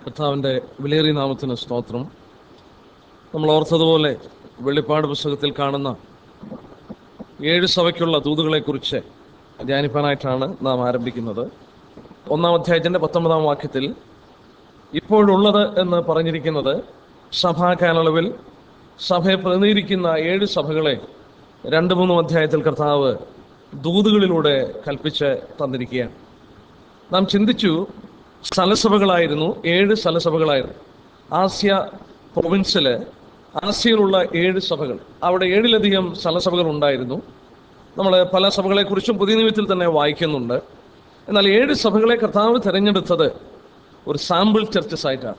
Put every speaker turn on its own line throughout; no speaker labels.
കർത്താവിൻ്റെ വിലയേറിയ നാമത്തിന് സ്തോത്രം നമ്മൾ ഓർത്തതുപോലെ വെളിപ്പാട് പുസ്തകത്തിൽ കാണുന്ന ഏഴ് സഭയ്ക്കുള്ള ദൂതുകളെക്കുറിച്ച് ധ്യാനിപ്പാനായിട്ടാണ് നാം ആരംഭിക്കുന്നത് ഒന്നാം അധ്യായത്തിൻ്റെ പത്തൊമ്പതാം വാക്യത്തിൽ ഇപ്പോഴുള്ളത് എന്ന് പറഞ്ഞിരിക്കുന്നത് സഭാ കാലയളവിൽ സഭയെ പ്രതിനിധീകരിക്കുന്ന ഏഴ് സഭകളെ രണ്ട് മൂന്നും അധ്യായത്തിൽ കർത്താവ് ദൂതുകളിലൂടെ കൽപ്പിച്ച് തന്നിരിക്കുകയാണ് നാം ചിന്തിച്ചു സ്ഥലസഭകളായിരുന്നു ഏഴ് സ്ഥലസഭകളായിരുന്നു ആസ്യ പ്രൊവിൻസില് ആസ്യയിലുള്ള ഏഴ് സഭകൾ അവിടെ ഏഴിലധികം സ്ഥലസഭകൾ ഉണ്ടായിരുന്നു നമ്മൾ പല സഭകളെക്കുറിച്ചും പുതിയ നിയമത്തിൽ തന്നെ വായിക്കുന്നുണ്ട് എന്നാൽ ഏഴ് സഭകളെ കർത്താവ് തിരഞ്ഞെടുത്തത് ഒരു സാമ്പിൾ ചർച്ചസ് ആയിട്ടാണ്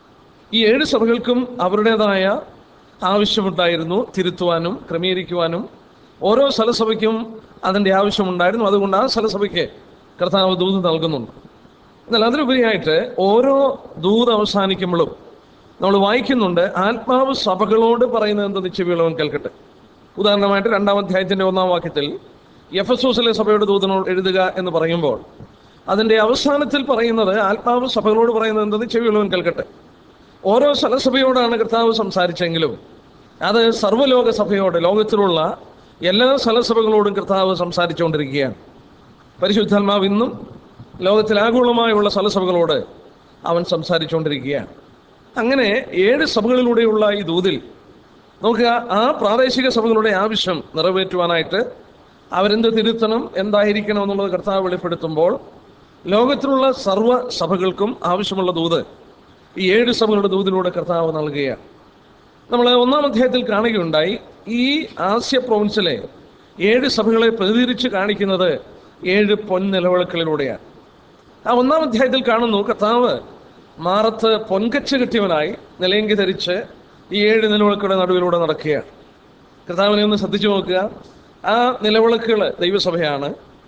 ഈ ഏഴ് സഭകൾക്കും അവരുടേതായ ആവശ്യമുണ്ടായിരുന്നു തിരുത്തുവാനും ക്രമീകരിക്കുവാനും ഓരോ സ്ഥലസഭയ്ക്കും അതിൻ്റെ ആവശ്യമുണ്ടായിരുന്നു അതുകൊണ്ട് ആ സ്ഥലസഭയ്ക്ക് കർത്താവ് ദൂത് നൽകുന്നുണ്ട് എന്നാൽ അതിലുപരിയായിട്ട് ഓരോ ദൂത് അവസാനിക്കുമ്പോഴും നമ്മൾ വായിക്കുന്നുണ്ട് ആത്മാവ് സഭകളോട് പറയുന്നത് എന്തെന്ന് ചെവിയുള്ളവൻ കേൾക്കട്ടെ ഉദാഹരണമായിട്ട് രണ്ടാം അധ്യായത്തിന്റെ ഒന്നാം വാക്യത്തിൽ എഫ് എസ് ഓസിലെ സഭയുടെ ദൂതനോട് എഴുതുക എന്ന് പറയുമ്പോൾ അതിന്റെ അവസാനത്തിൽ പറയുന്നത് ആത്മാവ് സഭകളോട് പറയുന്നത് എന്തെന്ന് ചെവിയുള്ളവൻ കേൾക്കട്ടെ ഓരോ സ്ഥലസഭയോടാണ് കർത്താവ് സംസാരിച്ചെങ്കിലും അത് സർവ്വലോക സഭയോട് ലോകത്തിലുള്ള എല്ലാ സ്ഥലസഭകളോടും കർത്താവ് സംസാരിച്ചുകൊണ്ടിരിക്കുകയാണ് പരിശുദ്ധാത്മാവ് ഇന്നും ലോകത്തിൽ ആഗോളമായുള്ള സ്ഥലസഭകളോട് അവൻ സംസാരിച്ചുകൊണ്ടിരിക്കുകയാണ് അങ്ങനെ ഏഴ് സഭകളിലൂടെയുള്ള ഈ ദൂതിൽ നോക്കുക ആ പ്രാദേശിക സഭകളുടെ ആവശ്യം നിറവേറ്റുവാനായിട്ട് അവരെന്ത് തിരുത്തണം എന്തായിരിക്കണം എന്നുള്ളത് കർത്താവ് വെളിപ്പെടുത്തുമ്പോൾ ലോകത്തിലുള്ള സർവ്വ സഭകൾക്കും ആവശ്യമുള്ള ദൂത് ഈ ഏഴ് സഭകളുടെ ദൂതിലൂടെ കർത്താവ് നൽകുകയാണ് നമ്മൾ ഒന്നാം അധ്യായത്തിൽ കാണുകയുണ്ടായി ഈ ആസ്യ പ്രൊവിൻസിലെ ഏഴ് സഭകളെ പ്രതിനിധീകരിച്ച് കാണിക്കുന്നത് ഏഴ് പൊൻനിലവിളക്കുകളിലൂടെയാണ് ആ ഒന്നാം അധ്യായത്തിൽ കാണുന്നു കർത്താവ് മാറത്ത് പൊൻകച്ച് കെട്ടിയവനായി നിലയെങ്കി ധരിച്ച് ഈ ഏഴ് നിലവിളക്കുകളുടെ നടുവിലൂടെ നടക്കുകയാണ് കർത്താവിനെ ഒന്ന് ശ്രദ്ധിച്ചു നോക്കുക ആ നിലവിളക്കുകൾ ദൈവസഭയാണ്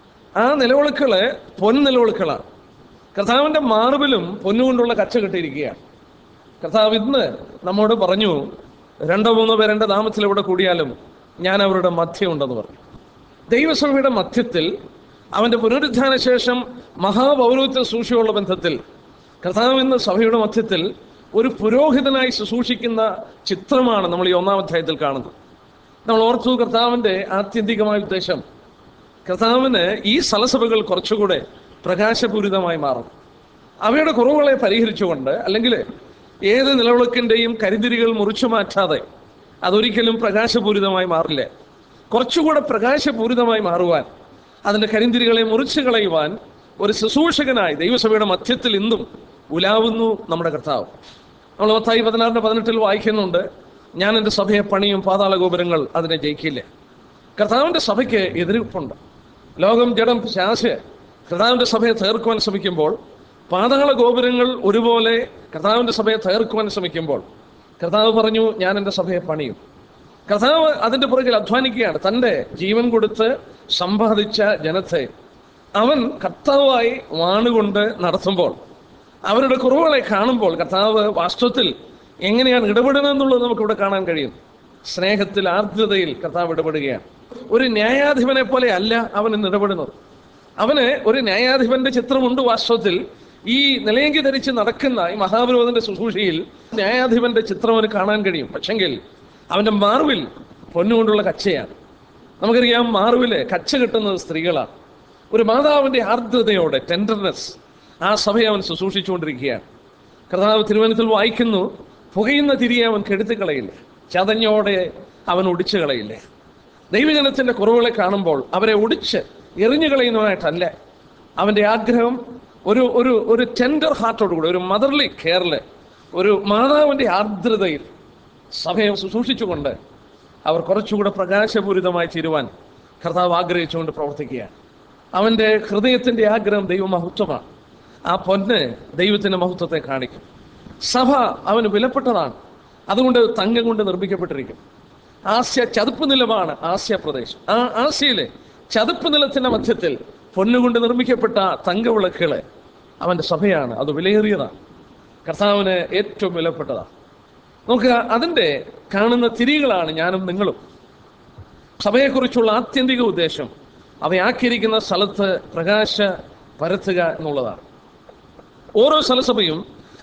ആ നിലവിളക്കുകൾ പൊൻ നിലവിളക്കുകളാണ് കർത്താവിൻ്റെ മാർബിലും പൊന്നുകൊണ്ടുള്ള കച്ച കെട്ടിയിരിക്കുകയാണ് കർത്താവ് ഇന്ന് നമ്മോട് പറഞ്ഞു രണ്ടോ മൂന്നോ പേരെൻ്റെ നാമത്തിൽ ഇവിടെ കൂടിയാലും ഞാൻ അവരുടെ മധ്യമുണ്ടെന്ന് പറഞ്ഞു ദൈവസഭയുടെ മധ്യത്തിൽ അവൻ്റെ പുനരുദ്ധാന ശേഷം മഹാപൗരത്വ സൂക്ഷിയുള്ള ബന്ധത്തിൽ കർത്താവ് ഇന്ന് സഭയുടെ മധ്യത്തിൽ ഒരു പുരോഹിതനായി ശുശ്രൂഷിക്കുന്ന ചിത്രമാണ് നമ്മൾ ഈ ഒന്നാം അധ്യായത്തിൽ കാണുന്നത് നമ്മൾ ഓർത്തു കർത്താവിൻ്റെ ആത്യന്തികമായ ഉദ്ദേശം കർത്താവിന് ഈ സ്ഥലസഭകൾ കുറച്ചുകൂടെ പ്രകാശപൂരിതമായി മാറും അവയുടെ കുറവുകളെ പരിഹരിച്ചുകൊണ്ട് അല്ലെങ്കിൽ ഏത് നിലവിളക്കിൻ്റെയും കരിതിരികൾ മുറിച്ചു മാറ്റാതെ അതൊരിക്കലും പ്രകാശപൂരിതമായി മാറില്ല കുറച്ചുകൂടെ പ്രകാശപൂരിതമായി മാറുവാൻ അതിൻ്റെ കരിന്തിരികളെ മുറിച്ചു കളയുവാൻ ഒരു ശുശ്രൂഷകനായി ദൈവസഭയുടെ മധ്യത്തിൽ ഇന്നും ഉലാവുന്നു നമ്മുടെ കർത്താവ് നമ്മൾ മത്തായി പതിനാറിന് പതിനെട്ടിൽ വായിക്കുന്നുണ്ട് ഞാൻ എൻ്റെ സഭയെ പണിയും പാതാള ഗോപുരങ്ങൾ അതിനെ ജയിക്കില്ല കർത്താവിൻ്റെ സഭയ്ക്ക് എതിർപ്പുണ്ട് ലോകം ജഡം ശാശ കർത്താവിൻ്റെ സഭയെ തേർക്കുവാൻ ശ്രമിക്കുമ്പോൾ പാതാള ഗോപുരങ്ങൾ ഒരുപോലെ കർത്താവിൻ്റെ സഭയെ തേർക്കുവാൻ ശ്രമിക്കുമ്പോൾ കർത്താവ് പറഞ്ഞു ഞാൻ എൻ്റെ സഭയെ പണിയും കർത്താവ് അതിൻ്റെ പുറകിൽ അധ്വാനിക്കുകയാണ് തൻ്റെ ജീവൻ കൊടുത്ത് സമ്പാദിച്ച ജനത്തെ അവൻ കർത്താവായി വാണുകൊണ്ട് നടത്തുമ്പോൾ അവരുടെ കുറവുകളെ കാണുമ്പോൾ കർത്താവ് വാസ്തവത്തിൽ എങ്ങനെയാണ് ഇടപെടുന്നത് എന്നുള്ളത് നമുക്കിവിടെ കാണാൻ കഴിയും സ്നേഹത്തിൽ ആർദ്രതയിൽ കർത്താവ് ഇടപെടുകയാണ് ഒരു ന്യായാധിപനെ പോലെ അല്ല അവൻ ഇന്ന് ഇടപെടുന്നത് അവന് ഒരു ന്യായാധിപന്റെ ചിത്രമുണ്ട് വാസ്തവത്തിൽ ഈ നിലയെങ്കി ധരിച്ച് നടക്കുന്ന ഈ മഹാപുരോധന്റെ ശുശ്രൂഷയിൽ ന്യായാധിപന്റെ ചിത്രം അവന് കാണാൻ കഴിയും പക്ഷെങ്കിൽ അവന്റെ മാർവിൽ പൊന്നുകൊണ്ടുള്ള കച്ചയാണ് നമുക്കറിയാം മാർവില് കച്ച കിട്ടുന്നത് സ്ത്രീകളാണ് ഒരു മാതാവിന്റെ ആർദ്രതയോടെ ടെൻഡർനെസ് ആ സഭയെ അവൻ ശുശ്രൂഷിച്ചുകൊണ്ടിരിക്കുകയാണ് കർത്താവ് തിരുവനന്തപുരത്തിൽ വായിക്കുന്നു പുകയുന്ന തിരിയെ അവൻ കെടുത്തി കളയില്ല ചതഞ്ഞോടെ അവൻ ഒടിച്ചു കളയില്ലേ ദൈവജനത്തിന്റെ കുറവുകളെ കാണുമ്പോൾ അവരെ ഒടിച്ച് എറിഞ്ഞു കളയുന്നതായിട്ടല്ല അവന്റെ ആഗ്രഹം ഒരു ഒരു ഒരു ടെൻഡർ ഹാർട്ടോടുകൂടി ഒരു മദർലി കെയറില് ഒരു മാതാവിന്റെ ആർദ്രതയിൽ സഭയെ ശുശ്രൂഷിച്ചുകൊണ്ട് അവർ കുറച്ചുകൂടെ പ്രകാശപൂരിതമായി തീരുവാൻ കർത്താവ് ആഗ്രഹിച്ചുകൊണ്ട് പ്രവർത്തിക്കുകയാണ് അവൻ്റെ ഹൃദയത്തിൻ്റെ ആഗ്രഹം ദൈവമഹത്വമാണ് ആ പൊന്ന് ദൈവത്തിൻ്റെ മഹത്വത്തെ കാണിക്കും സഭ അവന് വിലപ്പെട്ടതാണ് അതുകൊണ്ട് തങ്കം കൊണ്ട് നിർമ്മിക്കപ്പെട്ടിരിക്കും ആസ്യ ചതുപ്പ് നിലമാണ് ആസ്യ പ്രദേശം ആ ആസ്യയിലെ ചതുപ്പ് നിലത്തിന്റെ മധ്യത്തിൽ പൊന്നുകൊണ്ട് നിർമ്മിക്കപ്പെട്ട തങ്കവിളക്കുകളെ അവന്റെ സഭയാണ് അത് വിലയേറിയതാണ് കർത്താവിന് ഏറ്റവും വിലപ്പെട്ടതാണ് നോക്കുക അതിൻ്റെ കാണുന്ന തിരികളാണ് ഞാനും നിങ്ങളും സഭയെക്കുറിച്ചുള്ള ആത്യന്തിക ഉദ്ദേശം അവയാക്കിയിരിക്കുന്ന സ്ഥലത്ത് പ്രകാശ പരത്തുക എന്നുള്ളതാണ് ഓരോ സ്ഥലസഭയും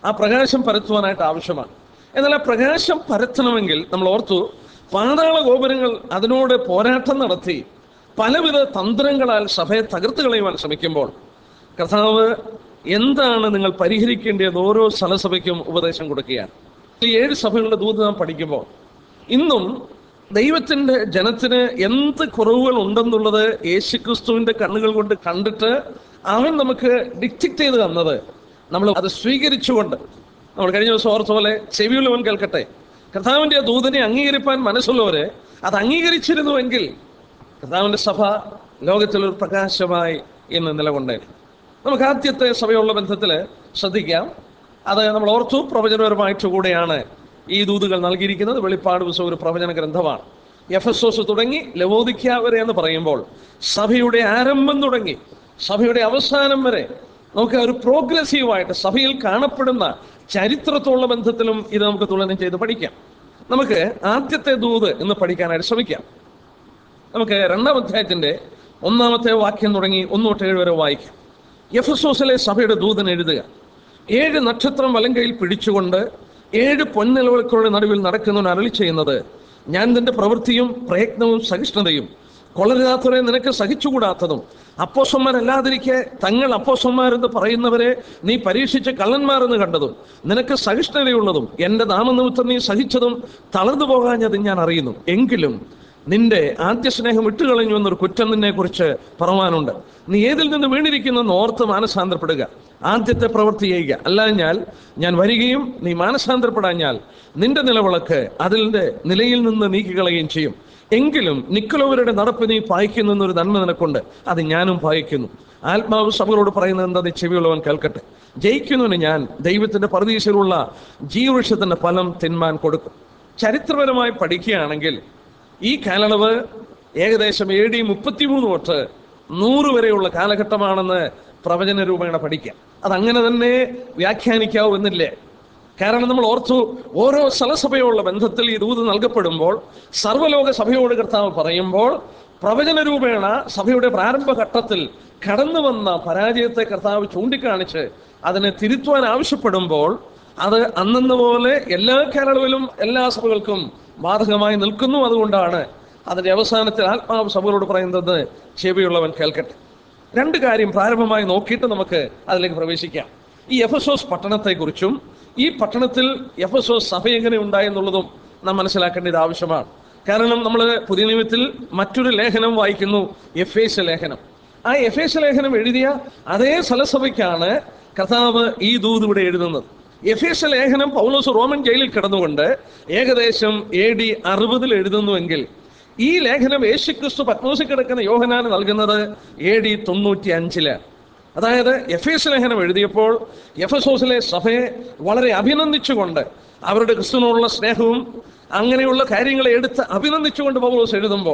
ആ പ്രകാശം പരത്തുവാനായിട്ട് ആവശ്യമാണ് എന്നാൽ ആ പ്രകാശം പരത്തണമെങ്കിൽ നമ്മൾ ഓർത്തു പാതാള ഗോപുരങ്ങൾ അതിനോട് പോരാട്ടം നടത്തി പലവിധ തന്ത്രങ്ങളാൽ സഭയെ തകർത്ത് കളയുവാൻ ശ്രമിക്കുമ്പോൾ കർത്താവ് എന്താണ് നിങ്ങൾ പരിഹരിക്കേണ്ടത് ഓരോ സ്ഥലസഭയ്ക്കും ഉപദേശം കൊടുക്കുകയാണ് ഈ ഏഴ് സഭകളുടെ ദൂത് നാം പഠിക്കുമ്പോൾ ഇന്നും ദൈവത്തിന്റെ ജനത്തിന് എന്ത് കുറവുകൾ ഉണ്ടെന്നുള്ളത് യേശുക്രിസ്തുവിന്റെ കണ്ണുകൾ കൊണ്ട് കണ്ടിട്ട് അവൻ നമുക്ക് ഡിക്റ്റേറ്റ് ചെയ്ത് തന്നത് നമ്മൾ അത് സ്വീകരിച്ചുകൊണ്ട് നമ്മൾ കഴിഞ്ഞ ദിവസം ഓർത്ത പോലെ ചെവിയുള്ളവൻ കേൾക്കട്ടെ കർത്താവിന്റെ ആ ദൂതനെ അംഗീകരിപ്പാൻ മനസ്സുള്ളവര് അത് അംഗീകരിച്ചിരുന്നുവെങ്കിൽ കർത്താവിന്റെ സഭ ലോകത്തിൽ ഒരു പ്രകാശമായി ഇന്ന് നിലകൊണ്ടേ നമുക്ക് ആദ്യത്തെ സഭയുള്ള ബന്ധത്തിൽ ശ്രദ്ധിക്കാം അത് നമ്മൾ ഓർത്തു പ്രവചനപരമായിട്ട് കൂടെയാണ് ഈ ദൂതുകൾ നൽകിയിരിക്കുന്നത് വെളിപ്പാട് പുസ്തകം ഒരു പ്രവചന ഗ്രന്ഥമാണ് എഫ് എസ് ഓസ് തുടങ്ങി ലവോദിക്ക വരെ എന്ന് പറയുമ്പോൾ സഭയുടെ ആരംഭം തുടങ്ങി സഭയുടെ അവസാനം വരെ നമുക്ക് ഒരു പ്രോഗ്രസീവായിട്ട് സഭയിൽ കാണപ്പെടുന്ന ചരിത്രത്തോടുള്ള ബന്ധത്തിലും ഇത് നമുക്ക് തുലനം ചെയ്ത് പഠിക്കാം നമുക്ക് ആദ്യത്തെ ദൂത് എന്ന് പഠിക്കാനായിട്ട് ശ്രമിക്കാം നമുക്ക് രണ്ടാം അധ്യായത്തിന്റെ ഒന്നാമത്തെ വാക്യം തുടങ്ങി ഒന്ന് തൊട്ട് ഏഴ് വരെ വായിക്കാം എഫസോസിലെ സഭയുടെ ദൂതൻ എഴുതുക ഏഴ് നക്ഷത്രം വലങ്കയിൽ പിടിച്ചുകൊണ്ട് ഏഴ് പൊൻനിലവിളക്കുകളുടെ നടുവിൽ നടക്കുന്നവൻ അരളി ചെയ്യുന്നത് ഞാൻ നിന്റെ പ്രവൃത്തിയും പ്രയത്നവും സഹിഷ്ണുതയും കൊളരാത്തവരെ നിനക്ക് സഹിച്ചുകൂടാത്തതും അപ്പോസന്മാരല്ലാതിരിക്കെ തങ്ങൾ അപ്പോസന്മാരെന്ന് പറയുന്നവരെ നീ പരീക്ഷിച്ച് കള്ളന്മാരെന്ന് കണ്ടതും നിനക്ക് സഹിഷ്ണുതയുള്ളതും എൻ്റെ നാമനിമിത്തം നീ സഹിച്ചതും തളർന്നു പോകാഞ്ഞത് ഞാൻ അറിയുന്നു എങ്കിലും നിന്റെ ആദ്യ സ്നേഹം വിട്ടുകളഞ്ഞു എന്നൊരു കുറ്റം നിന്നെ കുറിച്ച് പറവാനുണ്ട് നീ ഏതിൽ നിന്ന് വീണിരിക്കുന്നെന്ന് ഓർത്ത് മാനസാന്തരപ്പെടുക ആദ്യത്തെ പ്രവൃത്തി ചെയ്യുക അല്ലാഞ്ഞാൽ ഞാൻ വരികയും നീ മാനസാന്തരപ്പെടാഞ്ഞാൽ നിന്റെ നിലവിളക്ക് അതിൻ്റെ നിലയിൽ നിന്ന് നീക്കിക്കളയുകയും ചെയ്യും എങ്കിലും നിക്കലോവരുടെ നടപ്പ് നീ പായിക്കുന്നു എന്നൊരു നന്മ നിനക്കുണ്ട് അത് ഞാനും പായിക്കുന്നു ആത്മാവ് സഭകളോട് പറയുന്നത് എന്താ നീ ചെവിയുള്ളവൻ കേൾക്കട്ടെ ജയിക്കുന്നതിന് ഞാൻ ദൈവത്തിന്റെ പ്രതീക്ഷയിലുള്ള ജീവവൃക്ഷത്തിന്റെ ഫലം തിന്മാൻ കൊടുക്കും ചരിത്രപരമായി പഠിക്കുകയാണെങ്കിൽ ഈ കാലയളവ് ഏകദേശം എ ഡി മുപ്പത്തിമൂന്ന് തൊട്ട് നൂറ് വരെയുള്ള കാലഘട്ടമാണെന്ന് പ്രവചന രൂപേണ പഠിക്കാം അതങ്ങനെ തന്നെ വ്യാഖ്യാനിക്കാവൂ എന്നില്ലേ കാരണം നമ്മൾ ഓർത്തു ഓരോ സ്ഥലസഭയോടുള്ള ബന്ധത്തിൽ ഈ ദൂത് നൽകപ്പെടുമ്പോൾ സർവ്വലോക സഭയോട് കർത്താവ് പറയുമ്പോൾ പ്രവചന രൂപേണ സഭയുടെ പ്രാരംഭഘട്ടത്തിൽ കടന്നു വന്ന പരാജയത്തെ കർത്താവ് ചൂണ്ടിക്കാണിച്ച് അതിനെ തിരുത്തുവാൻ ആവശ്യപ്പെടുമ്പോൾ അത് അന്നെന്ന പോലെ എല്ലാ കാലയളവിലും എല്ലാ സഭകൾക്കും ബാധകമായി നിൽക്കുന്നു അതുകൊണ്ടാണ് അതിന്റെ അവസാനത്തിൽ ആത്മാവ് സഭകളോട് പറയുന്നത് ചെവിയുള്ളവൻ കേൾക്കട്ടെ രണ്ട് കാര്യം പ്രാരംഭമായി നോക്കിയിട്ട് നമുക്ക് അതിലേക്ക് പ്രവേശിക്കാം ഈ എഫസോസ് പട്ടണത്തെക്കുറിച്ചും ഈ പട്ടണത്തിൽ എഫസോസ് സഭ എങ്ങനെ ഉണ്ടായി എന്നുള്ളതും നാം മനസ്സിലാക്കേണ്ടത് ആവശ്യമാണ് കാരണം നമ്മൾ പുതിയ നിയമത്തിൽ മറ്റൊരു ലേഖനം വായിക്കുന്നു എഫേസ് ലേഖനം ആ എഫേസ് ലേഖനം എഴുതിയ അതേ സ്ഥലസഭയ്ക്കാണ് കർത്താവ് ഈ ദൂത് ഇവിടെ എഴുതുന്നത് എഫേസ് ലേഖനം പൗലോസ് റോമൻ ജയിലിൽ കിടന്നുകൊണ്ട് ഏകദേശം എ ഡി അറുപതിൽ എഴുതുന്നുവെങ്കിൽ ഈ ലേഖനം യേശുക്രിസ്തു പത്മോസിൽ കിടക്കുന്ന യോഹനാന് നൽകുന്നത് എ ഡി തൊണ്ണൂറ്റി അഞ്ചില് അതായത് എഫേസ് ലേഖനം എഴുതിയപ്പോൾ എഫസോസിലെ സഭയെ വളരെ അഭിനന്ദിച്ചുകൊണ്ട് അവരുടെ ക്രിസ്തുവിനോടുള്ള സ്നേഹവും അങ്ങനെയുള്ള കാര്യങ്ങളെ എടുത്ത് അഭിനന്ദിച്ചുകൊണ്ട് പൗലോസ് എഴുതുമ്പോൾ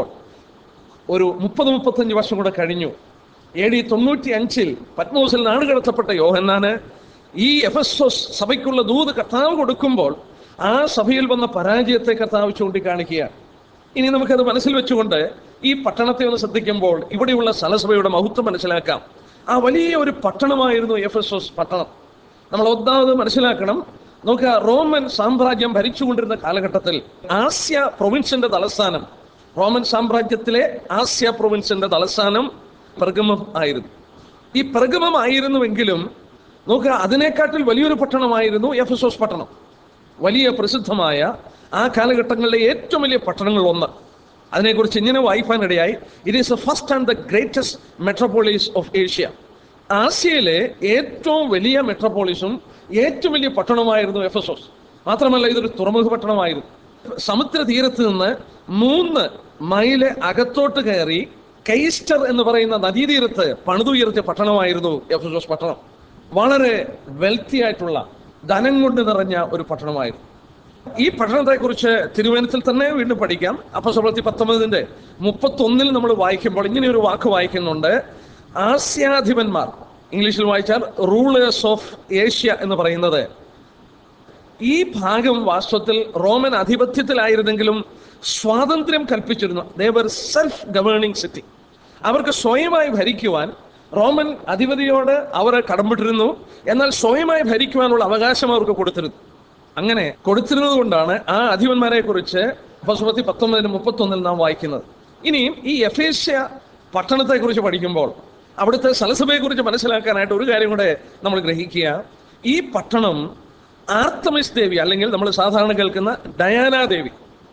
ഒരു മുപ്പത് മുപ്പത്തഞ്ച് വർഷം കൂടെ കഴിഞ്ഞു എ ഡി തൊണ്ണൂറ്റി അഞ്ചിൽ പത്മോസിൽ നാടുകടത്തപ്പെട്ട യോഹന്നാന് ഈ എഫസോസ് സഭയ്ക്കുള്ള ദൂത് കർത്താവ് കൊടുക്കുമ്പോൾ ആ സഭയിൽ വന്ന പരാജയത്തെ കർത്താവ് ചൂണ്ടിക്കാണിക്കുകയാണ് ഇനി നമുക്കത് മനസ്സിൽ വെച്ചുകൊണ്ട് ഈ പട്ടണത്തെ ഒന്ന് ശ്രദ്ധിക്കുമ്പോൾ ഇവിടെയുള്ള സ്ഥലസഭയുടെ മഹത്വം മനസ്സിലാക്കാം ആ വലിയ ഒരു പട്ടണമായിരുന്നു എഫസോസ് പട്ടണം നമ്മൾ ഒന്നാമത് മനസ്സിലാക്കണം നമുക്ക് റോമൻ സാമ്രാജ്യം ഭരിച്ചുകൊണ്ടിരുന്ന കാലഘട്ടത്തിൽ ആസ്യ പ്രൊവിൻസിന്റെ തലസ്ഥാനം റോമൻ സാമ്രാജ്യത്തിലെ ആസ്യ പ്രൊവിൻസിന്റെ തലസ്ഥാനം പ്രഗമം ആയിരുന്നു ഈ പ്രഗമം ആയിരുന്നുവെങ്കിലും നോക്കുക അതിനേക്കാട്ടിൽ വലിയൊരു പട്ടണമായിരുന്നു എഫസോസ് പട്ടണം വലിയ പ്രസിദ്ധമായ ആ കാലഘട്ടങ്ങളിലെ ഏറ്റവും വലിയ പട്ടണങ്ങൾ ഒന്ന് അതിനെക്കുറിച്ച് ഇങ്ങനെ വായിക്കാനിടയായി it is the first and the greatest metropolis of Asia ആസിയയിലെ ഏറ്റവും വലിയ മെട്രോപോളിസും ഏറ്റവും വലിയ പട്ടണമായിരുന്നു എഫസോസ് മാത്രമല്ല ഇതൊരു തുറമുഖ പട്ടണമായിരുന്നു സമുദ്ര തീരത്ത് നിന്ന് മൂന്ന് മൈല് അകത്തോട്ട് കയറി കൈസ്റ്റർ എന്ന് പറയുന്ന നദീതീരത്ത് പണിതുയർത്തിയ പട്ടണമായിരുന്നു എഫസോസ് പട്ടണം വളരെ വെൽത്തി ആയിട്ടുള്ള ധനം കൊണ്ട് നിറഞ്ഞ ഒരു പട്ടണമായിരുന്നു ഈ പഠനത്തെക്കുറിച്ച് തിരുവനന്തപുരത്തിൽ തന്നെ വീണ്ടും പഠിക്കാം അപ്പൊ പ്രവൃത്തി പത്തൊമ്പതിന്റെ മുപ്പത്തൊന്നിൽ നമ്മൾ വായിക്കുമ്പോൾ ഇങ്ങനെ ഒരു വാക്ക് വായിക്കുന്നുണ്ട് ആസ്യാധിപന്മാർ ഇംഗ്ലീഷിൽ വായിച്ചാൽ റൂളേഴ്സ് ഓഫ് ഏഷ്യ എന്ന് പറയുന്നത് ഈ ഭാഗം വാസ്തവത്തിൽ റോമൻ ആധിപത്യത്തിലായിരുന്നെങ്കിലും സ്വാതന്ത്ര്യം കൽപ്പിച്ചിരുന്നു ദേവർ സെൽഫ് ഗവേണിംഗ് സിറ്റി അവർക്ക് സ്വയമായി ഭരിക്കുവാൻ റോമൻ അധിപതിയോട് അവർ കടംപെട്ടിരുന്നു എന്നാൽ സ്വയമായി ഭരിക്കുവാനുള്ള അവകാശം അവർക്ക് കൊടുത്തിരുന്നു അങ്ങനെ കൊടുത്തിരുന്നത് കൊണ്ടാണ് ആ അധിപന്മാരെ കുറിച്ച് പശുപത്തി പത്തൊമ്പതിന് മുപ്പത്തൊന്നിൽ നാം വായിക്കുന്നത് ഇനിയും ഈ എഫേഷ്യ പട്ടണത്തെ കുറിച്ച് പഠിക്കുമ്പോൾ അവിടുത്തെ സലസഭയെ കുറിച്ച് മനസ്സിലാക്കാനായിട്ട് ഒരു കാര്യം കൂടെ നമ്മൾ ഗ്രഹിക്കുക ഈ പട്ടണം ആർത്തമിസ് ദേവി അല്ലെങ്കിൽ നമ്മൾ സാധാരണ കേൾക്കുന്ന ഡയാന ദേവി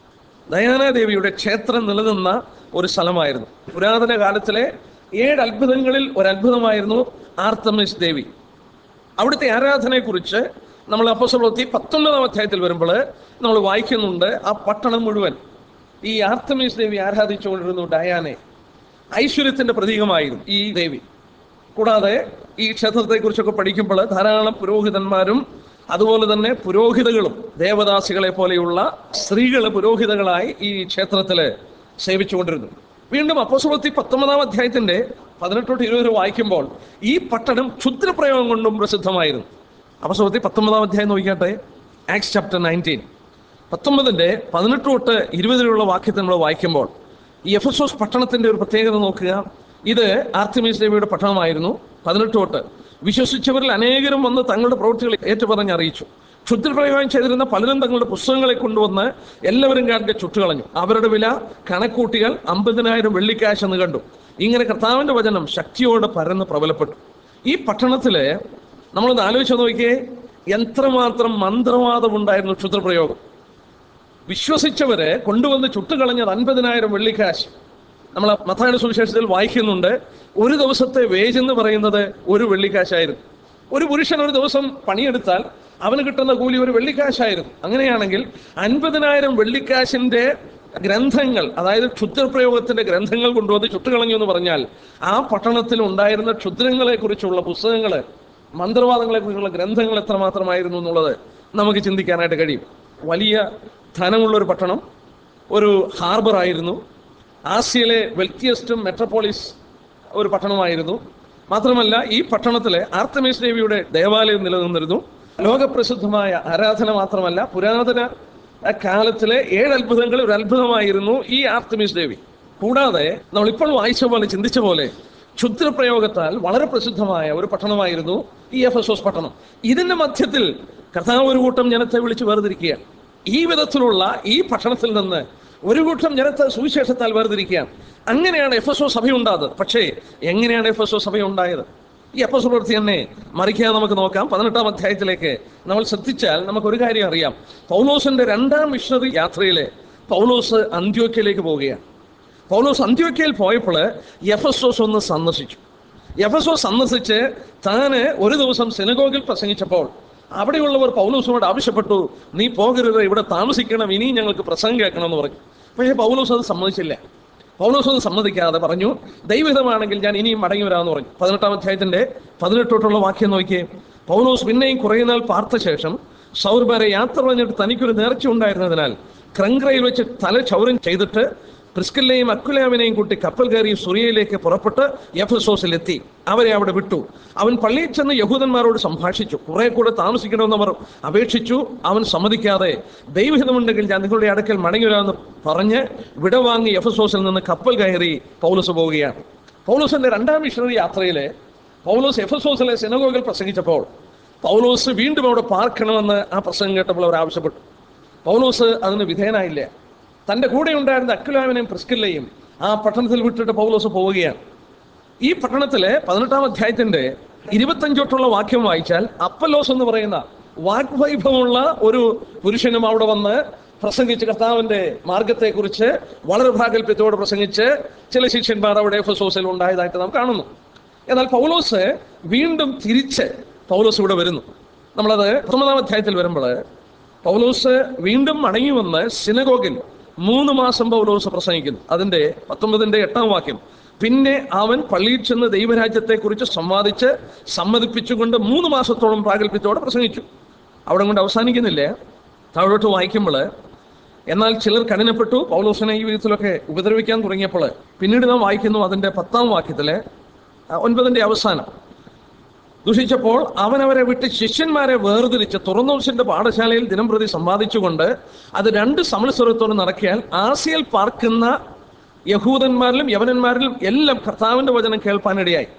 ഡയാന ദേവിയുടെ ക്ഷേത്രം നിലനിന്ന ഒരു സ്ഥലമായിരുന്നു പുരാതന കാലത്തിലെ ഏഴ് അത്ഭുതങ്ങളിൽ ഒരു അത്ഭുതമായിരുന്നു ആർത്തമിസ് ദേവി അവിടുത്തെ ആരാധനയെക്കുറിച്ച് നമ്മൾ അപ്പോസ്തലപ്രവൃത്തി പത്തൊൻപതാം അധ്യായത്തിൽ വരുമ്പോൾ നമ്മൾ വായിക്കുന്നുണ്ട് ആ പട്ടണം മുഴുവൻ ഈ ആർത്തമീസ് ദേവി ആരാധിച്ചുകൊണ്ടിരുന്നു ഡയാനെ ഐശ്വര്യത്തിന്റെ പ്രതീകമായിരുന്നു ഈ ദേവി കൂടാതെ ഈ ക്ഷേത്രത്തെക്കുറിച്ചൊക്കെ പഠിക്കുമ്പോൾ ധാരാളം പുരോഹിതന്മാരും അതുപോലെ തന്നെ പുരോഹിതകളും ദേവദാസികളെ പോലെയുള്ള സ്ത്രീകൾ പുരോഹിതകളായി ഈ ക്ഷേത്രത്തില് സേവിച്ചുകൊണ്ടിരുന്നു വീണ്ടും അപ്പോസ്തലപ്രവൃത്തി പത്തൊമ്പതാം അധ്യായത്തിന്റെ പതിനെട്ടോട്ട് ഇരുപത് വായിക്കുമ്പോൾ ഈ പട്ടണം ക്ഷുദ്രപ്രയോഗം കൊണ്ടും പ്രസിദ്ധമായിരുന്നു അപ്പോസ്തലപ്രവൃത്തി പത്തൊമ്പതാം അധ്യായം നോക്കിയാട്ടെ ആക്സ് ചാപ്റ്റർ നയൻറ്റീൻ പത്തൊമ്പതിന്റെ പതിനെട്ട് തൊട്ട് ഇരുപതിലുള്ള വാക്യത്തിൽ നമ്മൾ വായിക്കുമ്പോൾ ഈ എഫസോസ് പട്ടണത്തിന്റെ ഒരു പ്രത്യേകത നോക്കുക ഇത് ആർത്തിമീസ് ദേവിയുടെ പട്ടണമായിരുന്നു പതിനെട്ട് തൊട്ട് വിശ്വസിച്ചവരിൽ അനേകരും വന്ന് തങ്ങളുടെ പ്രവൃത്തികൾ ഏറ്റുപറഞ്ഞ് അറിയിച്ചു ക്ഷുദ്രപ്രയോഗം ചെയ്തിരുന്ന പലരും തങ്ങളുടെ പുസ്തകങ്ങളെ കൊണ്ടുവന്ന് എല്ലാവരും കാണിന്റെ ചുട്ടുകളഞ്ഞു അവരുടെ വില കണക്കൂട്ടികൾ അമ്പതിനായിരം വെള്ളിക്കാശ് എന്ന് കണ്ടു ഇങ്ങനെ കർത്താവിന്റെ വചനം ശക്തിയോടെ പരന്ന് പ്രബലപ്പെട്ടു ഈ പട്ടണത്തില് നമ്മളൊന്ന് ആലോചിച്ച് നോക്കിയേ എത്രമാത്രം മന്ത്രവാദമുണ്ടായിരുന്നു ക്ഷുദ്രപ്രയോഗം വിശ്വസിച്ചവരെ കൊണ്ടുവന്ന് ചുട്ടുകളഞ്ഞത് അൻപതിനായിരം വെള്ളിക്കാശ് നമ്മൾ മത്തായുടെ സുവിശേഷത്തിൽ വായിക്കുന്നുണ്ട് ഒരു ദിവസത്തെ വേജ് എന്ന് പറയുന്നത് ഒരു വെള്ളിക്കാശായിരുന്നു ഒരു പുരുഷൻ ഒരു ദിവസം പണിയെടുത്താൽ അവന് കിട്ടുന്ന കൂലി ഒരു വെള്ളിക്കാശായിരുന്നു അങ്ങനെയാണെങ്കിൽ അൻപതിനായിരം വെള്ളിക്കാശിന്റെ ഗ്രന്ഥങ്ങൾ അതായത് ക്ഷുദ്രപ്രയോഗത്തിന്റെ ഗ്രന്ഥങ്ങൾ കൊണ്ടുവന്ന് ചുട്ടുകളഞ്ഞു എന്ന് പറഞ്ഞാൽ ആ പട്ടണത്തിൽ ഉണ്ടായിരുന്ന ക്ഷുദ്രങ്ങളെ കുറിച്ചുള്ള പുസ്തകങ്ങള് മന്ത്രവാദങ്ങളെ കുറിച്ചുള്ള ഗ്രന്ഥങ്ങൾ എത്രമാത്രമായിരുന്നു എന്നുള്ളത് നമുക്ക് ചിന്തിക്കാനായിട്ട് കഴിയും വലിയ ധനമുള്ള ഒരു പട്ടണം ഒരു ഹാർബർ ആയിരുന്നു ആസിയയിലെ വെൽത്തിയസ്റ്റും മെട്രോപോളിസ് ഒരു പട്ടണമായിരുന്നു മാത്രമല്ല ഈ പട്ടണത്തിലെ ആർത്തമീസ് ദേവിയുടെ ദേവാലയം നിലനിന്നിരുന്നു ലോകപ്രസിദ്ധമായ ആരാധന മാത്രമല്ല പുരാതന കാലത്തിലെ ഏഴ് അത്ഭുതങ്ങളിൽ ഒരു അത്ഭുതമായിരുന്നു ഈ ആർത്തമീസ് ദേവി കൂടാതെ നമ്മൾ ഇപ്പോൾ വായിച്ച പോലെ ചിന്തിച്ച പോലെ ക്ഷുദ്രപ്രയോഗത്താൽ വളരെ പ്രസിദ്ധമായ ഒരു പട്ടണമായിരുന്നു ഈ എഫസോസ് പട്ടണം ഇതിന്റെ മധ്യത്തിൽ കർത്താവ് ഒരു കൂട്ടം ജനത്തെ വിളിച്ച് വേർതിരിക്കുകയാണ് ഈ വിധത്തിലുള്ള ഈ പട്ടണത്തിൽ നിന്ന് ഒരു കൂട്ടം ജനത്തെ സുവിശേഷത്താൽ വേർതിരിക്കുകയാണ് അങ്ങനെയാണ് എഫ് എസ് ഒ സഭ ഉണ്ടായത് പക്ഷേ എങ്ങനെയാണ് എഫ് എസ് ഒ സഭ ഉണ്ടായത് ഈ എഫ് എസ് പ്രവൃത്തി തന്നെ മറിക്കാൻ നമുക്ക് നോക്കാം പതിനെട്ടാം അധ്യായത്തിലേക്ക് നമ്മൾ ശ്രദ്ധിച്ചാൽ നമുക്ക് ഒരു കാര്യം അറിയാം പൗലോസിന്റെ രണ്ടാം മിഷണറി യാത്രയിലെ പൗലോസ് അന്ത്യോക്കയിലേക്ക് പോവുകയാണ് പൗലോസ് അന്ത്യോക്കയിൽ പോയപ്പോൾ എഫസോസ് ഒന്ന് സന്ദർശിച്ചു എഫസോസ് സന്ദർശിച്ച് താന് ഒരു ദിവസം സെനഗോഗിൽ പ്രസംഗിച്ചപ്പോൾ അവിടെയുള്ളവർ പൗലോസിനോട് ആവശ്യപ്പെട്ടു നീ പോകരുത് ഇവിടെ താമസിക്കണം ഇനിയും ഞങ്ങൾക്ക് പ്രസംഗം കേൾക്കണം എന്ന് പറഞ്ഞു പക്ഷേ പൗലോസ് അത് സമ്മതിച്ചില്ല പൗലോസ് അത് സമ്മതിക്കാതെ പറഞ്ഞു ദൈവഹിതമാണെങ്കിൽ ഞാൻ ഇനിയും മടങ്ങി വരാമെന്ന് പറഞ്ഞു പതിനെട്ടാം അധ്യായത്തിന്റെ പതിനെട്ടോട്ടുള്ള വാക്യം നോക്കിയേ പൗലോസ് പിന്നെയും കുറേ നാൾ പാർത്ത ശേഷം സൗർബാരെ യാത്ര പറഞ്ഞിട്ട് തനിക്കൊരു നേർച്ച ഉണ്ടായിരുന്നതിനാൽ ക്രങ്ക്രയിൽ വെച്ച് തല ചൗരം ചെയ്തിട്ട് പ്രിസ്കില്ലെയും അക്കുലാമിനെയും കൂട്ടി കപ്പൽ കയറി സുറിയയിലേക്ക് പുറപ്പെട്ട് എഫസോസിലെത്തി അവരെ അവിടെ വിട്ടു അവൻ പള്ളിയിൽ ചെന്ന് യഹൂദന്മാരോട് സംഭാഷിച്ചു കുറെ കൂടെ താമസിക്കണമെന്നവർ അപേക്ഷിച്ചു അവൻ സമ്മതിക്കാതെ ദൈവഹിതമുണ്ടെങ്കിൽ ഞാൻ നിങ്ങളുടെ അടുക്കൽ മടങ്ങി വരാമെന്ന് പറഞ്ഞ് വിടവാങ്ങി എഫസോസിൽ നിന്ന് കപ്പൽ കയറി പൗലോസ് പോവുകയാണ് പൗലോസിന്റെ രണ്ടാം മിഷണറി യാത്രയിലെ പൗലോസ് എഫസോസിലെ സിനഗോഗിൽ പ്രസംഗിച്ചപ്പോൾ പൗലോസ് വീണ്ടും അവിടെ പാർക്കണമെന്ന് ആ പ്രസംഗം കേട്ടപ്പോൾ അവർ ആവശ്യപ്പെട്ടു പൗലോസ് അതിന് വിധേയനായില്ല തന്റെ കൂടെ ഉണ്ടായിരുന്ന അക്കുലാമിനെയും പ്രിസ്കില്ലയും ആ പട്ടണത്തിൽ വിട്ടിട്ട് പൗലോസ് പോവുകയാണ് ഈ പട്ടണത്തിലെ പതിനെട്ടാം അധ്യായത്തിന്റെ ഇരുപത്തഞ്ചോട്ടുള്ള വാക്യം വായിച്ചാൽ അപ്പലോസ് എന്ന് പറയുന്ന വാഗ്വൈഭവമുള്ള ഒരു പുരുഷനും അവിടെ വന്ന് പ്രസംഗിച്ച് കർത്താവിന്റെ മാർഗത്തെക്കുറിച്ച് വളരെ പ്രാഗൽഭ്യത്തോടെ പ്രസംഗിച്ച് ചില ശിഷ്യന്മാർ അവിടെ എഫസോസിൽ ഉണ്ടായതായിട്ട് നാം കാണുന്നു എന്നാൽ പൗലോസ് വീണ്ടും തിരിച്ച് പൗലോസ് ഇവിടെ വരുന്നു നമ്മളത് പത്തൊമ്പതാം അധ്യായത്തിൽ വരുമ്പോൾ പൗലോസ് വീണ്ടും മടങ്ങി വന്ന് സിനഗോഗിൽ മൂന്ന് മാസം പൗലോസ് പ്രസംഗിക്കുന്നു അതിന്റെ പത്തൊമ്പതിന്റെ എട്ടാം വാക്യം പിന്നെ അവൻ പള്ളിയിൽ ചെന്ന് ദൈവരാജ്യത്തെക്കുറിച്ച് സംവാദിച്ച് സമ്മതിപ്പിച്ചുകൊണ്ട് മൂന്ന് മാസത്തോളം പ്രാഗൽഭ്യത്തോടെ പ്രസംഗിച്ചു അവിടെ കൊണ്ട് അവസാനിക്കുന്നില്ല താഴോട്ട് വായിക്കുമ്പോൾ എന്നാൽ ചിലർ കഠിനപ്പെട്ടു പൗലോസിനെ ഈ വിധത്തിലൊക്കെ ഉപദ്രവിക്കാൻ തുടങ്ങിയപ്പോൾ പിന്നീട് നാം വായിക്കുന്നു അതിന്റെ പത്താം വാക്യത്തിലെ ആ, ഒൻപതിന്റെ അവസാനം ദുഷിച്ചപ്പോൾ അവൻ അവരെ വിട്ട് ശിഷ്യന്മാരെ വേർതിരിച്ച് തുറന്നോസിന്റെ പാഠശാലയിൽ ദിനം പ്രതി സമ്പാദിച്ചുകൊണ്ട് അത് രണ്ട് സമത്സരത്തോടെ നടക്കിയാൽ ആസിയയിൽ പാർക്കുന്ന യഹൂദന്മാരിലും യവനന്മാരിലും എല്ലാം കർത്താവിന്റെ വചനം കേൾപ്പാനിടയായി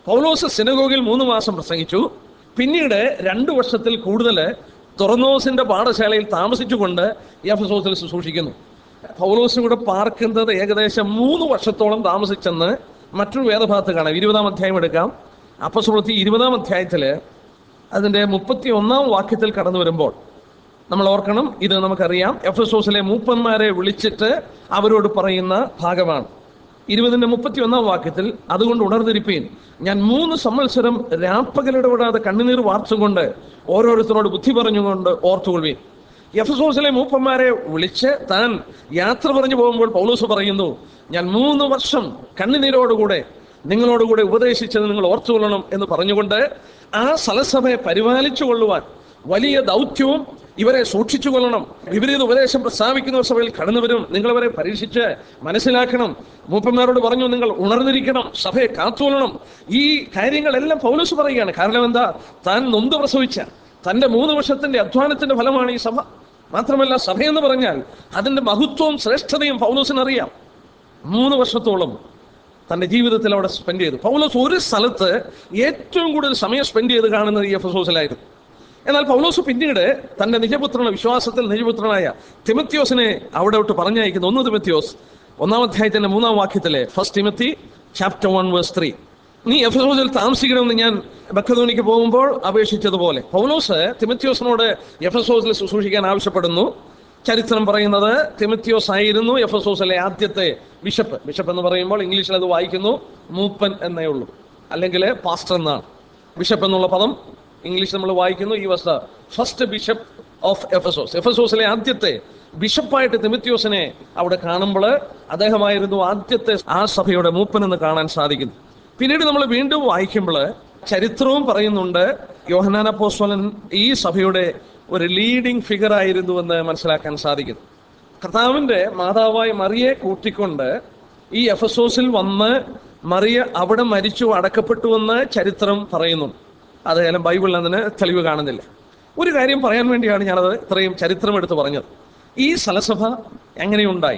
പൗലോസ് സിനഗോഗിൽ മൂന്ന് മാസം പ്രസംഗിച്ചു പിന്നീട് രണ്ടു വർഷത്തിൽ കൂടുതൽ തുറന്നോസിന്റെ പാഠശാലയിൽ താമസിച്ചുകൊണ്ട് എഫസോസിൽ ശുശ്രൂഷിക്കുന്നു പൗലോസും കൂടെ പാർക്കുന്നത് ഏകദേശം മൂന്ന് വർഷത്തോളം താമസിച്ചെന്ന് മറ്റൊരു വേദഭാഗത്ത് കാണാം ഇരുപതാം അധ്യായം എടുക്കാം അപ്പസുഹൃത്തി ഇരുപതാം അധ്യായത്തില് അതിന്റെ മുപ്പത്തി ഒന്നാം വാക്യത്തിൽ കടന്നു വരുമ്പോൾ നമ്മൾ ഓർക്കണം ഇത് നമുക്കറിയാം എഫസോസിലെ മൂപ്പന്മാരെ വിളിച്ചിട്ട് അവരോട് പറയുന്ന ഭാഗമാണ് ഇരുപതിന്റെ മുപ്പത്തി ഒന്നാം വാക്യത്തിൽ അതുകൊണ്ട് ഉണർന്നിരിപ്പീൻ ഞാൻ മൂന്ന് സംവത്സരം രാപ്പകലിടപെടാതെ കണ്ണുനീർ വാർച്ചുകൊണ്ട് ഓരോരുത്തരോട് ബുദ്ധി പറഞ്ഞുകൊണ്ട് ഓർത്തുകൊള്ളുവീൻ എഫസോസിലെ മൂപ്പന്മാരെ വിളിച്ച് താൻ യാത്ര പറഞ്ഞു പോകുമ്പോൾ പൗലോസ് പറയുന്നു ഞാൻ മൂന്ന് വർഷം കണ്ണുനീരോടുകൂടെ നിങ്ങളോടുകൂടെ ഉപദേശിച്ചത് നിങ്ങൾ ഓർത്തുകൊള്ളണം എന്ന് പറഞ്ഞുകൊണ്ട് ആ സലസഭയെ പരിപാലിച്ചു കൊള്ളുവാൻ വലിയ ദൗത്യവും ഇവരെ സൂക്ഷിച്ചു കൊള്ളണം വിപരീത ഉപദേശം പ്രസ്താവിക്കുന്ന സഭയിൽ കടന്നുവരും നിങ്ങളവരെ പരീക്ഷിച്ച് മനസ്സിലാക്കണം മൂപ്പന്മാരോട് പറഞ്ഞു നിങ്ങൾ ഉണർന്നിരിക്കണം സഭയെ കാത്തുകൊള്ളണം ഈ കാര്യങ്ങളെല്ലാം പൗലോസ് പറയുകയാണ് കാരണം എന്താ താൻ നൊന്ത് പ്രസവിച്ച തന്റെ മൂന്ന് വർഷത്തിന്റെ അധ്വാനത്തിന്റെ ഫലമാണ് ഈ സഭ മാത്രമല്ല സഭയെന്ന് പറഞ്ഞാൽ അതിന്റെ മഹത്വവും ശ്രേഷ്ഠതയും പൗലോസിന് അറിയാം മൂന്ന് വർഷത്തോളം തന്റെ ജീവിതത്തിൽ അവിടെ സ്പെൻഡ് ചെയ്തു പൗലോസ് ഒരു സ്ഥലത്ത് ഏറ്റവും കൂടുതൽ സമയം സ്പെൻഡ് ചെയ്ത് കാണുന്നത് ഈ എഫസോസിലായിരുന്നു എന്നാൽ പൗലോസ് പിന്നീട് തന്റെ നിജപുത്രന വിശ്വാസത്തിൽ നിജപുത്രനായ തിമത്യോസിനെ അവിടെ വിട്ട് പറഞ്ഞയക്കുന്നു ഒന്ന് തിമത്യോസ് ഒന്നാം അധ്യായത്തിന്റെ മൂന്നാം വാക്യത്തിലെ first Timothy chapter one verse three നീ എഫസോസിൽ താമസിക്കണമെന്ന് ഞാൻ ബക്കധോനിക്ക് പോകുമ്പോൾ അപേക്ഷിച്ചതുപോലെ പൗലോസ് തിമത്യോസിനോട് എഫസോസിൽ ശുശ്രൂഷിക്കാൻ ആവശ്യപ്പെടുന്നു ചരിത്രം പറയുന്നത് തിമത്യോസ് ആയിരുന്നു എഫസോസിലെ ആദ്യത്തെ ബിഷപ്പ് ബിഷപ്പ് എന്ന് പറയുമ്പോൾ ഇംഗ്ലീഷിൽ അത് വായിക്കുന്നു മൂപ്പൻ എന്നേ ഉള്ളൂ അല്ലെങ്കിൽ പാസ്റ്റർ എന്നാണ് ബിഷപ്പ് എന്നുള്ള പദം ഇംഗ്ലീഷ് നമ്മൾ വായിക്കുന്നു he was the first bishop of Ephesus എഫസോസിലെ ആദ്യത്തെ ബിഷപ്പായിട്ട് തിമത്യോസിനെ അവിടെ കാണുമ്പോൾ അദ്ദേഹമായിരുന്നു ആദ്യത്തെ ആ സഭയുടെ മൂപ്പൻ എന്ന് കാണാൻ സാധിക്കുന്നു പിന്നീട് നമ്മൾ വീണ്ടും വായിക്കുമ്പോൾ ചരിത്രവും പറയുന്നുണ്ട് യോഹനാന പോസ്വലൻ ഈ സഭയുടെ ഒരു ലീഡിംഗ് ഫിഗർ ആയിരുന്നു എന്ന് മനസ്സിലാക്കാൻ സാധിക്കുന്നു കർത്താവിന്റെ മാതാവായ മറിയെ കൂട്ടിക്കൊണ്ട് ഈ എഫസോസിൽ വന്ന് മറിയ അവിടെ മരിച്ചു അടക്കപ്പെട്ടു എന്ന് ചരിത്രം പറയുന്നു അതായാലും ബൈബിളിൽ അതിന് തെളിവ് കാണുന്നില്ല ഒരു കാര്യം പറയാൻ വേണ്ടിയാണ് ഞാനത് ഇത്രയും ചരിത്രം എടുത്ത് പറഞ്ഞത് ഈ സലസഭ എങ്ങനെയുണ്ടായി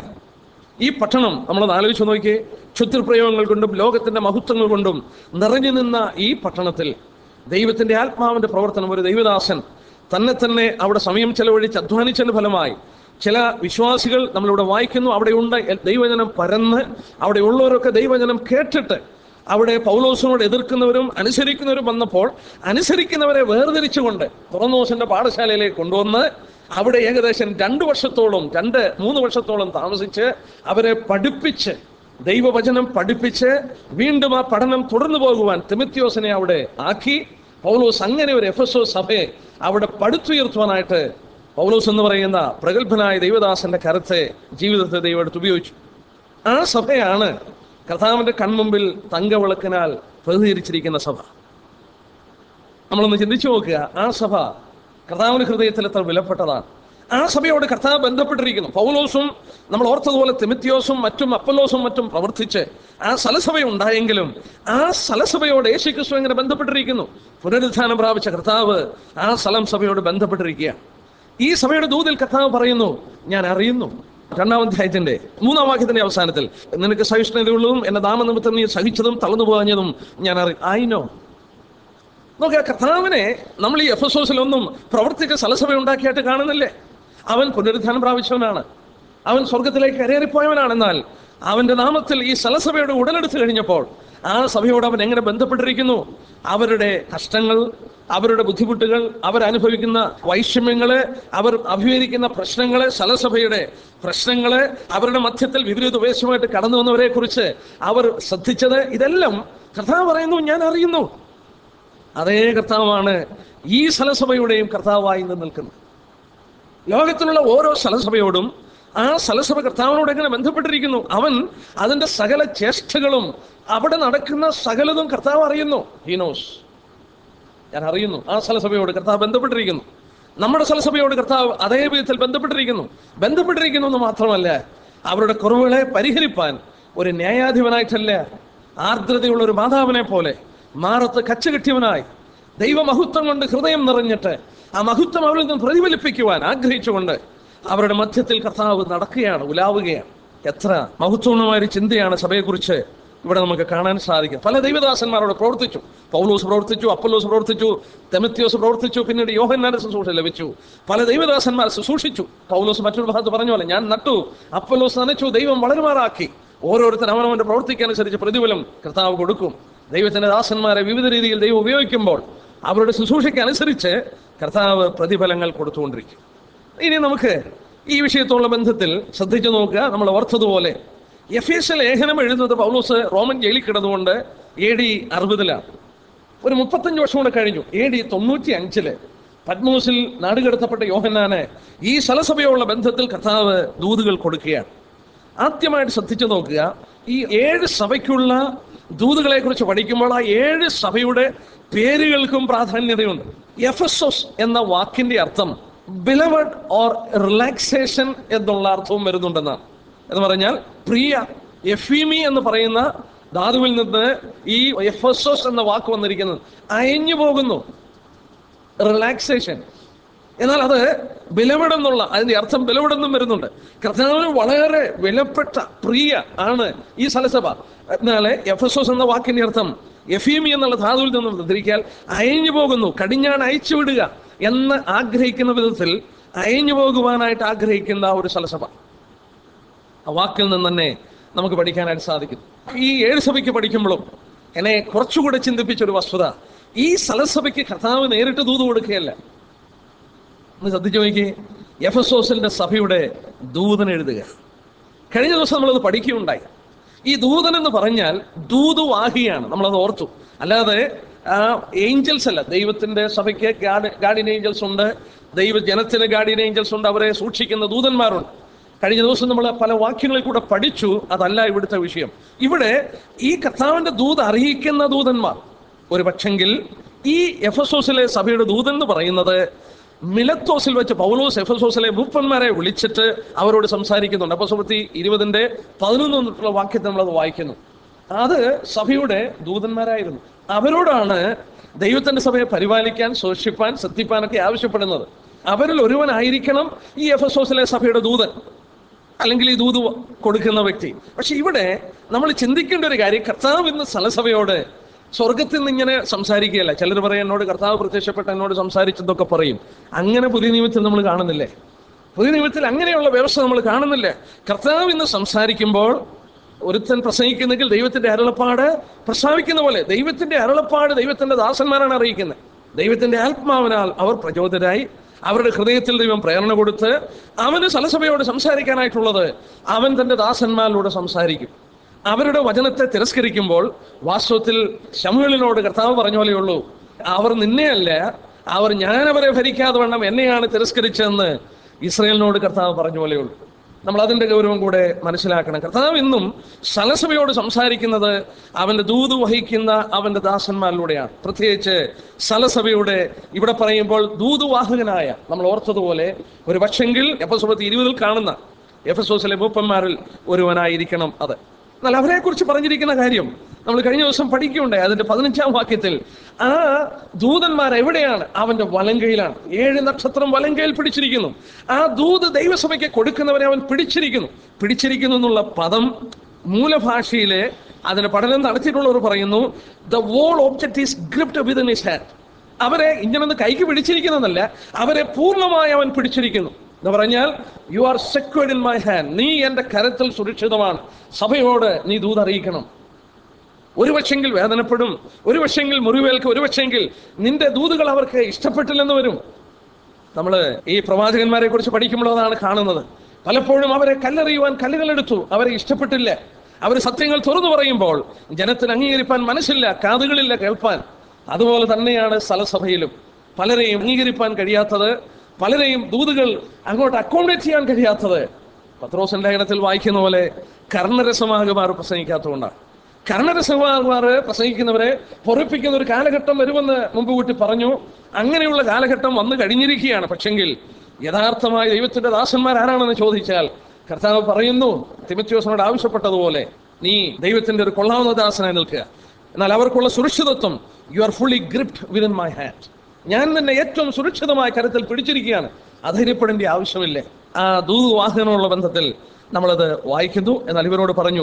ഈ പട്ടണം നമ്മളത് ആലോചിച്ച് നോക്കിയേ ക്ഷുദ്രപ്രയോഗങ്ങൾ കൊണ്ടും ലോകത്തിന്റെ മഹത്വങ്ങൾ കൊണ്ടും നിറഞ്ഞു നിന്ന ഈ പട്ടണത്തിൽ ദൈവത്തിന്റെ ആത്മാവിന്റെ പ്രവർത്തനം ഒരു ദൈവദാസൻ തന്നെ തന്നെ അവിടെ സമയം ചെലവഴിച്ച് അധ്വാനിച്ചതിന്റെ ഫലമായി ചില വിശ്വാസികൾ നമ്മളിവിടെ വായിക്കുന്നു അവിടെയുണ്ട് ദൈവജനം പരന്ന് അവിടെ ഉള്ളവരൊക്കെ ദൈവജനം കേട്ടിട്ട് അവിടെ പൗലോസിനോട് എതിർക്കുന്നവരും അനുസരിക്കുന്നവരും വന്നപ്പോൾ അനുസരിക്കുന്നവരെ വേർതിരിച്ചുകൊണ്ട് തുറന്നോസിന്റെ പാഠശാലയിലേക്ക് കൊണ്ടുവന്ന് അവിടെ ഏകദേശം രണ്ട് വർഷത്തോളം രണ്ട് മൂന്ന് വർഷത്തോളം താമസിച്ച് അവരെ പഠിപ്പിച്ച് ദൈവവചനം പഠിപ്പിച്ച് വീണ്ടും ആ പഠനം തുടർന്നു പോകുവാൻ തിമിത്യോസിനെ അവിടെ ആക്കി പൗലോസ് അങ്ങനെ ഒരു എഫ് സഭയെ അവിടെ പടുത്തുയർത്തുവാനായിട്ട് പൗലോസ് എന്ന് പറയുന്ന പ്രഗത്ഭനായ ദൈവദാസന്റെ കരത്തെ ജീവിതത്തെ ദൈവം എടുത്ത് ഉപയോഗിച്ചു ആ സഭയാണ് കർത്താവിന്റെ കൺമുമ്പിൽ തങ്കവിളക്കിനാൽ പ്രതികരിച്ചിരിക്കുന്ന സഭ നമ്മളൊന്ന് ചിന്തിച്ചു നോക്കുക ആ സഭ കർത്താവിന്റെ ഹൃദയത്തിൽ എത്ര വിലപ്പെട്ടതാണ് ആ സഭയോട് കർത്താവ് ബന്ധപ്പെട്ടിരിക്കുന്നു പൗലോസും നമ്മൾ ഓർത്തതുപോലെ തിമിത്യോസും മറ്റും അപ്പലോസും മറ്റും പ്രവർത്തിച്ച് ആ സലസഭ ഉണ്ടായെങ്കിലും ആ സലസഭയോട് യേശു ക്രിസ്തു എങ്ങനെ ബന്ധപ്പെട്ടിരിക്കുന്നു പുനരുദ്ധാനം പ്രാപിച്ച കർത്താവ് ആ സ്ഥലം സഭയോട് ബന്ധപ്പെട്ടിരിക്കുകയാണ് ഈ സഭയുടെ ദൂതിൽ കർത്താവ് പറയുന്നു ഞാൻ അറിയുന്നു രണ്ടാം അധ്യായത്തിന്റെ മൂന്നാം വാക്യത്തിന്റെ അവസാനത്തിൽ നിനക്ക് സഹിഷ്ണുതയുള്ളതും എന്റെ നാമനിമിത്തം നീ സഹിച്ചതും തളർന്നു പോകാഞ്ഞതും ഞാൻ അറി ഐ നോ നോക്കുക കർത്താവിനെ നമ്മൾ ഈ എഫ് എസ് ഒസിലൊന്നും പ്രവർത്തിച്ച സലസഭ ഉണ്ടാക്കിയായിട്ട് കാണുന്നില്ലേ അവൻ പുനരുദ്ധാനം പ്രാപിച്ചവനാണ് അവൻ സ്വർഗത്തിലേക്ക് കരേറിപ്പോയവനാണ് എന്നാൽ അവന്റെ നാമത്തിൽ ഈ സലസഭയുടെ ഉടലെടുത്ത് കഴിഞ്ഞപ്പോൾ ആ സഭയോട് അവൻ എങ്ങനെ ബന്ധപ്പെട്ടിരിക്കുന്നു അവരുടെ കഷ്ടങ്ങൾ അവരുടെ ബുദ്ധിമുട്ടുകൾ അവരനുഭവിക്കുന്ന വൈഷമ്യങ്ങള് അവർ അഭിമുഖീകരിക്കുന്ന പ്രശ്നങ്ങള് സലസഭയുടെ പ്രശ്നങ്ങള് അവരുടെ മധ്യത്തിൽ വിപരീത ഉപദേശമായിട്ട് കടന്നു വന്നവരെ കുറിച്ച് അവർ ശ്രദ്ധിച്ചത് ഇതെല്ലാം കർത്താവ് പറയുന്നു ഞാൻ അറിയുന്നു അതേ കർത്താവാണ് ഈ സലസഭയുടെയും കർത്താവായി ഇന്ന് നിൽക്കുന്നത് ലോകത്തിലുള്ള ഓരോ സലസഭയോടും ആ സലസഭ കർത്താവിനോട് എങ്ങനെ ബന്ധപ്പെട്ടിരിക്കുന്നു അവൻ അതിന്റെ സകല ചേഷ്ടകളും അവിടെ നടക്കുന്ന സകലതും കർത്താവ് അറിയുന്നു ഹീനോസ് ഞാൻ അറിയുന്നു ആ സലസഭയോട് കർത്താവ് ബന്ധപ്പെട്ടിരിക്കുന്നു നമ്മുടെ സലസഭയോട് കർത്താവ് അതേ വിധത്തിൽ ബന്ധപ്പെട്ടിരിക്കുന്നു ബന്ധപ്പെട്ടിരിക്കുന്നു എന്ന് മാത്രമല്ല അവരുടെ കുറവുകളെ പരിഹരിപ്പാൻ ഒരു ന്യായാധിപനായിട്ടല്ല ആർദ്രതയുള്ള ഒരു മാതാവിനെ പോലെ മാറത്ത് കച്ചകെട്ടിയവനായി ദൈവമഹത്വം കൊണ്ട് ഹൃദയം നിറഞ്ഞിട്ട് ആ മഹത്വം അവരിൽ നിന്ന് പ്രതിഫലിപ്പിക്കുവാൻ ആഗ്രഹിച്ചുകൊണ്ട് അവരുടെ മധ്യത്തിൽ കർത്താവ് നടക്കുകയാണ് ഉലാവുകയാണ് എത്ര മഹത്വപൂർണമായ ഒരു ചിന്തയാണ് സഭയെക്കുറിച്ച് ഇവിടെ നമുക്ക് കാണാൻ സാധിക്കും പല ദൈവദാസന്മാരോട് പ്രവർത്തിച്ചു പൗലോസ് പ്രവർത്തിച്ചു അപ്പലോസ് പ്രവർത്തിച്ചു തെമത്യോസ് പ്രവർത്തിച്ചു പിന്നീട് യോഹന്നാന്റെ ശുശ്രൂഷ ലഭിച്ചു പല ദൈവദാസന്മാർ ശുശ്രൂഷിച്ചു പൗലോസ് മറ്റൊരു ഭാഗത്ത് പറഞ്ഞ പോലെ ഞാൻ നട്ടു അപ്പലോസ് നനച്ചു ദൈവം വളരുമാറാക്കി ഓരോരുത്തർ അവനവന്റെ പ്രവർത്തിക്കനുസരിച്ച് പ്രതിഫലം കർത്താവ് കൊടുക്കും ദൈവത്തിന്റെ ദാസന്മാരെ വിവിധ രീതിയിൽ ദൈവം ഉപയോഗിക്കുമ്പോൾ അവരുടെ ശുശ്രൂഷയ്ക്ക് അനുസരിച്ച് കർത്താവ് പ്രതിഫലങ്ങൾ കൊടുത്തുകൊണ്ടിരിക്കും ഇനി നമുക്ക് ഈ വിഷയത്തോടുള്ള ബന്ധത്തിൽ ശ്രദ്ധിച്ചു നോക്കുക നമ്മൾ ഓർത്തതുപോലെ എഫ് എസ് ലേഖനം എഴുതുന്നത് പൗലോസ് റോമൻ ജയിലിൽ കിടന്നുകൊണ്ട് എ ഡി അറുപതിലാണ് ഒരു മുപ്പത്തഞ്ച് വർഷം കൂടെ കഴിഞ്ഞു എ ഡി തൊണ്ണൂറ്റി അഞ്ചില് പത്മോസിൽ നാടുകടത്തപ്പെട്ട യോഹന്നാന് ഈ സലസഭയോടുള്ള ബന്ധത്തിൽ കർത്താവ് ദൂതുകൾ കൊടുക്കുകയാണ് ആദ്യമായിട്ട് ശ്രദ്ധിച്ചു നോക്കുക ഈ ഏഴ് സഭയ്ക്കുള്ള ദൂതുകളെ കുറിച്ച് പഠിക്കുമ്പോൾ ആ ഏഴ് സഭയുടെ പേരുകൾക്കും പ്രാധാന്യതയുണ്ട് എഫസോസ് എന്ന വാക്കിന്റെ അർത്ഥം ബിലവഡ് ഓർ റിലാക്സേഷൻ എന്നുള്ള അർത്ഥവും വരുന്നുണ്ടെന്നാണ് എന്ന് പറഞ്ഞാൽ പ്രിയ എഫീമി എന്ന് പറയുന്ന ധാതുവിൽ നിന്ന് ഈ എഫസോസ് എന്ന വാക്ക് വന്നിരിക്കുന്നത് അയഞ്ഞു പോകുന്നു റിലാക്സേഷൻ എന്നാൽ അത് ബലവിടെന്നുള്ള അതിന്റെ അർത്ഥം ബലവിടെന്നും വരുന്നുണ്ട് കർത്താവിന് വളരെ വിലപ്പെട്ട പ്രിയ ആണ് ഈ സലസഭ എന്നാൽ എഫസോസ് എന്ന വാക്കിന്റെ അർത്ഥം എഫീമി എന്നുള്ള ധാതുവിൽ നിന്നും ധരിക്കാൻ അയഞ്ഞു പോകുന്നു കടിഞ്ഞാൻ അയച്ചു വിടുക എന്ന് ആഗ്രഹിക്കുന്ന വിധത്തിൽ അയഞ്ഞു പോകുവാനായിട്ട് ആഗ്രഹിക്കുന്ന ഒരു സലസഭ ആ വാക്കിൽ നിന്ന് തന്നെ നമുക്ക് പഠിക്കാനായിട്ട് സാധിക്കും ഈ ഏഴ് സഭയ്ക്ക് പഠിക്കുമ്പോഴും എന്നെ കുറച്ചുകൂടെ ചിന്തിപ്പിച്ച ഒരു വസ്തുത ഈ സലസഭയ്ക്ക് കർത്താവ് നേരിട്ട് ദൂത് കൊടുക്കുകയല്ല ഒന്ന് ശ്രദ്ധിച്ചു നോക്കി എഫസോസിന്റെ സഭയുടെ ദൂതൻ എഴുതുക കഴിഞ്ഞ ദിവസം നമ്മളത് പഠിക്കുകയുണ്ടായി ഈ ദൂതൻ എന്ന് പറഞ്ഞാൽ ദൂതുവാഹിയാണ് നമ്മളത് ഓർത്തു അല്ലാതെ ഏഞ്ചൽസ് അല്ല ദൈവത്തിന്റെ സഭയ്ക്ക് ഗാർഡിയൻ ഏഞ്ചൽസ് ഉണ്ട് ദൈവ ജനത്തിന് ഗാർഡിയൻ ഏഞ്ചൽസ് ഉണ്ട് അവരെ സൂക്ഷിക്കുന്ന ദൂതന്മാരുണ്ട് കഴിഞ്ഞ ദിവസം നമ്മൾ പല വാക്യങ്ങളിൽ കൂടെ പഠിച്ചു അതല്ല ഇവിടുത്തെ വിഷയം ഇവിടെ ഈ കർത്താവിന്റെ ദൂത് അറിയിക്കുന്ന ദൂതന്മാർ ഒരു പക്ഷെങ്കിൽ ഈ എഫസോസിലെ സഭയുടെ ദൂതൻ എന്ന് പറയുന്നത് മിലത്തോസിൽ വെച്ച് പൗലോസ് എഫസോസിലെ മൂപ്പന്മാരെ വിളിച്ചിട്ട് അവരോട് സംസാരിക്കുന്നുണ്ട് അപ്പൊ സുഹൃത്തി ഇരുപതിന്റെ പതിനൊന്ന് തൊട്ടുള്ള വാക്യത്തിൽ നമ്മളത് വായിക്കുന്നു അത് സഭയുടെ ദൂതന്മാരായിരുന്നു അവരോടാണ് ദൈവത്തിന്റെ സഭയെ പരിപാലിക്കാൻ സൂക്ഷിപ്പാൻ ശ്രദ്ധിപ്പാനൊക്കെ ആവശ്യപ്പെടുന്നത് അവരിൽ ഒരുവനായിരിക്കണം ഈ എഫസോസിലെ സഭയുടെ ദൂതൻ അല്ലെങ്കിൽ ഈ ദൂത് കൊടുക്കുന്ന വ്യക്തി പക്ഷെ ഇവിടെ നമ്മൾ ചിന്തിക്കേണ്ട ഒരു കാര്യം കർത്താവ് ഇന്ന് സ്ഥലസഭയോട് സ്വർഗത്തിൽ നിന്ന് ഇങ്ങനെ സംസാരിക്കുകയല്ല ചിലർ പറയും എന്നോട് കർത്താവ് പ്രത്യക്ഷപ്പെട്ട് എന്നോട് സംസാരിച്ചതൊക്കെ പറയും അങ്ങനെ പുതിയ നിയമത്തിൽ നമ്മൾ കാണുന്നില്ലേ പുതിയ നിയമത്തിൽ അങ്ങനെയുള്ള വ്യവസ്ഥ നമ്മൾ കാണുന്നില്ല കർത്താവ് ഇന്ന് സംസാരിക്കുമ്പോൾ ഒരുത്തൻ പ്രസംഗിക്കുന്നെങ്കിൽ ദൈവത്തിന്റെ അരുളപ്പാട് പ്രസ്താവിക്കുന്ന പോലെ ദൈവത്തിന്റെ അരുളപ്പാട് ദൈവത്തിന്റെ ദാസന്മാരാണ് അറിയിക്കുന്നത് ദൈവത്തിന്റെ ആത്മാവിനാൽ അവർ പ്രചോദരായി അവരുടെ ഹൃദയത്തിൽ ദൈവം പ്രേരണ കൊടുത്ത് അവന് സലസഭയോട് സംസാരിക്കാനായിട്ടുള്ളത് അവൻ തന്റെ ദാസന്മാരിലൂടെ സംസാരിക്കും അവരുടെ വചനത്തെ തിരസ്കരിക്കുമ്പോൾ വാസ്തവത്തിൽ ശമുകളിനോട് കർത്താവ് പറഞ്ഞ പോലെയുള്ളൂ അവർ നിന്നെയല്ല അവർ ഞാൻ അവരെ ഭരിക്കാതെ വണ്ണം എന്നെയാണ് തിരസ്കരിച്ചതെന്ന് ഇസ്രയേലിനോട് കർത്താവ് പറഞ്ഞ പോലെയുള്ളൂ നമ്മൾ അതിന്റെ ഗൗരവം കൂടെ മനസ്സിലാക്കണം കർത്താവ് ഇന്നും സലസഭയോട് സംസാരിക്കുന്നത് അവന്റെ ദൂത് വഹിക്കുന്ന അവന്റെ ദാസന്മാരിലൂടെയാണ് പ്രത്യേകിച്ച് സലസഭയുടെ ഇവിടെ പറയുമ്പോൾ ദൂതുവാഹകനായ നമ്മൾ ഓർത്തതുപോലെ ഒരു പക്ഷെങ്കിൽ എഫസോപത്തി ഇരുപതിൽ കാണുന്ന എഫസോസിലെ മൂപ്പന്മാരിൽ ഒരുവനായിരിക്കണം അത് എന്നാൽ അവരെ കുറിച്ച് പറഞ്ഞിരിക്കുന്ന കാര്യം നമ്മൾ കഴിഞ്ഞ ദിവസം പഠിക്കുകയുണ്ടായി അതിന്റെ പതിനഞ്ചാം വാക്യത്തിൽ ആ ദൂതന്മാർ എവിടെയാണ് അവന്റെ വലങ്കയിലാണ് ഏഴ് നക്ഷത്രം വലങ്കയിൽ പിടിച്ചിരിക്കുന്നു ആ ദൂത് ദൈവസഭയ്ക്ക് കൊടുക്കുന്നവരെ അവൻ പിടിച്ചിരിക്കുന്നു പിടിച്ചിരിക്കുന്നു എന്നുള്ള പദം മൂലഭാഷയിലെ അതിന് പഠനം നടത്തിയിട്ടുള്ളവർ പറയുന്നു the whole object is gripped with his hand അവരെ ഇങ്ങനൊന്ന് കൈക്ക് പിടിച്ചിരിക്കുന്നതല്ല അവരെ പൂർണ്ണമായി അവൻ പിടിച്ചിരിക്കുന്നു എന്ന് പറഞ്ഞാൽ you are secured in my hand നീ എൻ്റെ കരത്തിൽ സുരക്ഷിതമാണ് സഭയോട് നീ ദൂതറിയിക്കണം ഒരു പക്ഷെങ്കിൽ വേദനപ്പെടും ഒരു പക്ഷെങ്കിൽ മുറിവേൽക്കും ഒരു പക്ഷെങ്കിൽ നിന്റെ ദൂതുകൾ അവർക്ക് ഇഷ്ടപ്പെട്ടില്ലെന്ന് വരും നമ്മൾ ഈ പ്രവാചകന്മാരെ കുറിച്ച് പഠിക്കുമ്പോൾ അതാണ് കാണുന്നത് പലപ്പോഴും അവരെ കല്ലെറിയുവാൻ കല്ലുകളെടുത്തു അവരെ ഇഷ്ടപ്പെട്ടില്ല അവർ സത്യങ്ങൾ തുറന്നു പറയുമ്പോൾ ജനത്തിന് അംഗീകരിപ്പാൻ മനസ്സില്ല കാതുകളില്ല കേൾപ്പാൻ അതുപോലെ തന്നെയാണ് സ്ഥലസഭയിലും പലരെയും അംഗീകരിപ്പാൻ കഴിയാത്തത് പലരെയും ദൂതുകൾ അങ്ങോട്ട് അക്കോമഡേറ്റ് ചെയ്യാൻ കഴിയാത്തത് പത്രോസൻ ലേഖനത്തിൽ വായിക്കുന്ന പോലെ കർണരസമാകുമാർ പ്രസംഗിക്കാത്തതുകൊണ്ടാണ് കർണരസമാകുമാർ പ്രസംഗിക്കുന്നവരെ പൊറപ്പിക്കുന്ന ഒരു കാലഘട്ടം വരുമെന്ന് മുമ്പ് കൂട്ടി പറഞ്ഞു അങ്ങനെയുള്ള കാലഘട്ടം വന്നു കഴിഞ്ഞിരിക്കുകയാണ് പക്ഷെങ്കിൽ യഥാർത്ഥമായ ദൈവത്തിന്റെ ദാസന്മാർ ആരാണെന്ന് ചോദിച്ചാൽ കർത്താവ് പറയുന്നു തിമത്യോസിനോട് ആവശ്യപ്പെട്ടതുപോലെ നീ ദൈവത്തിന്റെ ഒരു കൊള്ളാവുന്ന ദാസനായി നിൽക്കുക എന്നാൽ അവർക്കുള്ള സുരക്ഷിതത്വം you are fully gripped within my hand ഞാൻ തന്നെ ഏറ്റവും സുരക്ഷിതമായ കരത്തിൽ പിടിച്ചിരിക്കുകയാണ് അധൈര്യപ്പെടേണ്ട ആവശ്യമില്ല ആ ദൂതുവാഹനമുള്ള ബന്ധത്തിൽ നമ്മളത് വായിക്കുന്നു എന്നാൽ ഇവരോട് പറഞ്ഞു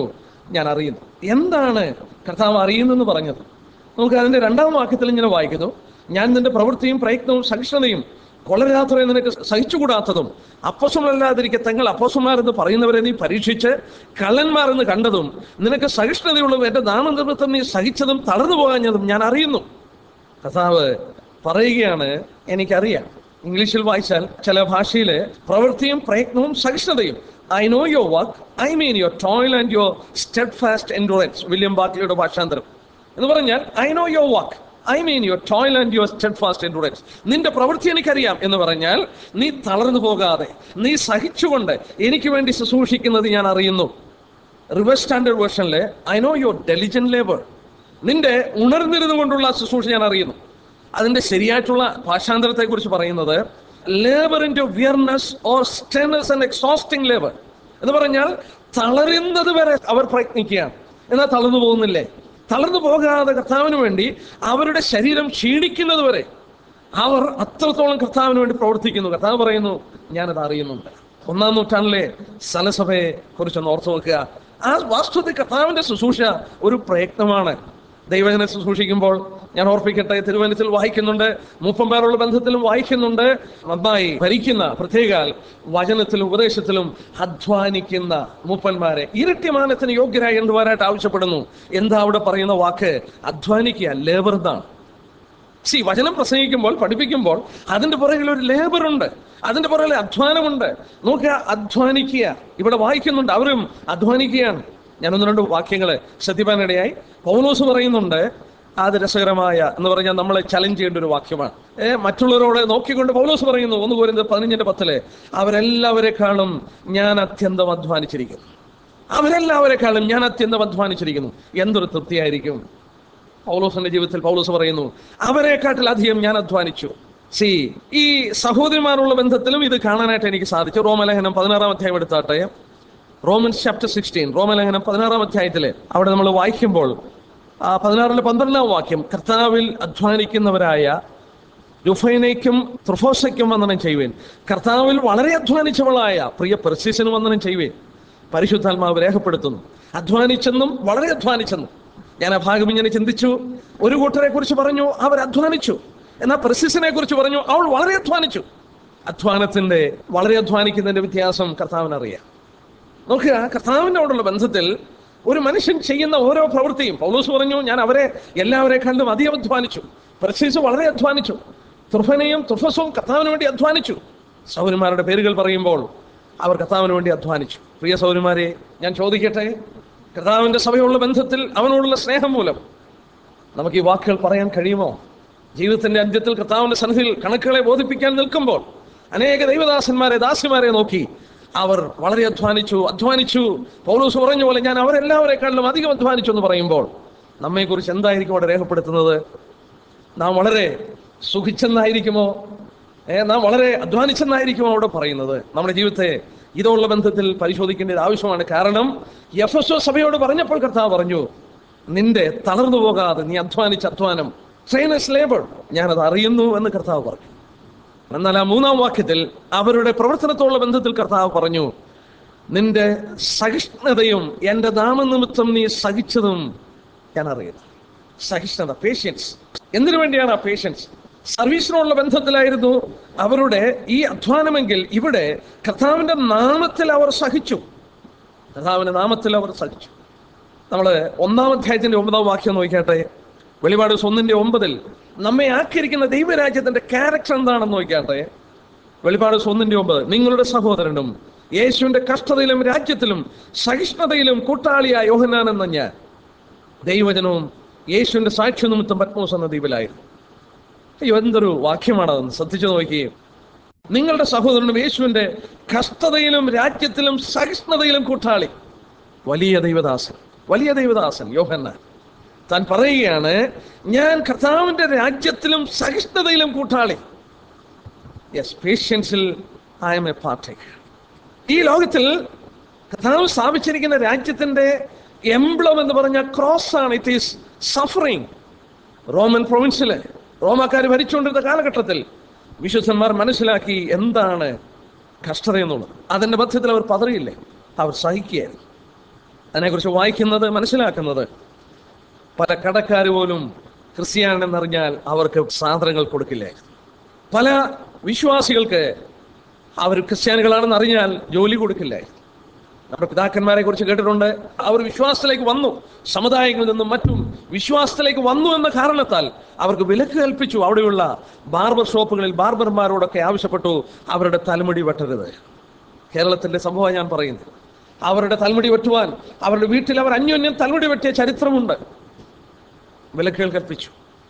ഞാൻ അറിയുന്നു എന്താണ് കർത്താവ് അറിയുന്നെന്ന് പറഞ്ഞത് നമുക്ക് അതിന്റെ രണ്ടാം വാക്യത്തിൽ ഇങ്ങനെ വായിക്കുന്നു ഞാൻ നിന്റെ പ്രവൃത്തിയും പ്രയത്നവും സഹിഷ്ണുതയും കൊളരാത്തവരെ നിനക്ക് സഹിച്ചുകൂടാത്തതും അപ്പസമല്ലാതിരിക്കെ തങ്ങൾ അപ്പസന്മാരെന്ന് പറയുന്നവരെ നീ പരീക്ഷിച്ച് കള്ളന്മാരെന്ന് കണ്ടതും നിനക്ക് സഹിഷ്ണുതയുള്ളതും എന്റെ നാമനിർമ്മത്തം നീ സഹിച്ചതും തളർന്നു പോകാഞ്ഞതും ഞാൻ അറിയുന്നു കർത്താവ് പറയുകയാണ് എനിക്കറിയാം ഇംഗ്ലീഷിൽ വായിച്ചാൽ ചില ഭാഷയില് പ്രവൃത്തിയും പ്രയത്നവും സഹിഷ്ണുതയും I know your work I mean your toil and your steadfast endurance William ബാർക്ലിയുടെ ഭാഷാന്തരം എന്ന് പറഞ്ഞാൽ I know your work I mean your toil and your steadfast endurance നിന്റെ പ്രവൃത്തി എനിക്കറിയാം എന്ന് പറഞ്ഞാൽ നീ തളർന്നു പോകാതെ നീ സഹിച്ചുകൊണ്ട് എനിക്ക് വേണ്ടി ശുശ്രൂഷിക്കുന്നത് ഞാൻ അറിയുന്നു റിവേഴ്സ് സ്റ്റാൻഡേർഡ് വേർഷനിലെ I know your diligent labour നിന്റെ ഉണർന്നിരുന്നു കൊണ്ടുള്ള ശുശ്രൂഷ ഞാൻ അറിയുന്നു അതിന്റെ ശരിയായിട്ടുള്ള ഭാഷാന്തരത്തെ കുറിച്ച് പറയുന്നത് labour into weariness or strenuous and exhausting labour എന്ന് പറഞ്ഞാൽ തളരുന്നത് വരെ അവർ പ്രയത്നിക്കുകയാണ് എന്നാൽ തളർന്നു പോകുന്നില്ലേ തളർന്നു പോകാതെ കർത്താവിന് വേണ്ടി അവരുടെ ശരീരം ക്ഷീണിക്കുന്നത് വരെ അവർ അത്രത്തോളം കർത്താവിന് വേണ്ടി പ്രവർത്തിക്കുന്നു കർത്താവ് പറയുന്നു ഞാനത് അറിയുന്നുണ്ട് ഒന്നാം നൂറ്റാണ്ടിലെ സലസഭയെ കുറിച്ചൊന്ന് ഓർത്തു നോക്കുക ആ വാസ്തവത്തിൽ കർത്താവിന്റെ ശുശ്രൂഷ ഒരു പ്രയത്നമാണ് ദൈവജനെ ശുശ്രൂഷിക്കുമ്പോൾ ഞാൻ ഓർപ്പിക്കട്ടെ തിരുവനന്തപുരത്തിൽ വായിക്കുന്നുണ്ട് മുപ്പം പേരുള്ള ബന്ധത്തിലും വായിക്കുന്നുണ്ട് നന്നായി ഭരിക്കുന്ന പ്രത്യേക വചനത്തിലും ഉപദേശത്തിലും അധ്വാനിക്കുന്ന മൂപ്പന്മാരെ ഇരട്ടിമാനത്തിന് യോഗ്യരായി എന്തുവാനായിട്ട് ആവശ്യപ്പെടുന്നു എന്താ അവിടെ പറയുന്ന വാക്ക് അധ്വാനിക്കുക ലേബർ എന്നാണ് സി വചനം പ്രസംഗിക്കുമ്പോൾ പഠിപ്പിക്കുമ്പോൾ അതിന്റെ പുറകിൽ ഒരു ലേബർ ഉണ്ട് അതിന്റെ പുറകിൽ അധ്വാനമുണ്ട് നോക്കുക അധ്വാനിക്കുക ഇവിടെ വായിക്കുന്നുണ്ട് അവരും അധ്വാനിക്കുകയാണ് ഞാൻ ഒന്ന് രണ്ട് വാക്യങ്ങള് ശ്രദ്ധിപ്പാനിടയായി പൗലോസ് പറയുന്നുണ്ട് അത് രസകരമായ എന്ന് പറഞ്ഞാൽ നമ്മളെ ചലഞ്ച് ചെയ്യേണ്ട ഒരു വാക്യമാണ് ഏ, മറ്റുള്ളവരോട് നോക്കിക്കൊണ്ട് പൗലോസ് പറയുന്നു ഒന്ന് പോരുന്നത് പതിനഞ്ചിന്റെ പത്തില് അവരെല്ലാവരെക്കാളും ഞാൻ അത്യന്തം അധ്വാനിച്ചിരിക്കുന്നു അവരെല്ലാവരെക്കാളും ഞാൻ അത്യന്തം അധ്വാനിച്ചിരിക്കുന്നു എന്തൊരു തൃപ്തിയായിരിക്കും പൗലോസിന്റെ ജീവിതത്തിൽ പൗലോസ് പറയുന്നു അവരെക്കാട്ടിൽ അധികം ഞാൻ അധ്വാനിച്ചു സി ഈ സഹോദരിമാരുള്ള ബന്ധത്തിലും ഇത് കാണാനായിട്ട് എനിക്ക് സാധിച്ചു റോമലേഖനം പതിനാറാം അധ്യായം എടുത്താട്ടെ റോമൻസ് ചാപ്റ്റർ സിക്സ്റ്റീൻ റോമലേഖനം പതിനാറാം അധ്യായത്തില് അവിടെ നമ്മൾ വായിക്കുമ്പോൾ ആ പതിനാറിലെ പന്ത്രണ്ടാം വാക്യം കർത്താവിൽ അധ്വാനിക്കുന്നവരായ രുഫൈനയ്ക്കും ത്രുഫോസയ്ക്കും വന്ദനം ചെയ്യുവേൻ കർത്താവിൽ വളരെ അധ്വാനിച്ചവളായ പ്രിയ പെർസിസിന് വന്ദനം ചെയ്യുവേൻ പരിശുദ്ധാത്മാവ് രേഖപ്പെടുത്തുന്നു അധ്വാനിച്ചെന്നും വളരെ അധ്വാനിച്ചെന്നും ഞാൻ ആ ഭാഗം ഇങ്ങനെ ചിന്തിച്ചു ഒരു കൂട്ടരെ കുറിച്ച് പറഞ്ഞു അവർ അധ്വാനിച്ചു എന്നാൽ പ്രസിസിനെ കുറിച്ച് പറഞ്ഞു അവൾ വളരെ അധ്വാനിച്ചു അധ്വാനത്തിന്റെ വളരെ അധ്വാനിക്കുന്നതിന്റെ വ്യത്യാസം കർത്താവിനറിയാം നോക്കുക കർത്താവിനോടുള്ള ബന്ധത്തിൽ ഒരു മനുഷ്യൻ ചെയ്യുന്ന ഓരോ പ്രവൃത്തിയും പൗലോസ് പറഞ്ഞു ഞാൻ അവരെ എല്ലാവരെക്കാളും അധികം അധ്വാനിച്ചു പ്രസീസ് വളരെ അധ്വാനിച്ചു തുർഫനയും തുർഫസും കർത്താവിന് വേണ്ടി അധ്വാനിച്ചു സൗരന്മാരുടെ പേരുകൾ പറയുമ്പോൾ അവർ കർത്താവിന് വേണ്ടി അധ്വാനിച്ചു പ്രിയ സൗരന്മാരെ ഞാൻ ചോദിക്കട്ടെ കർത്താവിന്റെ സഭയുള്ള ബന്ധത്തിൽ അവനോടുള്ള സ്നേഹം മൂലം നമുക്ക് ഈ വാക്കുകൾ പറയാൻ കഴിയുമോ ജീവിതത്തിന്റെ അന്ത്യത്തിൽ കർത്താവിന്റെ സന്നിധിയിൽ കണക്കുകളെ ബോധിപ്പിക്കാൻ നിൽക്കുമ്പോൾ അനേക ദൈവദാസന്മാരെ ദാസിമാരെ നോക്കി അവർ വളരെ അധ്വാനിച്ചു അധ്വാനിച്ചു പൗലോസ് പറഞ്ഞ പോലെ ഞാൻ അവരെല്ലാവരെക്കാളിലും അധികം അധ്വാനിച്ചു എന്ന് പറയുമ്പോൾ നമ്മെക്കുറിച്ച് എന്തായിരിക്കും അവിടെ രേഖപ്പെടുത്തുന്നത് നാം വളരെ സുഖിച്ചെന്നായിരിക്കുമോ ഏ, നാം വളരെ അധ്വാനിച്ചെന്നായിരിക്കുമോ അവിടെ പറയുന്നത് നമ്മുടെ ജീവിതത്തെ ഇതുള്ള ബന്ധത്തിൽ പരിശോധിക്കേണ്ടത് ആവശ്യമാണ് കാരണം എഫ് എസ് സഭയോട് പറഞ്ഞപ്പോൾ കർത്താവ് പറഞ്ഞു നിന്റെ തളർന്നു പോകാതെ നീ അധ്വാനിച്ച അധ്വാനം ട്രെയിനസ് ലേബർ ഞാനത് അറിയുന്നു എന്ന് കർത്താവ് പറഞ്ഞു എന്നാൽ ആ മൂന്നാം വാക്യത്തിൽ അവരുടെ പ്രവർത്തനത്തോടുള്ള ബന്ധത്തിൽ കർത്താവ് പറഞ്ഞു നിന്റെ സഹിഷ്ണുതയും എൻ്റെ നാമനിമിത്തം നീ സഹിച്ചതും ഞാൻ അറിയുന്നു സഹിഷ്ണുത പേഷ്യൻസ് എന്തിനു വേണ്ടിയാണ് ആ പേഷ്യൻസ് സർവീസിനോടുള്ള ബന്ധത്തിലായിരുന്നു അവരുടെ ഈ അധ്വാനമെങ്കിൽ ഇവിടെ കർത്താവിന്റെ നാമത്തിൽ അവർ സഹിച്ചു കർത്താവിന്റെ നാമത്തിൽ അവർ സഹിച്ചു നമ്മൾ ഒന്നാം അധ്യായത്തിന്റെ ഒമ്പതാം വാക്യം നോക്കിയാട്ടെ വെളിപാട് ഒന്നിന്റെ ഒമ്പതിൽ നമ്മെ ആക്കിയിരിക്കുന്ന ദൈവരാജ്യത്തിന്റെ ക്യാരക്ടർ എന്താണെന്ന് നോക്കിയാട്ടെ വെളിപാട് ഒന്നിന്റെ ഒമ്പത് നിങ്ങളുടെ സഹോദരനും യേശുവിന്റെ കഷ്ടതയിലും രാജ്യത്തിലും സഹിഷ്ണുതയിലും കൂട്ടാളിയായ യോഹനാൻ എന്ന ഞാൻ ദൈവജനവും യേശുവിന്റെ സാക്ഷ്യ നിമിത്തം പത്മോസ് എന്ന ദ്വീപിലായിരുന്നു അയ്യോ എന്തൊരു വാക്യമാണതെന്ന് ശ്രദ്ധിച്ചു നോക്കിയേ നിങ്ങളുടെ സഹോദരനും യേശുവിന്റെ കഷ്ടതയിലും രാജ്യത്തിലും സഹിഷ്ണുതയിലും കൂട്ടാളി വലിയ ദൈവദാസൻ വലിയ ദൈവദാസൻ യോഹന്നാൻ താൻ പറയുകയാണ് ഞാൻ കർത്താവിന്റെ രാജ്യത്തിലും സഹിഷ്ണുതയിലും കൂട്ടാളി യെസ് പേഷ്യൻസിൽ ഐ എം എ പാർട്ടേക്ക് ഈ ലോകത്തിൽ കർത്താവ് സ്ഥാപിച്ചിരിക്കുന്ന രാജ്യത്തിന്റെ എംബ്ലം എന്ന് പറഞ്ഞ ക്രോസ് ആണ് ഇറ്റ് ഈസ് സഫറിങ് റോമൻ പ്രൊവിൻസില് റോമാക്കാർ ഭരിച്ചുകൊണ്ടിരുന്ന കാലഘട്ടത്തിൽ വിശുദ്ധന്മാർ മനസ്സിലാക്കി എന്താണ് കഷ്ടത എന്നുള്ളത് അതിന്റെ മധ്യത്തിൽ അവർ പതറിയില്ലേ അവർ സഹിക്കുകയായിരുന്നു അതിനെക്കുറിച്ച് വായിക്കുന്നത് മനസ്സിലാക്കുന്നത് പല കടക്കാർ പോലും ക്രിസ്ത്യാനെന്നറിഞ്ഞാൽ അവർക്ക് സാധനങ്ങൾ കൊടുക്കില്ലേ പല വിശ്വാസികൾക്ക് അവർ ക്രിസ്ത്യാനികളാണെന്ന് അറിഞ്ഞാൽ ജോലി കൊടുക്കില്ലേ നമ്മുടെ പിതാക്കന്മാരെ കുറിച്ച് കേട്ടിട്ടുണ്ട് അവർ വിശ്വാസത്തിലേക്ക് വന്നു സമുദായങ്ങളിൽ നിന്നും മറ്റും വിശ്വാസത്തിലേക്ക് വന്നു എന്ന കാരണത്താൽ അവർക്ക് വിലക്ക് കൽപ്പിച്ചു അവിടെയുള്ള ബാർബർ ഷോപ്പുകളിൽ ബാർബർമാരോടൊക്കെ ആവശ്യപ്പെട്ടു അവരുടെ തലമുടി വെട്ടരുത് കേരളത്തിന്റെ സംഭവം ഞാൻ പറയുന്നത് അവരുടെ തലമുടി വെട്ടുവാൻ അവരുടെ വീട്ടിൽ അവർ അന്യോന്യം തലമുടി വെട്ടിയ ചരിത്രമുണ്ട് വിലക്കുകൾ കൽപ്പിച്ചു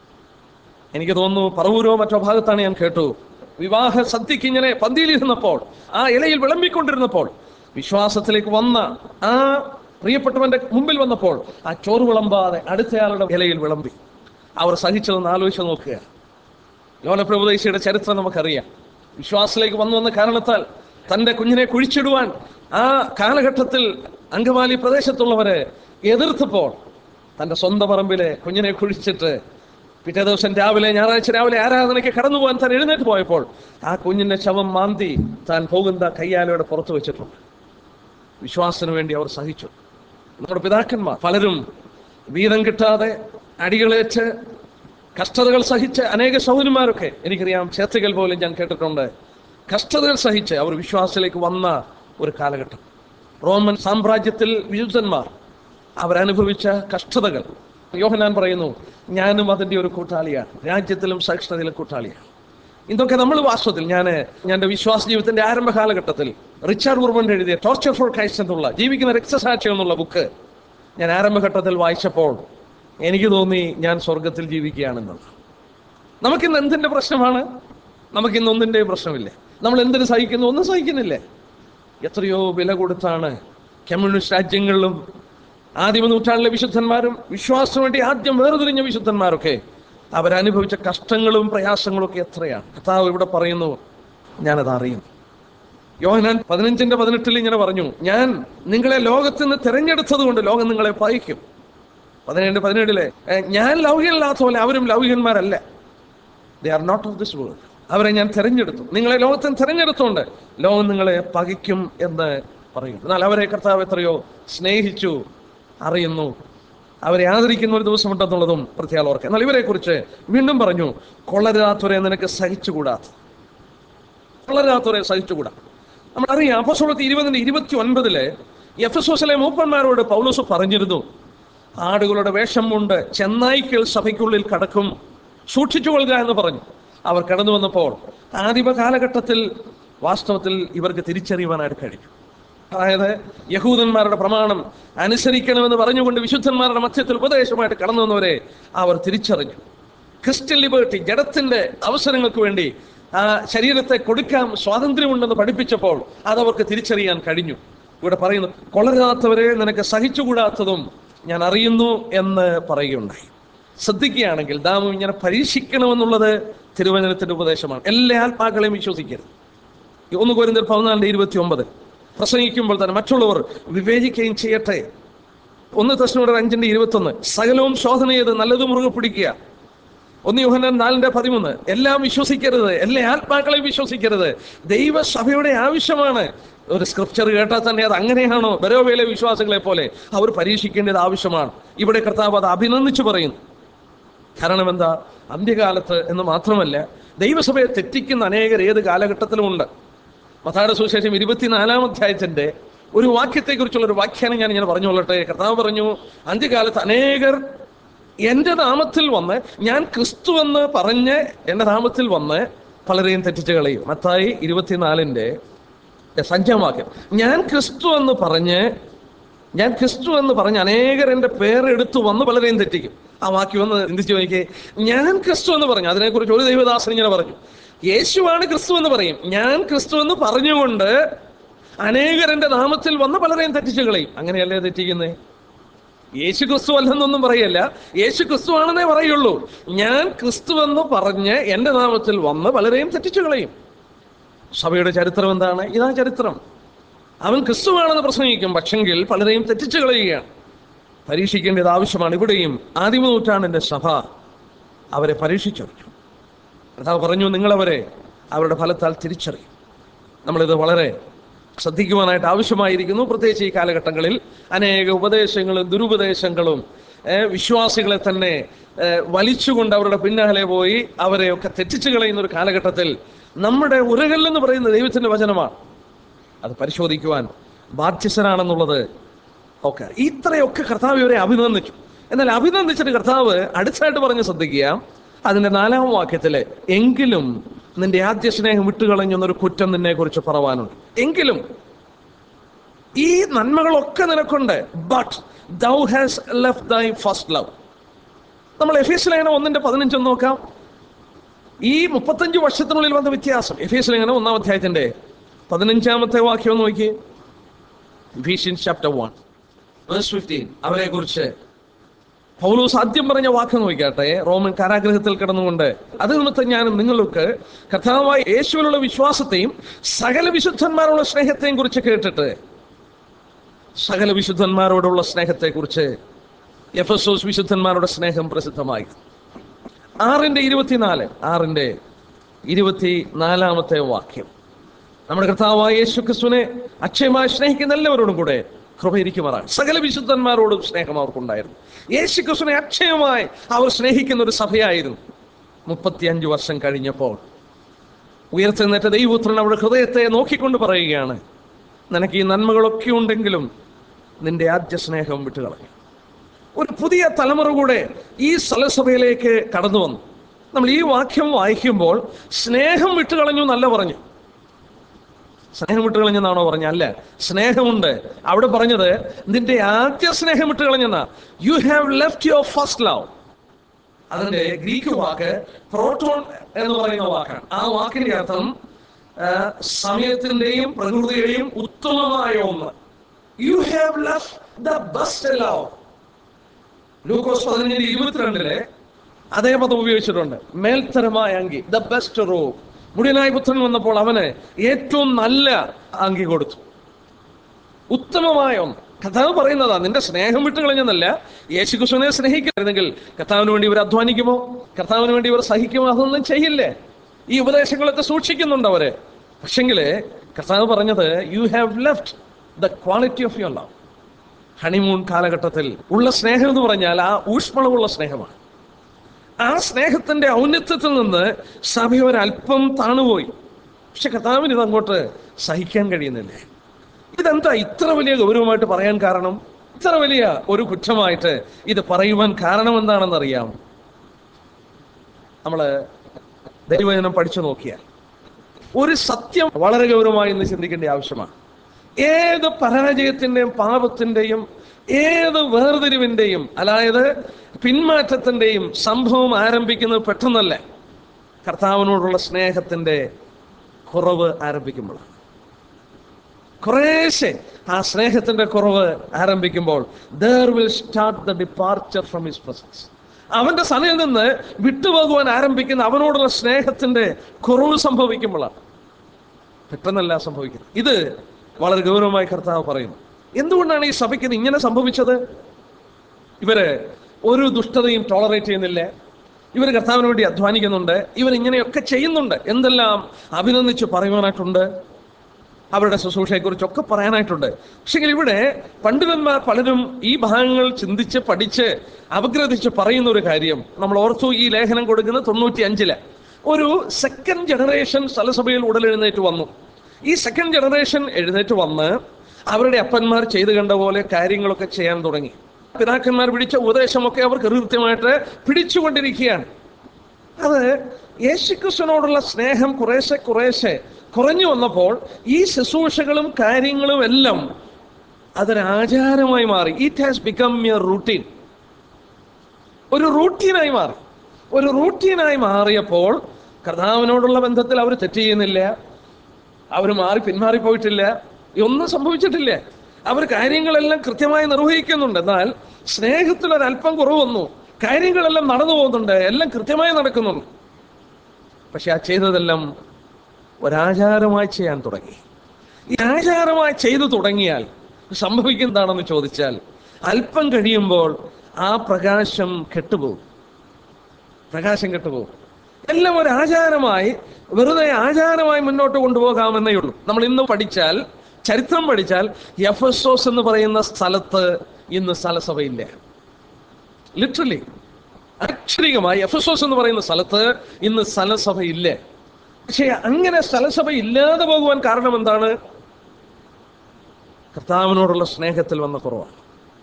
എനിക്ക് തോന്നുന്നു പറവൂരോ മറ്റോ ഭാഗത്താണ് ഞാൻ കേട്ടു വിവാഹ സദ്യക്ക് ഇങ്ങനെ പന്തിയിലിരുന്നപ്പോൾ ആ ഇലയിൽ വിളമ്പിക്കൊണ്ടിരുന്നപ്പോൾ വിശ്വാസത്തിലേക്ക് വന്ന ആ പ്രിയപ്പെട്ടവന്റെ മുമ്പിൽ വന്നപ്പോൾ ആ ചോറ് വിളമ്പാതെ അടുത്തയാളുടെ ഇലയിൽ വിളമ്പി അവർ സഹിച്ചതെന്ന് ആലോചിച്ച് നോക്കുക ലോലപ്രഭുദേശിയുടെ ചരിത്രം നമുക്കറിയാം വിശ്വാസത്തിലേക്ക് വന്നു വന്ന കാരണത്താൽ തന്റെ കുഞ്ഞിനെ കുഴിച്ചിടുവാൻ ആ കാലഘട്ടത്തിൽ അങ്കമാലി പ്രദേശത്തുള്ളവരെ എതിർത്തപ്പോൾ തന്റെ സ്വന്തം പറമ്പിലെ കുഞ്ഞിനെ കുഴിച്ചിട്ട് പിറ്റേ ദിവസം രാവിലെ ഞായറാഴ്ച രാവിലെ ആരാധനയ്ക്ക് കടന്നു പോകാൻ താൻ എഴുന്നേറ്റ് പോയപ്പോൾ ആ കുഞ്ഞിന്റെ ശവം മാന്തി താൻ പോകുന്ന കയ്യാലയുടെ പുറത്തു വെച്ചിട്ടുണ്ട് വിശ്വാസത്തിന് വേണ്ടി അവർ സഹിച്ചു നമ്മുടെ പിതാക്കന്മാർ പലരും വീതം കിട്ടാതെ അടികളേറ്റ് കഷ്ടതകൾ സഹിച്ച് അനേക സൗകര്യന്മാരൊക്കെ എനിക്കറിയാം ക്ഷേത്രികൾ പോലും ഞാൻ കേട്ടിട്ടുണ്ട് കഷ്ടതകൾ സഹിച്ച് അവർ വിശ്വാസത്തിലേക്ക് വന്ന ഒരു കാലഘട്ടം റോമൻ സാമ്രാജ്യത്തിൽ വിശുദ്ധന്മാർ അവരനുഭവിച്ച കഷ്ടതകൾ യോഹനാൻ പറയുന്നു ഞാനും അതിൻ്റെ ഒരു കൂട്ടാളിയാണ് രാജ്യത്തിലും സഹിഷ്ണുതയിലും കൂട്ടാളിയാണ് ഇതൊക്കെ നമ്മൾ വാസ്തവത്തിൽ ഞാൻ എൻ്റെ വിശ്വാസ ജീവിതത്തിന്റെ ആരംഭ കാലഘട്ടത്തിൽ റിച്ചാർഡ് ഉർബൻ എഴുതിയ ടോർച്ചർ ഫോർ ക്രൈസ്റ്റ് എന്നുള്ള ജീവിക്കുന്ന രക്തസാക്ഷ്യം എന്നുള്ള ബുക്ക് ഞാൻ ആരംഭഘട്ടത്തിൽ വായിച്ചപ്പോൾ എനിക്ക് തോന്നി ഞാൻ സ്വർഗത്തിൽ ജീവിക്കുകയാണെന്നത് നമുക്കിന്ന് എന്തിന്റെ പ്രശ്നമാണ് നമുക്കിന്ന് ഒന്നിൻ്റെയും പ്രശ്നമില്ല നമ്മൾ എന്തിനു സഹിക്കുന്നു ഒന്നും സഹിക്കുന്നില്ലേ എത്രയോ വില കൊടുത്താണ് കമ്മ്യൂണിസ്റ്റ് രാജ്യങ്ങളിലും ആദിമ നൂറ്റാണ്ടിലെ വിശുദ്ധന്മാരും വിശ്വാസത്തിന് വേണ്ടി ആദ്യം വേർതിരിഞ്ഞ വിശുദ്ധന്മാരൊക്കെ അവരനുഭവിച്ച കഷ്ടങ്ങളും പ്രയാസങ്ങളും ഒക്കെ എത്രയാണ് കർത്താവ് ഇവിടെ പറയുന്നു ഞാനത് അറിയുന്നു യോഹനാൻ പതിനഞ്ചിന്റെ പതിനെട്ടിൽ ഇങ്ങനെ പറഞ്ഞു ഞാൻ നിങ്ങളെ ലോകത്തിൽ നിന്ന് തിരഞ്ഞെടുത്തത് കൊണ്ട് ലോകം നിങ്ങളെ പഴിക്കും പതിനേഴ് പതിനേഴിലെ "ഏ, ഞാൻ ലൗകികല്ലാത്ത പോലെ അവരും ലൗകികന്മാരല്ല they are not of this world അവരെ ഞാൻ തിരഞ്ഞെടുത്തു നിങ്ങളെ ലോകത്തിന് തിരഞ്ഞെടുത്തുകൊണ്ട് ലോകം നിങ്ങളെ പകയ്ക്കും എന്ന് പറയും എന്നാൽ അവരെ കർത്താവ് എത്രയോ സ്നേഹിച്ചു അറിയുന്നു അവരെ ആദരിക്കുന്ന ഒരു ദിവസമുണ്ടെന്നുള്ളതും പ്രത്യേകം ഓർക്കുക എന്നാൽ ഇവരെ കുറിച്ച് വീണ്ടും പറഞ്ഞു കൊള്ളരാത്തവരെ നിനക്ക് സഹിച്ചുകൂടാത്ത കൊള്ളരാത്തവരെ സഹിച്ചുകൂടാ നമ്മളറിയാം അപ്പോസ്തലത്തിൽ ഇരുപതിന്റെ ഇരുപത്തി ഒൻപതില് എഫ് എസ് എസിലെ മൂപ്പന്മാരോട് പൗലോസ് പറഞ്ഞിരുന്നു ആടുകളുടെ വേഷം കൊണ്ട് ചെന്നായ്ക്കൾ സഭയ്ക്കുള്ളിൽ കടക്കും സൂക്ഷിച്ചുകൊള്ളുക എന്ന് പറഞ്ഞു അവർ കടന്നു വന്നപ്പോൾ ആദിമ കാലഘട്ടത്തിൽ വാസ്തവത്തിൽ ഇവർക്ക് തിരിച്ചറിയുവാനായിട്ട് കഴിഞ്ഞു അതായത് യഹൂദന്മാരുടെ പ്രമാണം അനുസരിക്കണമെന്ന് പറഞ്ഞുകൊണ്ട് വിശുദ്ധന്മാരുടെ മധ്യത്തിൽ ഉപദേശമായിട്ട് കടന്നു വന്നവരെ അവർ തിരിച്ചറിഞ്ഞു ക്രിസ്ത്യൻ ലിബർട്ടി ജഡത്തിന്റെ അവസരങ്ങൾക്ക് വേണ്ടി ആ ശരീരത്തെ കൊടുക്കാൻ സ്വാതന്ത്ര്യമുണ്ടെന്ന് പഠിപ്പിച്ചപ്പോൾ അതവർക്ക് തിരിച്ചറിയാൻ കഴിഞ്ഞു ഇവിടെ പറയുന്നു കൊളരാത്തവരെ നിനക്ക് സഹിച്ചുകൂടാത്തതും ഞാൻ അറിയുന്നു എന്ന് പറയുകയുണ്ടായി ശ്രദ്ധിക്കുകയാണെങ്കിൽ ദാമം ഇങ്ങനെ പരീക്ഷിക്കണമെന്നുള്ളത് തിരുവചനത്തിന്റെ ഉപദേശമാണ് എല്ലാ ആത്മാക്കളെയും വിശ്വസിക്കരുത് ഒന്ന് കോരിന്തർ പതിനാലിന്റെ ഇരുപത്തി ഒമ്പത് പ്രസംഗിക്കുമ്പോൾ തന്നെ മറ്റുള്ളവർ വിവേചിക്കുകയും ചെയ്യട്ടെ ഒന്ന് തസ്നോട് അഞ്ചിന്റെ ഇരുപത്തൊന്ന് സകലവും ശോധന ചെയ്ത് നല്ലത് മുറുകെ പിടിക്കുക ഒന്ന് യോഹന്നാൻ നാലിന്റെ പതിമൂന്ന് എല്ലാം വിശ്വസിക്കരുത് എല്ലാ ആത്മാക്കളെയും വിശ്വസിക്കരുത് ദൈവസഭയുടെ ആവശ്യമാണ് ഒരു സ്ക്രിപ്ചർ കേട്ടാൽ തന്നെ അത് അങ്ങനെയാണോ ബരോവയിലെ വിശ്വാസികളെ പോലെ അവർ പരീക്ഷിക്കേണ്ടത് ആവശ്യമാണ് ഇവിടെ കർത്താവ് അത് അഭിനന്ദിച്ചു പറയുന്നു കാരണം എന്താ അന്ത്യകാലത്ത് എന്ന് മാത്രമല്ല ദൈവസഭയെ തെറ്റിക്കുന്ന അനേകർ ഏത് കാലഘട്ടത്തിലും ഉണ്ട് മത്തായുടെ സുവിശേഷം ഇരുപത്തിനാലാം അധ്യായത്തിന്റെ ഒരു വാക്യത്തെക്കുറിച്ചുള്ള ഒരു വ്യാഖ്യാനം ഞാൻ ഇങ്ങനെ പറഞ്ഞുകൊള്ളട്ടെ കർത്താവ് പറഞ്ഞു അന്ത്യകാലത്ത് അനേകർ എൻ്റെ നാമത്തിൽ വന്ന് ഞാൻ ക്രിസ്തു എന്ന് പറഞ്ഞ് എൻ്റെ നാമത്തിൽ വന്ന് പലരെയും തെറ്റിച്ച് കളയും മത്തായി ഇരുപത്തിനാലിൻ്റെ അഞ്ചാം വാക്യം ഞാൻ ക്രിസ്തു എന്ന് പറഞ്ഞ് ഞാൻ ക്രിസ്തു എന്ന് പറഞ്ഞ് അനേകർ എൻ്റെ പേരെടുത്തു വന്ന് പലരെയും തെറ്റിക്കും ആ വാക്യം ഒന്ന് ചിന്തിച്ചു നോക്കിയേ ഞാൻ ക്രിസ്തു എന്ന് പറഞ്ഞു അതിനെക്കുറിച്ച് ഒരു ദൈവദാസൻ ഇങ്ങനെ പറഞ്ഞു യേശുവാണ് ക്രിസ്തു എന്ന് പറയും ഞാൻ ക്രിസ്തു എന്ന് പറഞ്ഞുകൊണ്ട് അനേകർ എൻ്റെ നാമത്തിൽ വന്ന് പലരെയും തെറ്റിച്ചു കളയും അങ്ങനെയല്ലേ തെറ്റിക്കുന്നേ യേശു ക്രിസ്തു അല്ലെന്നൊന്നും പറയല്ല യേശു ക്രിസ്തു ആണെന്നേ പറയുള്ളൂ ഞാൻ ക്രിസ്തു എന്ന് പറഞ്ഞ് എൻ്റെ നാമത്തിൽ വന്ന് പലരെയും തെറ്റിച്ചു കളയും സഭയുടെ ചരിത്രം എന്താണ് ഇതാ ചരിത്രം അവൻ ക്രിസ്തുവാണെന്ന് പ്രസംഗിക്കും പക്ഷെങ്കിൽ പലരെയും തെറ്റിച്ചു കളയുകയാണ് പരീക്ഷിക്കേണ്ടത് ആവശ്യമാണ് ഇവിടെയും ആദിമ നൂറ്റാണ്ടിന്റെ സഭ അവരെ പരീക്ഷിച്ചറിഞ്ഞു കർത്താവ് പറഞ്ഞു നിങ്ങളവരെ അവരുടെ ഫലത്താൽ തിരിച്ചറിയും നമ്മളിത് വളരെ ശ്രദ്ധിക്കുവാനായിട്ട് ആവശ്യമായിരിക്കുന്നു പ്രത്യേകിച്ച് ഈ കാലഘട്ടങ്ങളിൽ അനേക ഉപദേശങ്ങളും ദുരുപദേശങ്ങളും ഏഹ്, വിശ്വാസികളെ തന്നെ ഏഹ്, വലിച്ചുകൊണ്ട് അവരുടെ പിന്നാലെ പോയി അവരെയൊക്കെ തെറ്റിച്ചു കളയുന്ന ഒരു കാലഘട്ടത്തിൽ നമ്മുടെ ഉരകല്ലെന്ന് പറയുന്ന ദൈവത്തിന്റെ വചനമാണ് അത് പരിശോധിക്കുവാൻ ബാധ്യസ്ഥനാണെന്നുള്ളത് ഓക്കെ ഇത്രയൊക്കെ കർത്താവ് ഇവരെ അഭിനന്ദിച്ചു എന്നാൽ അഭിനന്ദിച്ചിട്ട് കർത്താവ് അടുത്തായിട്ട് പറഞ്ഞ് ശ്രദ്ധിക്കുക അതിന്റെ നാലാം വാക്യത്തില് എങ്കിലും നിന്റെ ആദ്യ സ്നേഹം വിട്ടുകളഞ്ഞെന്നൊരു കുറ്റം നിന്നെ കുറിച്ച് പറവാനുണ്ട് എങ്കിലും ഈ നന്മകളൊക്കെ നിനക്കുണ്ട് but thou hast left thy first love നമ്മൾ എഫീസ് ലേഖനം ഒന്നിന്റെ പതിനഞ്ചൊന്ന് നോക്കാം ഈ മുപ്പത്തഞ്ച് വർഷത്തിനുള്ളിൽ വന്ന വ്യത്യാസം എഫീസ് ലേഖനം ഒന്നാം അധ്യായത്തിന്റെ പതിനഞ്ചാമത്തെ വാക്യം ഒന്ന് നോക്കിയേ Ephesians chapter one verse fifteen അവരെ കുറിച്ച് പൗലോസ് ആദ്യം പറഞ്ഞ വാക്ക് നോക്കിയാട്ടെ റോമൻ കാരാഗ്രഹത്തിൽ കിടന്നുകൊണ്ട് അത് നിമിത്തം ഞാൻ നിങ്ങൾക്ക് കർത്താവായ യേശുവിനുള്ള വിശ്വാസത്തെയും സകല വിശുദ്ധന്മാരുള്ള സ്നേഹത്തെയും കുറിച്ച് കേട്ടിട്ട് സകല വിശുദ്ധന്മാരോടുള്ള സ്നേഹത്തെക്കുറിച്ച് എഫസോസ് വിശുദ്ധന്മാരുടെ സ്നേഹം പ്രസിദ്ധമായി ആറിന്റെ ഇരുപത്തിനാല് ആറിന്റെ ഇരുപത്തി നാലാമത്തെ വാക്യം നമ്മുടെ കർത്താവായ യേശു ക്രിസ്തുവിനെ അക്ഷയമായി സ്നേഹിക്കുന്ന എല്ലാവരോടും കൂടെ കൃപയിരിക്കുമാറാണ് സകല വിശുദ്ധന്മാരോടും സ്നേഹം അവർക്കുണ്ടായിരുന്നു യേശു ക്രിസ്തുവിനെ അക്ഷയമായി അവർ സ്നേഹിക്കുന്ന ഒരു സഭയായിരുന്നു മുപ്പത്തിയഞ്ച് വർഷം കഴിഞ്ഞപ്പോൾ ഉയർത്തെഴുന്നേറ്റ ദൈവപുത്രൻ അവരുടെ ഹൃദയത്തെ നോക്കിക്കൊണ്ട് പറയുകയാണ് നിനക്ക് ഈ നന്മകളൊക്കെ ഉണ്ടെങ്കിലും നിന്റെ ആദ്യ സ്നേഹം വിട്ടുകളഞ്ഞു ഒരു പുതിയ തലമുറ കൂടെ ഈ സ്ഥലസഭയിലേക്ക് കടന്നു വന്നു നമ്മൾ ഈ വാക്യം വായിക്കുമ്പോൾ സ്നേഹം വിട്ടുകളഞ്ഞു എന്നല്ല പറഞ്ഞു സ്നേഹം വിട്ടുകളഞ്ഞെന്നാണോ പറഞ്ഞ അല്ല സ്നേഹമുണ്ട് അവിടെ പറഞ്ഞത് നിന്റെ ആദ്യ സ്നേഹം വിട്ടുകളഞ്ഞെന്നാ you have left your first love അതിന്റെ ഗ്രീക്ക് വാക്ക് പ്രോട്ടോൺ എന്ന് പറയുന്ന വാക്കാണ് ആ വാക്കിന്റെ അർത്ഥം ആ, സമയത്തിന്റെയും പ്രകൃതിയുടെയും ഉത്തമമായ ഒന്ന് you have left the best love ലൂക്കോസ് പതിനഞ്ചിന്റെ ഇരുപത്തിരണ്ടില് അതേ പദം ഉപയോഗിച്ചിട്ടുണ്ട് മേൽത്തരമായ അങ്കി ദ ബെസ്റ്റ് റോ മുടിയനായ പുത്രൻ വന്നപ്പോൾ അവന് ഏറ്റവും നല്ല അങ്കി കൊടുത്തു ഉത്തമമായ ഒന്ന് കർത്താവ് പറയുന്നതാ നിന്റെ സ്നേഹം വിട്ട് കളഞ്ഞെന്നല്ല യേശു കൃഷ്ണനെ സ്നേഹിക്കരുതെങ്കിൽ കർത്താവിന് വേണ്ടി ഇവർ അധ്വാനിക്കുമോ കർത്താവിന് വേണ്ടി ഇവർ സഹിക്കുമോ അതൊന്നും ചെയ്യില്ലേ ഈ ഉപദേശങ്ങളൊക്കെ സൂക്ഷിക്കുന്നുണ്ട് അവര് പക്ഷെങ്കില് കർത്താവ് പറഞ്ഞത് you have left the quality of your love honeymoon കാലഘട്ടത്തിൽ ഉള്ള സ്നേഹം എന്ന് പറഞ്ഞാൽ ആ ഊഷ്മളമുള്ള സ്നേഹമാണ് ആ സ്നേഹത്തിന്റെ ഔന്നത്യത്തിൽ നിന്ന് സഭ ഒരല്പം താണുപോയി പക്ഷെ കർത്താവിന് ഇത് അങ്ങോട്ട് സഹിക്കാൻ കഴിയുന്നില്ലേ ഇതെന്താ ഇത്ര വലിയ ഗൗരവമായിട്ട് പറയാൻ കാരണം ഇത്ര വലിയ ഒരു കുറ്റമായിട്ട് ഇത് പറയുവാൻ കാരണം എന്താണെന്ന് അറിയാം നമ്മള് ദൈവജനം പഠിച്ചു നോക്കിയാൽ ഒരു സത്യം വളരെ ഗൗരവമായി ഇന്ന് ചിന്തിക്കേണ്ട ആവശ്യമാണ് ഏത് പരാജയത്തിന്റെയും പാപത്തിന്റെയും ഏത് വേർതിരിവിന്റെയും അതായത് പിന്മാറ്റത്തിന്റെയും സംഭവം ആരംഭിക്കുന്നത് പെട്ടെന്നല്ല കർത്താവിനോടുള്ള സ്നേഹത്തിന്റെ കുറവ് ആരംഭിക്കുമ്പോഴാണ് കുറേശ്ശെ ആ സ്നേഹത്തിന്റെ കുറവ് ആരംഭിക്കുമ്പോൾ there will start the departure from his presence അവന്റെ സനയിൽ നിന്ന് വിട്ടുപോകുവാൻ ആരംഭിക്കുന്ന അവനോടുള്ള സ്നേഹത്തിന്റെ കുറവ് സംഭവിക്കുമ്പോഴാണ് പെട്ടെന്നല്ല സംഭവിക്കുന്നത് ഇത് വളരെ ഗൗരവമായി കർത്താവ് പറയുന്നു എന്തുകൊണ്ടാണ് ഈ സഭയ്ക്ക് ഇത് ഇങ്ങനെ സംഭവിച്ചത് ഇവര് ഒരു ദുഷ്ടതയും ടോളറേറ്റ് ചെയ്യുന്നില്ല ഇവർ കർത്താവിന് വേണ്ടി അധ്വാനിക്കുന്നുണ്ട് ഇവർ ഇങ്ങനെയൊക്കെ ചെയ്യുന്നുണ്ട് എന്തെല്ലാം അഭിനന്ദിച്ച് പറയുവാനായിട്ടുണ്ട് അവരുടെ ശുശ്രൂഷയെക്കുറിച്ചൊക്കെ പറയാനായിട്ടുണ്ട് പക്ഷേ ഇവിടെ പണ്ഡിതന്മാർ പലരും ഈ ഭാഗങ്ങൾ ചിന്തിച്ച് പഠിച്ച് അപഗ്രഥിച്ച് പറയുന്ന ഒരു കാര്യം നമ്മൾ ഓർത്തു ഈ ലേഖനം കൊടുക്കുന്ന തൊണ്ണൂറ്റി അഞ്ചില് ഒരു സെക്കൻഡ് ജനറേഷൻ സ്ഥലസഭയിൽ ഉടലെഴുന്നേറ്റ് വന്നു ഈ സെക്കൻഡ് ജനറേഷൻ എഴുന്നേറ്റ് വന്ന് അവരുടെ അപ്പന്മാർ ചെയ്തു കണ്ട പോലെ കാര്യങ്ങളൊക്കെ ചെയ്യാൻ തുടങ്ങി പിതാക്കന്മാർ പിടിച്ച ഉപദേശമൊക്കെ അവർ കൃത്യമായിട്ട് പിടിച്ചുകൊണ്ടിരിക്കുകയാണ് അത് യേശുക്രിസ്തുവിനോടുള്ള സ്നേഹം കുറേശ്ശെ കുറേശ്ശെ കുറഞ്ഞു വന്നപ്പോൾ ഈ ശുശ്രൂഷകളും കാര്യങ്ങളും എല്ലാം അതൊരു ആചാരമായി മാറി it has become a routine ഒരു റൂട്ടീനായി മാറി ഒരു റൂട്ടീനായി മാറിയപ്പോൾ കർത്താവിനോടുള്ള ബന്ധത്തിൽ അവർ തെറ്റ് ചെയ്യുന്നില്ല അവർ മാറി പിന്മാറിപ്പോയിട്ടില്ല ഒന്നും സംഭവിച്ചിട്ടില്ല അവർ കാര്യങ്ങളെല്ലാം കൃത്യമായി നിർവഹിക്കുന്നുണ്ട് എന്നാൽ സ്നേഹത്തിൽ ഒരല്പം കുറവ് വന്നു കാര്യങ്ങളെല്ലാം നടന്നു പോകുന്നുണ്ട് എല്ലാം കൃത്യമായി നടക്കുന്നുണ്ട് പക്ഷെ ആ ചെയ്തതെല്ലാം ഒരാചാരമായി ചെയ്യാൻ തുടങ്ങി ഈ ആചാരമായി ചെയ്തു തുടങ്ങിയാൽ സംഭവിക്കുന്നതാണെന്ന് ചോദിച്ചാൽ അല്പം കഴിയുമ്പോൾ ആ പ്രകാശം കെട്ടുപോകും പ്രകാശം കെട്ടുപോകും എല്ലാം ഒരു ആചാരമായി വെറുതെ ആചാരമായി മുന്നോട്ട് കൊണ്ടുപോകാമെന്നേ ഉള്ളൂ നമ്മൾ ഇന്ന് പഠിച്ചാൽ ചരിത്രം പഠിച്ചാൽ എഫസോസ് എന്ന് പറയുന്ന സ്ഥലത്ത് ഇന്ന് സ്ഥലസഭയില്ല ലിറ്ററലി അക്ഷരികമായി എഫസോസ് എന്ന് പറയുന്ന സ്ഥലത്ത് ഇന്ന് സ്ഥലസഭയില്ല പക്ഷേ അങ്ങനെ സ്ഥലസഭ ഇല്ലാതെ പോകുവാൻ കാരണം എന്താണ് കർത്താവിനോടുള്ള സ്നേഹത്തിൽ വന്ന കുറവാണ്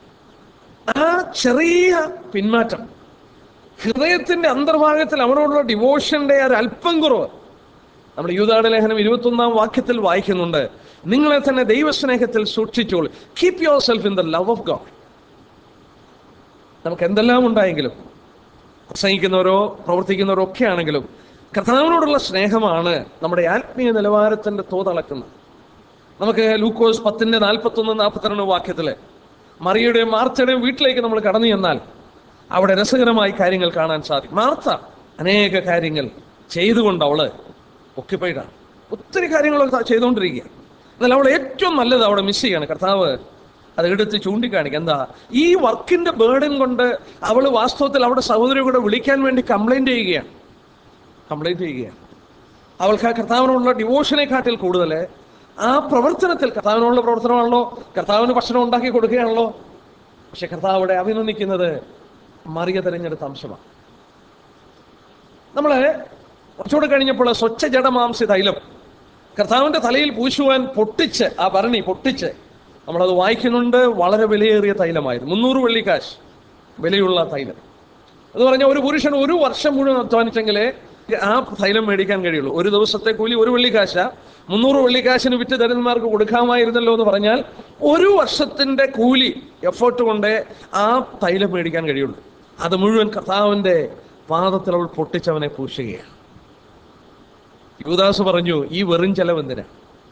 ആ ചെറിയ പിന്മാറ്റം ഹൃദയത്തിന്റെ അന്തർഭാഗത്തിൽ അവനോടുള്ള ഡിവോഷന്റെ ഒരു അല്പം കുറവ് നമ്മൾ യൂതാടെ ലേഖനം ഇരുപത്തൊന്നാം വാക്യത്തിൽ വായിക്കുന്നുണ്ട് നിങ്ങളെ തന്നെ ദൈവസ്നേഹത്തിൽ സൂക്ഷിച്ചോളൂ keep yourself in the love of God നമുക്ക് എന്തെല്ലാം ഉണ്ടായെങ്കിലും പ്രസംഗിക്കുന്നവരോ പ്രവർത്തിക്കുന്നവരോ ഒക്കെ ആണെങ്കിലും കർത്താവിനോടുള്ള സ്നേഹമാണ് നമ്മുടെ ആത്മീയ നിലവാരത്തിന്റെ തോതളക്കുന്നത് നമുക്ക് ലൂക്കോസ് പത്തിന്റെ നാൽപ്പത്തൊന്ന് നാൽപ്പത്തിരണ്ട് വാക്യത്തില് മറിയുടെയും മാർത്തയുടെയും വീട്ടിലേക്ക് നമ്മൾ കടന്നു ചെന്നാൽ അവിടെ രസകരമായി കാര്യങ്ങൾ കാണാൻ സാധിക്കും മാർത്ത അനേക കാര്യങ്ങൾ ചെയ്തുകൊണ്ട് അവള് ഒക്കിപ്പോയിട്ടാണ് ഒത്തിരി കാര്യങ്ങൾ അവൾ ചെയ്തുകൊണ്ടിരിക്കുക എന്നാൽ അവൾ ഏറ്റവും നല്ലത് അവിടെ മിസ് ചെയ്യാണ് കർത്താവ് അത് എടുത്ത് ചൂണ്ടിക്കാണിക്കുക എന്താ ഈ വർക്കിന്റെ ബേർഡൻ കൊണ്ട് അവൾ വാസ്തവത്തിൽ അവിടെ സഹോദരി കൂടെ വിളിക്കാൻ വേണ്ടി കംപ്ലൈന്റ് ചെയ്യുകയാണ് കംപ്ലൈന്റ് ചെയ്യുകയാണ് അവൾക്ക് ആ കർത്താവിനോടുള്ള ഡിവോഷനെ കാട്ടിൽ കൂടുതൽ ആ പ്രവർത്തനത്തിൽ കർത്താവിനോടുള്ള പ്രവർത്തനമാണല്ലോ കർത്താവിന് ഭക്ഷണം ഉണ്ടാക്കി കൊടുക്കുകയാണല്ലോ പക്ഷെ കർത്താവ് അവിടെ അഭിനന്ദിക്കുന്നത് മറിയ തെരഞ്ഞെടുത്ത അംശമാണ് നമ്മള് കുറച്ചുകൂടെ കഴിഞ്ഞപ്പോൾ സ്വച്ഛ ജഡമാംസി തൈലം കർത്താവിന്റെ തലയിൽ പൂശുവാൻ പൊട്ടിച്ച് ആ ഭരണി പൊട്ടിച്ച് നമ്മളത് വായിക്കുന്നുണ്ട് വളരെ വിലയേറിയ തൈലമായിരുന്നു മുന്നൂറ് വെള്ളിക്കാശ് വിലയുള്ള തൈലം എന്ന് പറഞ്ഞാൽ ഒരു പുരുഷൻ ഒരു വർഷം മുഴുവൻ അധ്വാനിച്ചെങ്കിലേ ആ തൈലം മേടിക്കാൻ കഴിയുള്ളൂ ഒരു ദിവസത്തെ കൂലി ഒരു വെള്ളിക്കാശ മുന്നൂറ് വെള്ളിക്കാശിന് വിറ്റ് ദരിദ്രന്മാർക്ക് കൊടുക്കാമായിരുന്നല്ലോ എന്ന് പറഞ്ഞാൽ ഒരു വർഷത്തിന്റെ കൂലി എഫേർട്ട് കൊണ്ട് ആ തൈലം മേടിക്കാൻ കഴിയുള്ളൂ അത് മുഴുവൻ കർത്താവിന്റെ പാദത്തിൽ അവൾ പൊട്ടിച്ചവനെ പൂശുകയാണ് യുവദാസ് പറഞ്ഞു ഈ വെറും ചെലവ് എന്തിനാ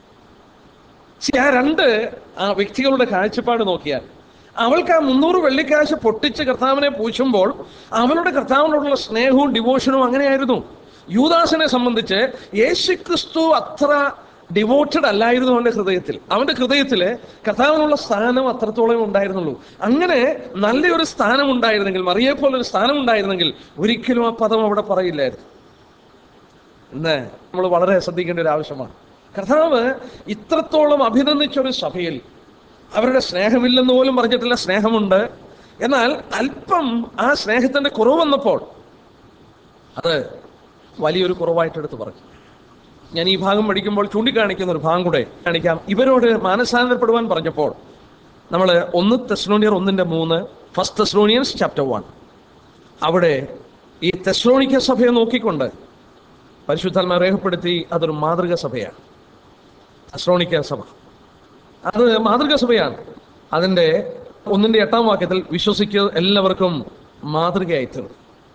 പക്ഷെ ആ രണ്ട് ആ വ്യക്തികളുടെ കാഴ്ചപ്പാട് നോക്കിയാൽ അവൾക്ക് ആ മുന്നൂറ് വെള്ളിക്കാശ് പൊട്ടിച്ച് കർത്താവിനെ പൂശുമ്പോൾ അവളുടെ കർത്താവിനോടുള്ള സ്നേഹവും ഡിവോഷനും അങ്ങനെയായിരുന്നു യൂദാസിനെ സംബന്ധിച്ച് യേശുക്രിസ്തു അത്ര ഡിവോട്ടഡ് അല്ലായിരുന്നു അവന്റെ ഹൃദയത്തിൽ അവന്റെ ഹൃദയത്തില് കർത്താവിനുള്ള സ്ഥാനം അത്രത്തോളം ഉണ്ടായിരുന്നുള്ളൂ അങ്ങനെ നല്ലൊരു സ്ഥാനം ഉണ്ടായിരുന്നെങ്കിൽ മറിയെ പോലെ ഒരു സ്ഥാനം ഉണ്ടായിരുന്നെങ്കിൽ ഒരിക്കലും ആ പദം അവിടെ പറയില്ലായിരുന്നു ഇന്ന് നമ്മൾ വളരെ ശ്രദ്ധിക്കേണ്ട ഒരു ആവശ്യമാണ് കർത്താവ് ഇത്രത്തോളം അഭിനന്ദിച്ചൊരു സഭയിൽ അവരുടെ സ്നേഹമില്ലെന്ന് പോലും പറഞ്ഞിട്ടില്ല സ്നേഹമുണ്ട് എന്നാൽ അല്പം ആ സ്നേഹത്തിന്റെ കുറവ് വന്നപ്പോൾ അത് വലിയൊരു കുറവായിട്ട് എടുത്ത് പറഞ്ഞു ഞാൻ ഈ ഭാഗം പഠിക്കുമ്പോൾ ചൂണ്ടിക്കാണിക്കുന്ന ഒരു ഭാഗം കൂടെ കാണിക്കാം ഇവരോട് മാനസാന്തരപ്പെടുവാൻ പറഞ്ഞപ്പോൾ നമ്മൾ ഒന്ന് തെസ്ലോണിയർ ഒന്നിന്റെ മൂന്ന് ഫസ്റ്റ് തെസ്ലോണിയൻസ് ചാപ്റ്റർ വൺ അവിടെ ഈ തെസ്ലോണിക്ക സഭയെ നോക്കിക്കൊണ്ട് പരിശുദ്ധാത്മ രേഖപ്പെടുത്തി അതൊരു മാതൃക സഭയാണ് തെസ്ലോണിക്ക സഭ അത് മാതൃക സഭയാണ് അതിന്റെ ഒന്നിന്റെ എട്ടാം വാക്യത്തിൽ വിശ്വസിക്കുക എല്ലാവർക്കും മാതൃകയായി തീർന്നു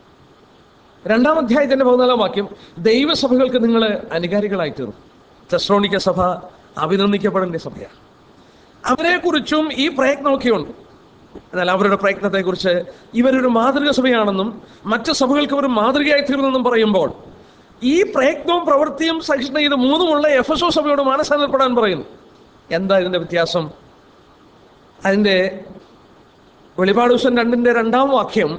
രണ്ടാം അധ്യായത്തിന്റെ പതിനാലാം വാക്യം ദൈവസഭകൾക്ക് നിങ്ങൾ അനുകാരികളായി തീർന്നു തെസ്ലോണിക്ക സഭ അഭിനന്ദിക്കപ്പെടേണ്ട സഭയാണ് അവരെ കുറിച്ചും ഈ പ്രയത്നമൊക്കെ ഉണ്ട് എന്നാൽ അവരുടെ പ്രയത്നത്തെക്കുറിച്ച് ഇവരൊരു മാതൃക സഭയാണെന്നും മറ്റു സഭകൾക്ക് ഒരു മാതൃകയായി തീർന്നെന്നും പറയുമ്പോൾ ഈ പ്രയത്നവും പ്രവൃത്തിയും സഹിഷ്ണു ഇത് മൂന്നുമുള്ള എഫ് എസ് ഒ സഭയോട് മാനസാന്തരപ്പെടാൻ പറയുന്നു എന്താ ഇതിന്റെ വ്യത്യാസം അതിന്റെ വെളിപാട് ദിവസം രണ്ടിന്റെ രണ്ടാം വാക്യം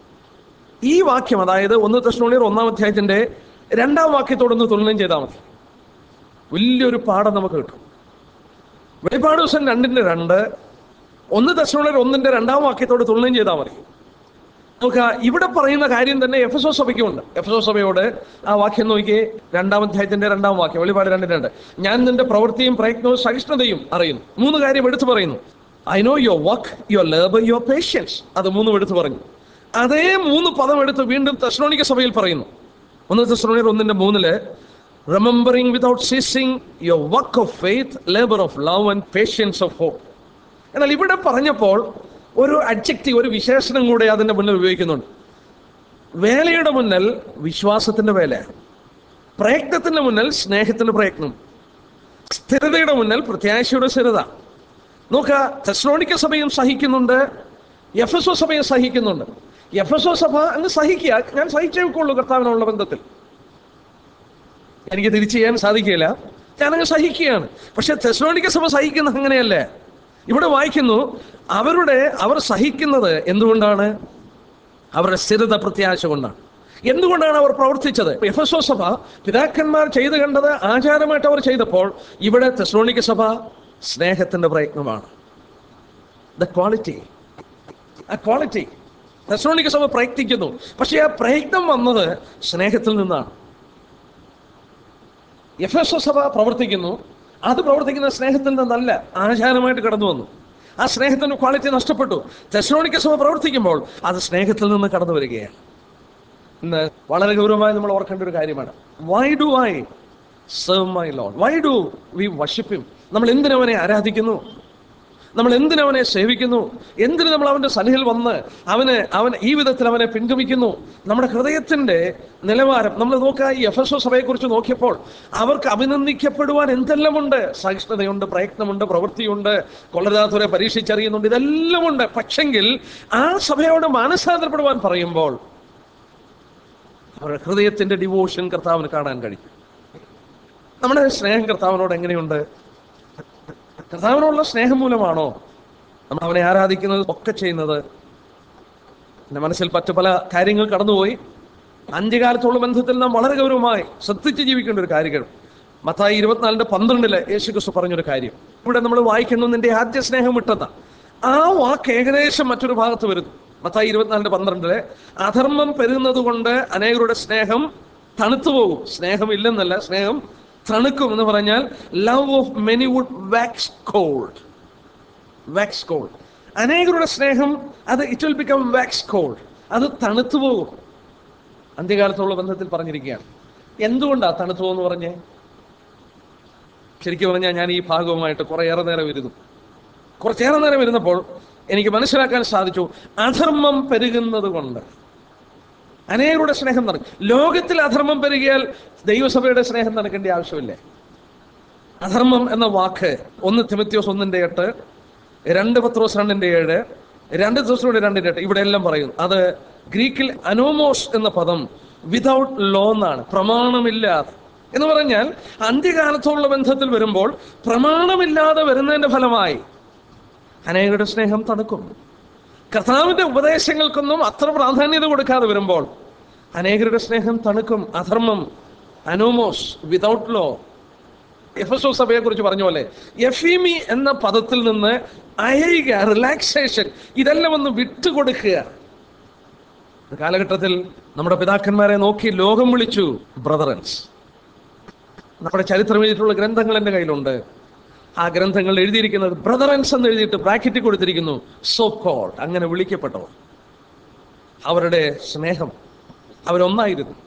ഈ വാക്യം അതായത് ഒന്ന് തെസ്ലോണിയർ ഒന്നാം അധ്യായത്തിന്റെ രണ്ടാം വാക്യത്തോടൊന്ന് തുലനം ചെയ്താൽ മതി വലിയൊരു പാഠം നമുക്ക് കിട്ടും വെളിപാട് ദിവസം രണ്ടിന്റെ രണ്ട് ഒന്ന് തെസ്ലോണിയർ ഒന്നിന്റെ രണ്ടാം വാക്യത്തോട് തുലനം ചെയ്താൽ മതി നമുക്ക് ഇവിടെ പറയുന്ന കാര്യം തന്നെ എഫ് എസ് ഒ സഭയ്ക്കുണ്ട് എഫ് എസ് ഒ സഭയോട് ആ വാക്യം നോക്കിയേ രണ്ടാം അധ്യായത്തിന്റെ രണ്ടാം വാക്യം വെളിപാട് രണ്ടിന്റെ രണ്ട് ഞാൻ നിന്റെ പ്രവൃത്തിയും പ്രയത്നവും സഹിഷ്ണുതയും അറിയുന്നു മൂന്ന് കാര്യം എടുത്തു പറയുന്നു I know your work your labour your patience അത് മൂന്നും എടുത്തു പറഞ്ഞു അതേ മൂന്ന് പദം എടുത്ത് വീണ്ടും തെസ്ലോണിക സഭയിൽ പറയുന്നു ഒന്ന് തെസ്ലോണിയർ ഒന്നിന്റെ മൂന്നില് remembering without ceasing your work of faith labour of love and patience of hope എന്നാൽ ഇവിടെ പറഞ്ഞപ്പോൾ ഒരു അഡ്ജക്റ്റീവ് ഒരു വിശേഷണം കൂടെ അതിന്റെ മുന്നിൽ ഉപയോഗിക്കുന്നുണ്ട് വേലയുടെ മുന്നിൽ വിശ്വാസത്തിന്റെ വേല പ്രയത്നത്തിന്റെ മുന്നിൽ സ്നേഹത്തിന്റെ പ്രയത്നം സ്ഥിരതയുടെ മുന്നിൽ പ്രത്യാശയുടെ സ്ഥിരത നോക്കുക തെസ്ലോണിക്ക സഭയും സഹിക്കുന്നുണ്ട് എഫ് എസ് ഒ സഭയും സഹിക്കുന്നുണ്ട് എഫ് എസ് ഒ സഭ അങ്ങ് സഹിക്കുക ഞാൻ സഹിച്ചേക്കുള്ളൂ കർത്താവിനുള്ള ബന്ധത്തിൽ എനിക്ക് തിരിച്ചു ചെയ്യാൻ സാധിക്കില്ല ഞാനങ്ങ് സഹിക്കുകയാണ് പക്ഷെ തെസ്ലോണിക്ക സഭ സഹിക്കുന്നത് അങ്ങനെയല്ലേ ഇവിടെ വായിക്കുന്നു അവരുടെ അവർ സഹിക്കുന്നത് എന്തുകൊണ്ടാണ് അവരുടെ സ്ഥിരത പ്രത്യാശ കൊണ്ടാണ് എന്തുകൊണ്ടാണ് അവർ പ്രവർത്തിച്ചത് എഫ് എസ് ഒ സഭ പിതാക്കന്മാർ ചെയ്തു കണ്ടത് ആചാരമായിട്ട് അവർ ചെയ്തപ്പോൾ ഇവിടെ തെസ്ലോണിക്ക സഭ സ്നേഹത്തിന്റെ പ്രയത്നമാണ് ദ ക്വാളിറ്റി ആ ക്വാളിറ്റി തെസ്സലോണിക്ക സഭ പ്രയത്നിക്കുന്നു പക്ഷേ ആ പ്രയത്നം വന്നത് സ്നേഹത്തിൽ നിന്നാണ് എഫ് എസ് സഭ പ്രവർത്തിക്കുന്നു അത് പ്രവർത്തിക്കുന്ന സ്നേഹത്തിൽ നിന്നല്ല ആചാരമായിട്ട് കടന്നു വന്നു ആ സ്നേഹത്തിന്റെ ക്വാളിറ്റി നഷ്ടപ്പെട്ടു തെസ്സലോണിക്ക സഭ പ്രവർത്തിക്കുമ്പോൾ അത് സ്നേഹത്തിൽ നിന്ന് കടന്നു വരികയാണ് ഇന്ന് വളരെ ഗൗരവമായി നമ്മൾ ഓർക്കേണ്ട ഒരു കാര്യമാണ് why do I serve my Lord why do we worship നമ്മൾ എന്തിനവനെ ആരാധിക്കുന്നു നമ്മൾ എന്തിനവനെ സേവിക്കുന്നു എന്തിന് നമ്മൾ അവന്റെ സന്നിധിയിൽ വന്ന് അവന് അവൻ ഈ വിധത്തിൽ അവനെ പിൻഗമിക്കുന്നു നമ്മുടെ ഹൃദയത്തിന്റെ നിലവാരം നമ്മൾ നോക്കുക ഈ എഫ് എസ് ഒ സഭയെക്കുറിച്ച് നോക്കിയപ്പോൾ അവർക്ക് അഭിനന്ദിക്കപ്പെടുവാൻ എന്തെല്ലാമുണ്ട് സഹിഷ്ണുതയുണ്ട് പ്രയത്നമുണ്ട് പ്രവൃത്തിയുണ്ട് കൊള്ളരാത്തവരെ പരീക്ഷിച്ചറിയുന്നുണ്ട് ഇതെല്ലാം ഉണ്ട് പക്ഷെങ്കിൽ ആ സഭയോട് മാനസാന്തരപ്പെടുവാൻ പറയുമ്പോൾ അവരുടെ ഹൃദയത്തിന്റെ ഡിവോഷൻ കർത്താവിന് കാണാൻ കഴിയും നമ്മുടെ സ്നേഹം കർത്താവിനോട് എങ്ങനെയുണ്ട് കർത്താവിനോടുള്ള സ്നേഹം മൂലമാണോ നമ്മൾ അവനെ ആരാധിക്കുന്നത് ഒക്കെ ചെയ്യുന്നത് എൻ്റെ മനസ്സിൽ മറ്റു പല കാര്യങ്ങൾ കടന്നുപോയി അന്ത്യകാലത്തുള്ള ബന്ധത്തിൽ നാം വളരെ ഗൗരവമായി ശ്രദ്ധിച്ച് ജീവിക്കേണ്ട ഒരു കാര്യങ്ങൾ മത്തായി ഇരുപത്തിനാലിന്റെ പന്ത്രണ്ടില് യേശു ക്രിസ്തു പറഞ്ഞൊരു കാര്യം ഇവിടെ നമ്മൾ വായിക്കുന്നു നിന്റെ ആദ്യ സ്നേഹം വിട്ടെന്ന ആ വാക്ക് ഏകദേശം മറ്റൊരു ഭാഗത്ത് വരുന്നു മത്തായി ഇരുപത്തിനാലിന്റെ പന്ത്രണ്ടില് അധർമ്മം പെരുകുന്നത് കൊണ്ട് അനേകരുടെ സ്നേഹം തണുത്തു പോകും സ്നേഹം ഇല്ലെന്നല്ല സ്നേഹം തണുക്കും എന്ന് പറഞ്ഞാൽ love of many would wax cold wax cold അനേകരുടെ സ്നേഹം അത് it will become wax cold അത് തണുത്തു പോകും അന്ത്യകാലത്തുള്ള ബന്ധത്തിൽ പറഞ്ഞിരിക്കുകയാണ് എന്തുകൊണ്ടാ തണുത്തു പോകുന്നു പറഞ്ഞേ ശരിക്കും പറഞ്ഞാൽ ഞാൻ ഈ ഭാഗവുമായിട്ട് കുറേയേറെ നേരം ഇരുന്നു കുറച്ചേറെ നേരം ഇരുന്നപ്പോൾ എനിക്ക് മനസ്സിലാക്കാൻ സാധിച്ചു അധർമ്മം പെരുകുന്നത് കൊണ്ട് അനേകരുടെ സ്നേഹം നടക്കും ലോകത്തിൽ അധർമ്മം പെരുകിയാൽ ദൈവസഭയുടെ സ്നേഹം നടക്കേണ്ട ആവശ്യമില്ല അധർമ്മം എന്ന വാക്ക് ഒന്ന് തിമത്യോസ് ഒന്നിന്റെ എട്ട് രണ്ട് പത്രോസ് രണ്ടിന്റെ ഏഴ് രണ്ട് ദിവസങ്ങളുടെ രണ്ടിന്റെ എട്ട് ഇവിടെ എല്ലാം പറയുന്നു അത് ഗ്രീക്കിൽ അനോമോസ് എന്ന പദം വിതൗട്ട് ലോ എന്നാണ് പ്രമാണമില്ലാതെ എന്ന് പറഞ്ഞാൽ അന്ത്യകാലത്തോടുള്ള ബന്ധത്തിൽ വരുമ്പോൾ പ്രമാണമില്ലാതെ വരുന്നതിന്റെ ഫലമായി അനേകരുടെ സ്നേഹം തണുക്കും കർത്താവിന്റെ ഉപദേശങ്ങൾക്കൊന്നും അത്ര പ്രാധാന്യത കൊടുക്കാതെ വരുമ്പോൾ അനേകരുടെ സ്നേഹം തണുക്കും അധർമ്മം അനോമോസ് വിതൗട്ട് ലോ എഫസോ സഭയെ കുറിച്ച് പറഞ്ഞ പോലെ എഫീമി എന്ന പദത്തിൽ നിന്ന് അയയുക റിലാക്സേഷൻ ഇതെല്ലാം ഒന്ന് വിട്ടുകൊടുക്കുക ഒരു കാലഘട്ടത്തിൽ നമ്മുടെ പിതാക്കന്മാരെ നോക്കി ലോകം വിളിച്ചു ബ്രദറൻസ് നമ്മുടെ ചരിത്രം എഴുതിയിട്ടുള്ള ഗ്രന്ഥങ്ങൾ എൻ്റെ കയ്യിലുണ്ട് ആ ഗ്രന്ഥങ്ങൾ എഴുതിയിരിക്കുന്നത് ബ്രദറൻസ് എന്ന് എഴുതിയിട്ട് ബ്രാക്കറ്റിൽ കൊടുത്തിരിക്കുന്നു സോ കോൾഡ് അങ്ങനെ വിളിക്കപ്പെട്ടവർ അവരുടെ സ്നേഹം അവരൊന്നായിരുന്നു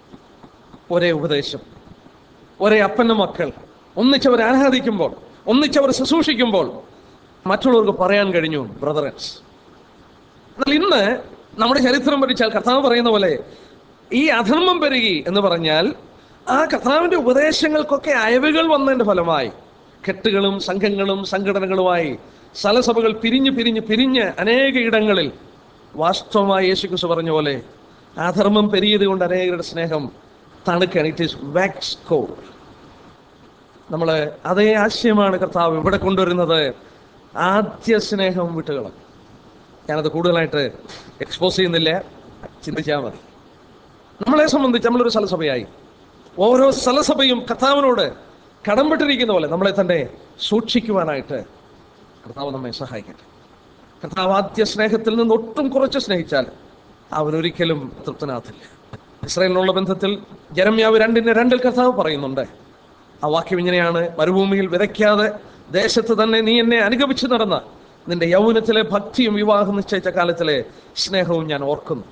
ഒരേ ഉപദേശം ഒരേ അപ്പൻ്റെ മക്കൾ ഒന്നിച്ചവർ ആരാധിക്കുമ്പോൾ ഒന്നിച്ചവർ ശുശ്രൂഷിക്കുമ്പോൾ മറ്റുള്ളവർക്ക് പറയാൻ കഴിഞ്ഞു ബ്രദറൻസ് എന്നാൽ ഇന്ന് നമ്മുടെ ചരിത്രം പഠിച്ചാൽ കർത്താവ് പറയുന്ന പോലെ ഈ അധർമ്മം പെരുകി എന്ന് പറഞ്ഞാൽ ആ കർത്താവിന്റെ ഉപദേശങ്ങൾക്കൊക്കെ അയവുകൾ വന്നതിന്റെ ഫലമായി കെട്ടുകളും സംഘങ്ങളും സംഘടനകളുമായി സ്ഥലസഭകൾ പിരിഞ്ഞ് പിരിഞ്ഞ് പിരിഞ്ഞ് അനേക ഇടങ്ങളിൽ വാസ്തവമായി യേശുക്രിസ്തു പറഞ്ഞ പോലെ അധർമ്മം പെരിയത് കൊണ്ട് അനേകരുടെ സ്നേഹം തണുക്കാൻ ഇറ്റ് ഈസ് വാക്സ് കോൾഡ് നമ്മൾ അതേ ആശയമാണ് കർത്താവ് ഇവിടെ കൊണ്ടുവരുന്നത് ആദ്യ സ്നേഹം വിട്ടുകളും ഞാനത് കൂടുതലായിട്ട് എക്സ്പോസ് ചെയ്യുന്നില്ല ചിന്തിച്ചാൽ മതി നമ്മളെ സംബന്ധിച്ച് നമ്മളൊരു സ്ഥലസഭയായി ഓരോ സ്ഥലസഭയും കർത്താവിനോട് കടംപെട്ടിരിക്കുന്ന പോലെ നമ്മളെ തന്നെ സൂക്ഷിക്കുവാനായിട്ട് കർത്താവ് നമ്മെ സഹായിക്കട്ടെ കർത്താവ് ആദ്യ സ്നേഹത്തിൽ നിന്ന് ഒട്ടും കുറച്ച് സ്നേഹിച്ചാൽ അവനൊരിക്കലും തൃപ്തനാഥില്ല ഇസ്രായേലിനുള്ള ബന്ധത്തിൽ ജരമ്യാവ് രണ്ടിന്റെ രണ്ടിൽ കർത്താവ് പറയുന്നുണ്ട് ആ വാക്യം ഇങ്ങനെയാണ് മരുഭൂമിയിൽ വിതയ്ക്കാതെ ദേശത്ത് തന്നെ നീ എന്നെ അനുഗമിച്ചു നടന്ന നിന്റെ യൗവനത്തിലെ ഭക്തിയും വിവാഹം നിശ്ചയിച്ച കാലത്തിലെ സ്നേഹവും ഞാൻ ഓർക്കുന്നു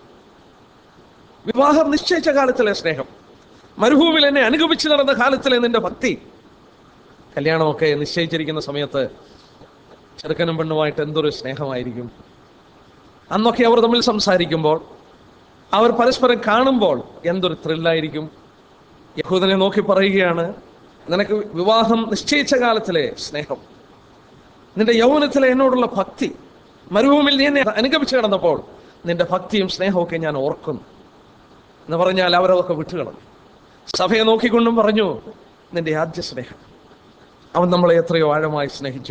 വിവാഹം നിശ്ചയിച്ച കാലത്തിലെ സ്നേഹം മരുഭൂമിയിൽ എന്നെ അനുഗമിച്ചു നടന്ന കാലത്തിലെ നിന്റെ ഭക്തി കല്യാണമൊക്കെ നിശ്ചയിച്ചിരിക്കുന്ന സമയത്ത് ചെറുക്കനും പെണ്ണുമായിട്ട് എന്തൊരു സ്നേഹമായിരിക്കും അന്നൊക്കെ അവർ തമ്മിൽ സംസാരിക്കുമ്പോൾ അവർ പരസ്പരം കാണുമ്പോൾ എന്തൊരു ത്രില്ലായിരിക്കും യഹൂദനെ നോക്കി പറയുകയാണ് നിനക്ക് വിവാഹം നിശ്ചയിച്ച കാലത്തിലെ സ്നേഹം നിന്റെ യൗവനത്തിലെ എന്നോടുള്ള ഭക്തി മരുഭൂമിയിൽ നീ എന്നെ അനുഗമിച്ചു കിടന്നപ്പോൾ നിന്റെ ഭക്തിയും സ്നേഹമൊക്കെ ഞാൻ ഓർക്കുന്നു എന്ന് പറഞ്ഞാൽ അവരതൊക്കെ വിട്ടുകളഞ്ഞു സഭയെ നോക്കിക്കൊണ്ടും പറഞ്ഞു നിന്റെ ആദ്യ സ്നേഹം അവൻ നമ്മളെ എത്രയോ ആഴമായി സ്നേഹിച്ചു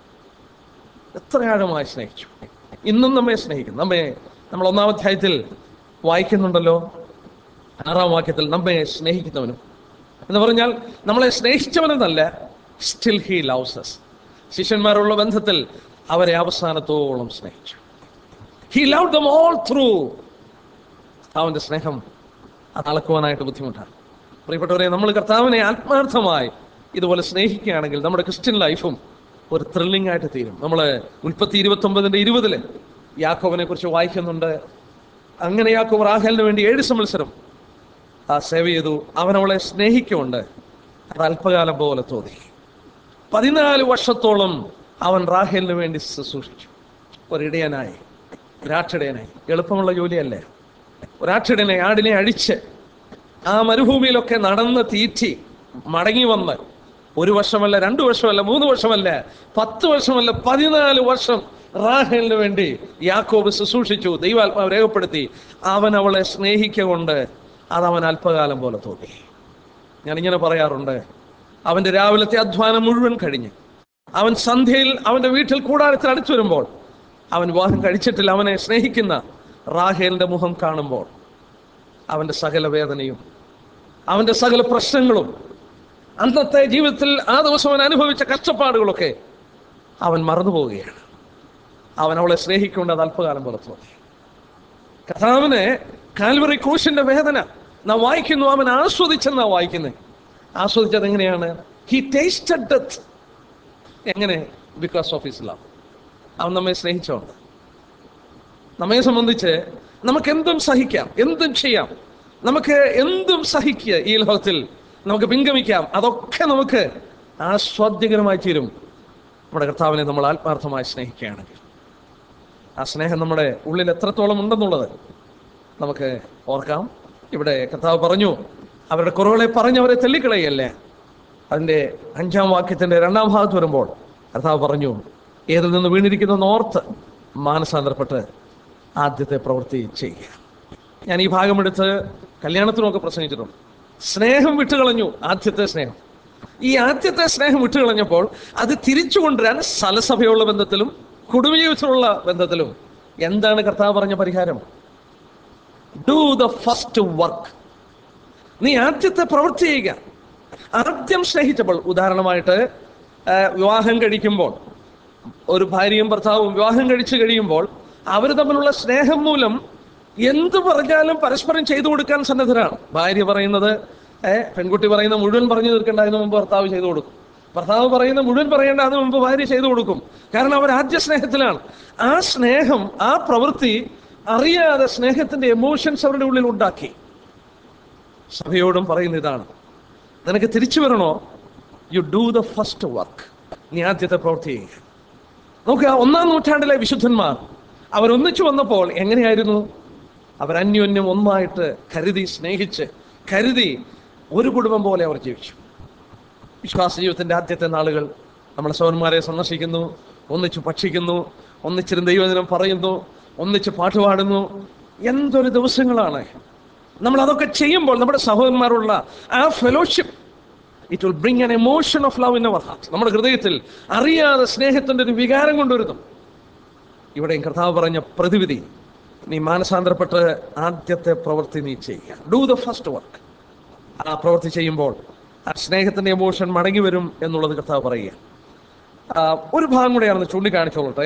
എത്ര ആഴമായി സ്നേഹിച്ചു ഇന്നും നമ്മെ സ്നേഹിക്കുന്നു നമ്മെ നമ്മൾ ഒന്നാം അധ്യായത്തിൽ വായിക്കുന്നുണ്ടല്ലോ ആറാം വാക്യത്തിൽ നമ്മെ സ്നേഹിക്കുന്നവനും എന്ന് പറഞ്ഞാൽ നമ്മളെ സ്നേഹിച്ചവനെന്നല്ല സ്റ്റിൽ ഹി ലവ്സ് us ശിഷ്യന്മാരുള്ള ബന്ധത്തിൽ അവരെ അവസാനത്തോളം സ്നേഹിച്ചു he love them all through അവന്റെ സ്നേഹം അത് അളക്കുവാനായിട്ട് ബുദ്ധിമുട്ടാണ് പ്രിയപ്പെട്ടവരെ നമ്മൾ കർത്താവിനെ ആത്മാർത്ഥമായി ഇതുപോലെ സ്നേഹിക്കുകയാണെങ്കിൽ നമ്മുടെ ക്രിസ്ത്യൻ ലൈഫും ഒരു ത്രില്ലിംഗ് ആയിട്ട് തീരും നമ്മൾ ഉൽപ്പത്തി ഇരുപത്തി ഒമ്പതിന്റെ ഇരുപതില് യാക്കോബിനെ കുറിച്ച് വായിക്കുന്നുണ്ട് അങ്ങനെ യാക്കോബ് റാഹേലിന് വേണ്ടി ഏഴ് സംവത്സരം ആ സേവ ചെയ്തു അവൻ അവളെ സ്നേഹിക്കുകൊണ്ട് അത് അല്പകാലം പോലെ തോന്നി പതിനാല് വർഷത്തോളം അവൻ റാഹേലിന് വേണ്ടി ശുശ്രൂഷിച്ചു ഒരിടയനായി ഒരാട്ടിടയനായി എളുപ്പമുള്ള ജോലിയല്ലേ ഒരാട്ടിടനെ ആടിനെ അഴിച്ച് ആ മരുഭൂമിയിലൊക്കെ നടന്ന് തീറ്റി മടങ്ങി വന്ന് ഒരു വർഷമല്ല രണ്ടു വർഷമല്ല മൂന്ന് വർഷമല്ല പത്ത് വർഷമല്ല പതിനാല് വർഷം റാഹേലിന് വേണ്ടി യാക്കോബ് ശുശ്രൂഷിച്ചു ദൈവാത്മാവ് രേഖപ്പെടുത്തി അവൻ അവളെ സ്നേഹിക്കൊണ്ട് അത് അവൻ അല്പകാലം പോലെ തോന്നി ഞാനിങ്ങനെ പറയാറുണ്ട് അവന്റെ രാവിലത്തെ അധ്വാനം മുഴുവൻ കഴിഞ്ഞ് അവൻ സന്ധ്യയിൽ അവന്റെ വീട്ടിൽ കൂടാരത്തിൽ അടിച്ചു വരുമ്പോൾ അവൻ വിവാഹം കഴിച്ചിട്ടില്ല അവനെ സ്നേഹിക്കുന്ന റാഹേലിന്റെ മുഖം കാണുമ്പോൾ അവന്റെ സകല വേദനയും അവന്റെ സകല പ്രശ്നങ്ങളും അന്നത്തെ ജീവിതത്തിൽ ആ ദിവസം അവൻ അനുഭവിച്ച കഷ്ടപ്പാടുകളൊക്കെ അവൻ മറന്നു പോവുകയാണ് അവൻ അവളെ സ്നേഹിക്കൊണ്ട് അത് അല്പകാലം പോലെ തോന്നി കഥാവിന് കാൽവറി ക്രൂശിന്റെ വേദന നാം വായിക്കുന്നു അവൻ ആസ്വദിച്ചെന്നാ വായിക്കുന്നത് ആസ്വദിച്ചത് എങ്ങനെയാണ് ഹി ടേസ്റ്റഡ് ഡെത്ത് എങ്ങനെ ബിക്കോസ് ഓഫ് ഇസ്ലാം അവൻ നമ്മെ സ്നേഹിച്ചോണ്ട് നമ്മെ സംബന്ധിച്ച് നമുക്ക് എന്തും സഹിക്കാം എന്തും ചെയ്യാം നമുക്ക് എന്തും സഹിക്കുക ഈ ലോകത്തിൽ നമുക്ക് പിൻഗമിക്കാം അതൊക്കെ നമുക്ക് ആസ്വാദ്യകരമായി തീരും നമ്മുടെ കർത്താവിനെ നമ്മൾ ആത്മാർത്ഥമായി സ്നേഹിക്കുകയാണെങ്കിൽ ആ സ്നേഹം നമ്മുടെ ഉള്ളിൽ എത്രത്തോളം ഉണ്ടെന്നുള്ളത് നമുക്ക് ഓർക്കാം ഇവിടെ കർത്താവ് പറഞ്ഞു അവരുടെ കുറവുകളെ പറഞ്ഞ് അവരെ തള്ളിക്കളയല്ലേ അതിൻ്റെ അഞ്ചാം വാക്യത്തിൻ്റെ രണ്ടാം ഭാഗത്ത് വരുമ്പോൾ കർത്താവ് പറഞ്ഞു ഏതിൽ നിന്ന് വീണിരിക്കുന്ന ഓർത്ത് മാനസാന്തരപ്പെട്ട് ആദ്യത്തെ പ്രവൃത്തി ചെയ്യുക ഞാൻ ഈ ഭാഗമെടുത്ത് കല്യാണത്തിനൊക്കെ പ്രസംഗിച്ചിട്ടുണ്ട് സ്നേഹം വിട്ടുകളഞ്ഞു ആദ്യത്തെ സ്നേഹം ഈ ആദ്യത്തെ സ്നേഹം വിട്ടുകളഞ്ഞപ്പോൾ അത് തിരിച്ചു കൊണ്ടുവരാൻ സലസഭയുള്ള ബന്ധത്തിലും കുടുംബജീവിതത്തിലുള്ള ബന്ധത്തിലും എന്താണ് കർത്താവ് പറഞ്ഞ പരിഹാരം ഡു ദ ഫസ്റ്റ് വർക്ക് നീ ആദ്യത്തെ പ്രവൃത്തി ചെയ്യുക ആദ്യം സ്നേഹിച്ചപ്പോൾ ഉദാഹരണമായിട്ട് ആ, വിവാഹം കഴിക്കുമ്പോൾ ഒരു ഭാര്യയും ഭർത്താവും വിവാഹം കഴിച്ചു കഴിയുമ്പോൾ അവർ തമ്മിലുള്ള സ്നേഹം മൂലം എന്ത് പറഞ്ഞാലും പരസ്പരം ചെയ്തു കൊടുക്കാൻ സന്നദ്ധരാണ് ഭാര്യ പറയുന്നത് ഏഹ് പെൺകുട്ടി പറയുന്ന മുഴുവൻ പറഞ്ഞു തീർക്കേണ്ട അതിന് മുമ്പ് ഭർത്താവ് ചെയ്തു കൊടുക്കും ഭർത്താവ് പറയുന്ന മുഴുവൻ പറയേണ്ട അതിന് മുമ്പ് ഭാര്യ ചെയ്തു കൊടുക്കും കാരണം അവർ ആദ്യ സ്നേഹത്തിലാണ് ആ സ്നേഹം ആ പ്രവൃത്തി അറിയാതെ സ്നേഹത്തിന്റെ എമോഷൻസ് അവരുടെ ഉള്ളിൽ ഉണ്ടാക്കി സഭയോടും പറയുന്ന ഇതാണ് നിനക്ക് തിരിച്ചു വരണോ you do the first work നീ ആദ്യത്തെ പ്രവൃത്തി ചെയ്യുക നോക്കുക ഒന്നാം നൂറ്റാണ്ടിലെ വിശുദ്ധന്മാർ അവരൊന്നിച്ചു വന്നപ്പോൾ എങ്ങനെയായിരുന്നു അവർ അന്യോന്യം ഒന്നായിട്ട് കരുതി സ്നേഹിച്ച് കരുതി ഒരു കുടുംബം പോലെ അവർ ജീവിച്ചു വിശ്വാസ ജീവിതത്തിന്റെ ആദ്യത്തെ നാളുകൾ നമ്മളെ സൗന്മാരെ സന്ദർശിക്കുന്നു ഒന്നിച്ച് ഭക്ഷിക്കുന്നു ഒന്നിച്ചിരുന്ന് ദൈവദിനം പറയുന്നു ഒന്നിച്ച് പാട്ടുപാടുന്നു എന്തൊരു ദിവസങ്ങളാണ് നമ്മൾ അതൊക്കെ ചെയ്യുമ്പോൾ നമ്മുടെ സഹോദരന്മാരുള്ള ആ fellowship it will bring an emotion of love in our heart നമ്മുടെ ഹൃദയത്തിൽ അറിയാതെ സ്നേഹത്തിന്റെ ഒരു വികാരം കൊണ്ടുവരുന്നു ഇവിടെയും കർത്താവ് പറഞ്ഞ പ്രതിവിധി നീ മാനസാന്തരപ്പെട്ട് ആദ്യത്തെ പ്രവൃത്തി നീ ചെയ്യുക ഡു ദ ഫസ്റ്റ് വർക്ക് ആ പ്രവൃത്തി ചെയ്യുമ്പോൾ ആ സ്നേഹത്തിന്റെ എമോഷൻ മടങ്ങി വരും എന്നുള്ളത് കർത്താവ് പറയുക ആ, ഒരു ഭാഗം കൂടെയാണെന്ന് ചൂണ്ടിക്കാണിച്ചോളട്ടെ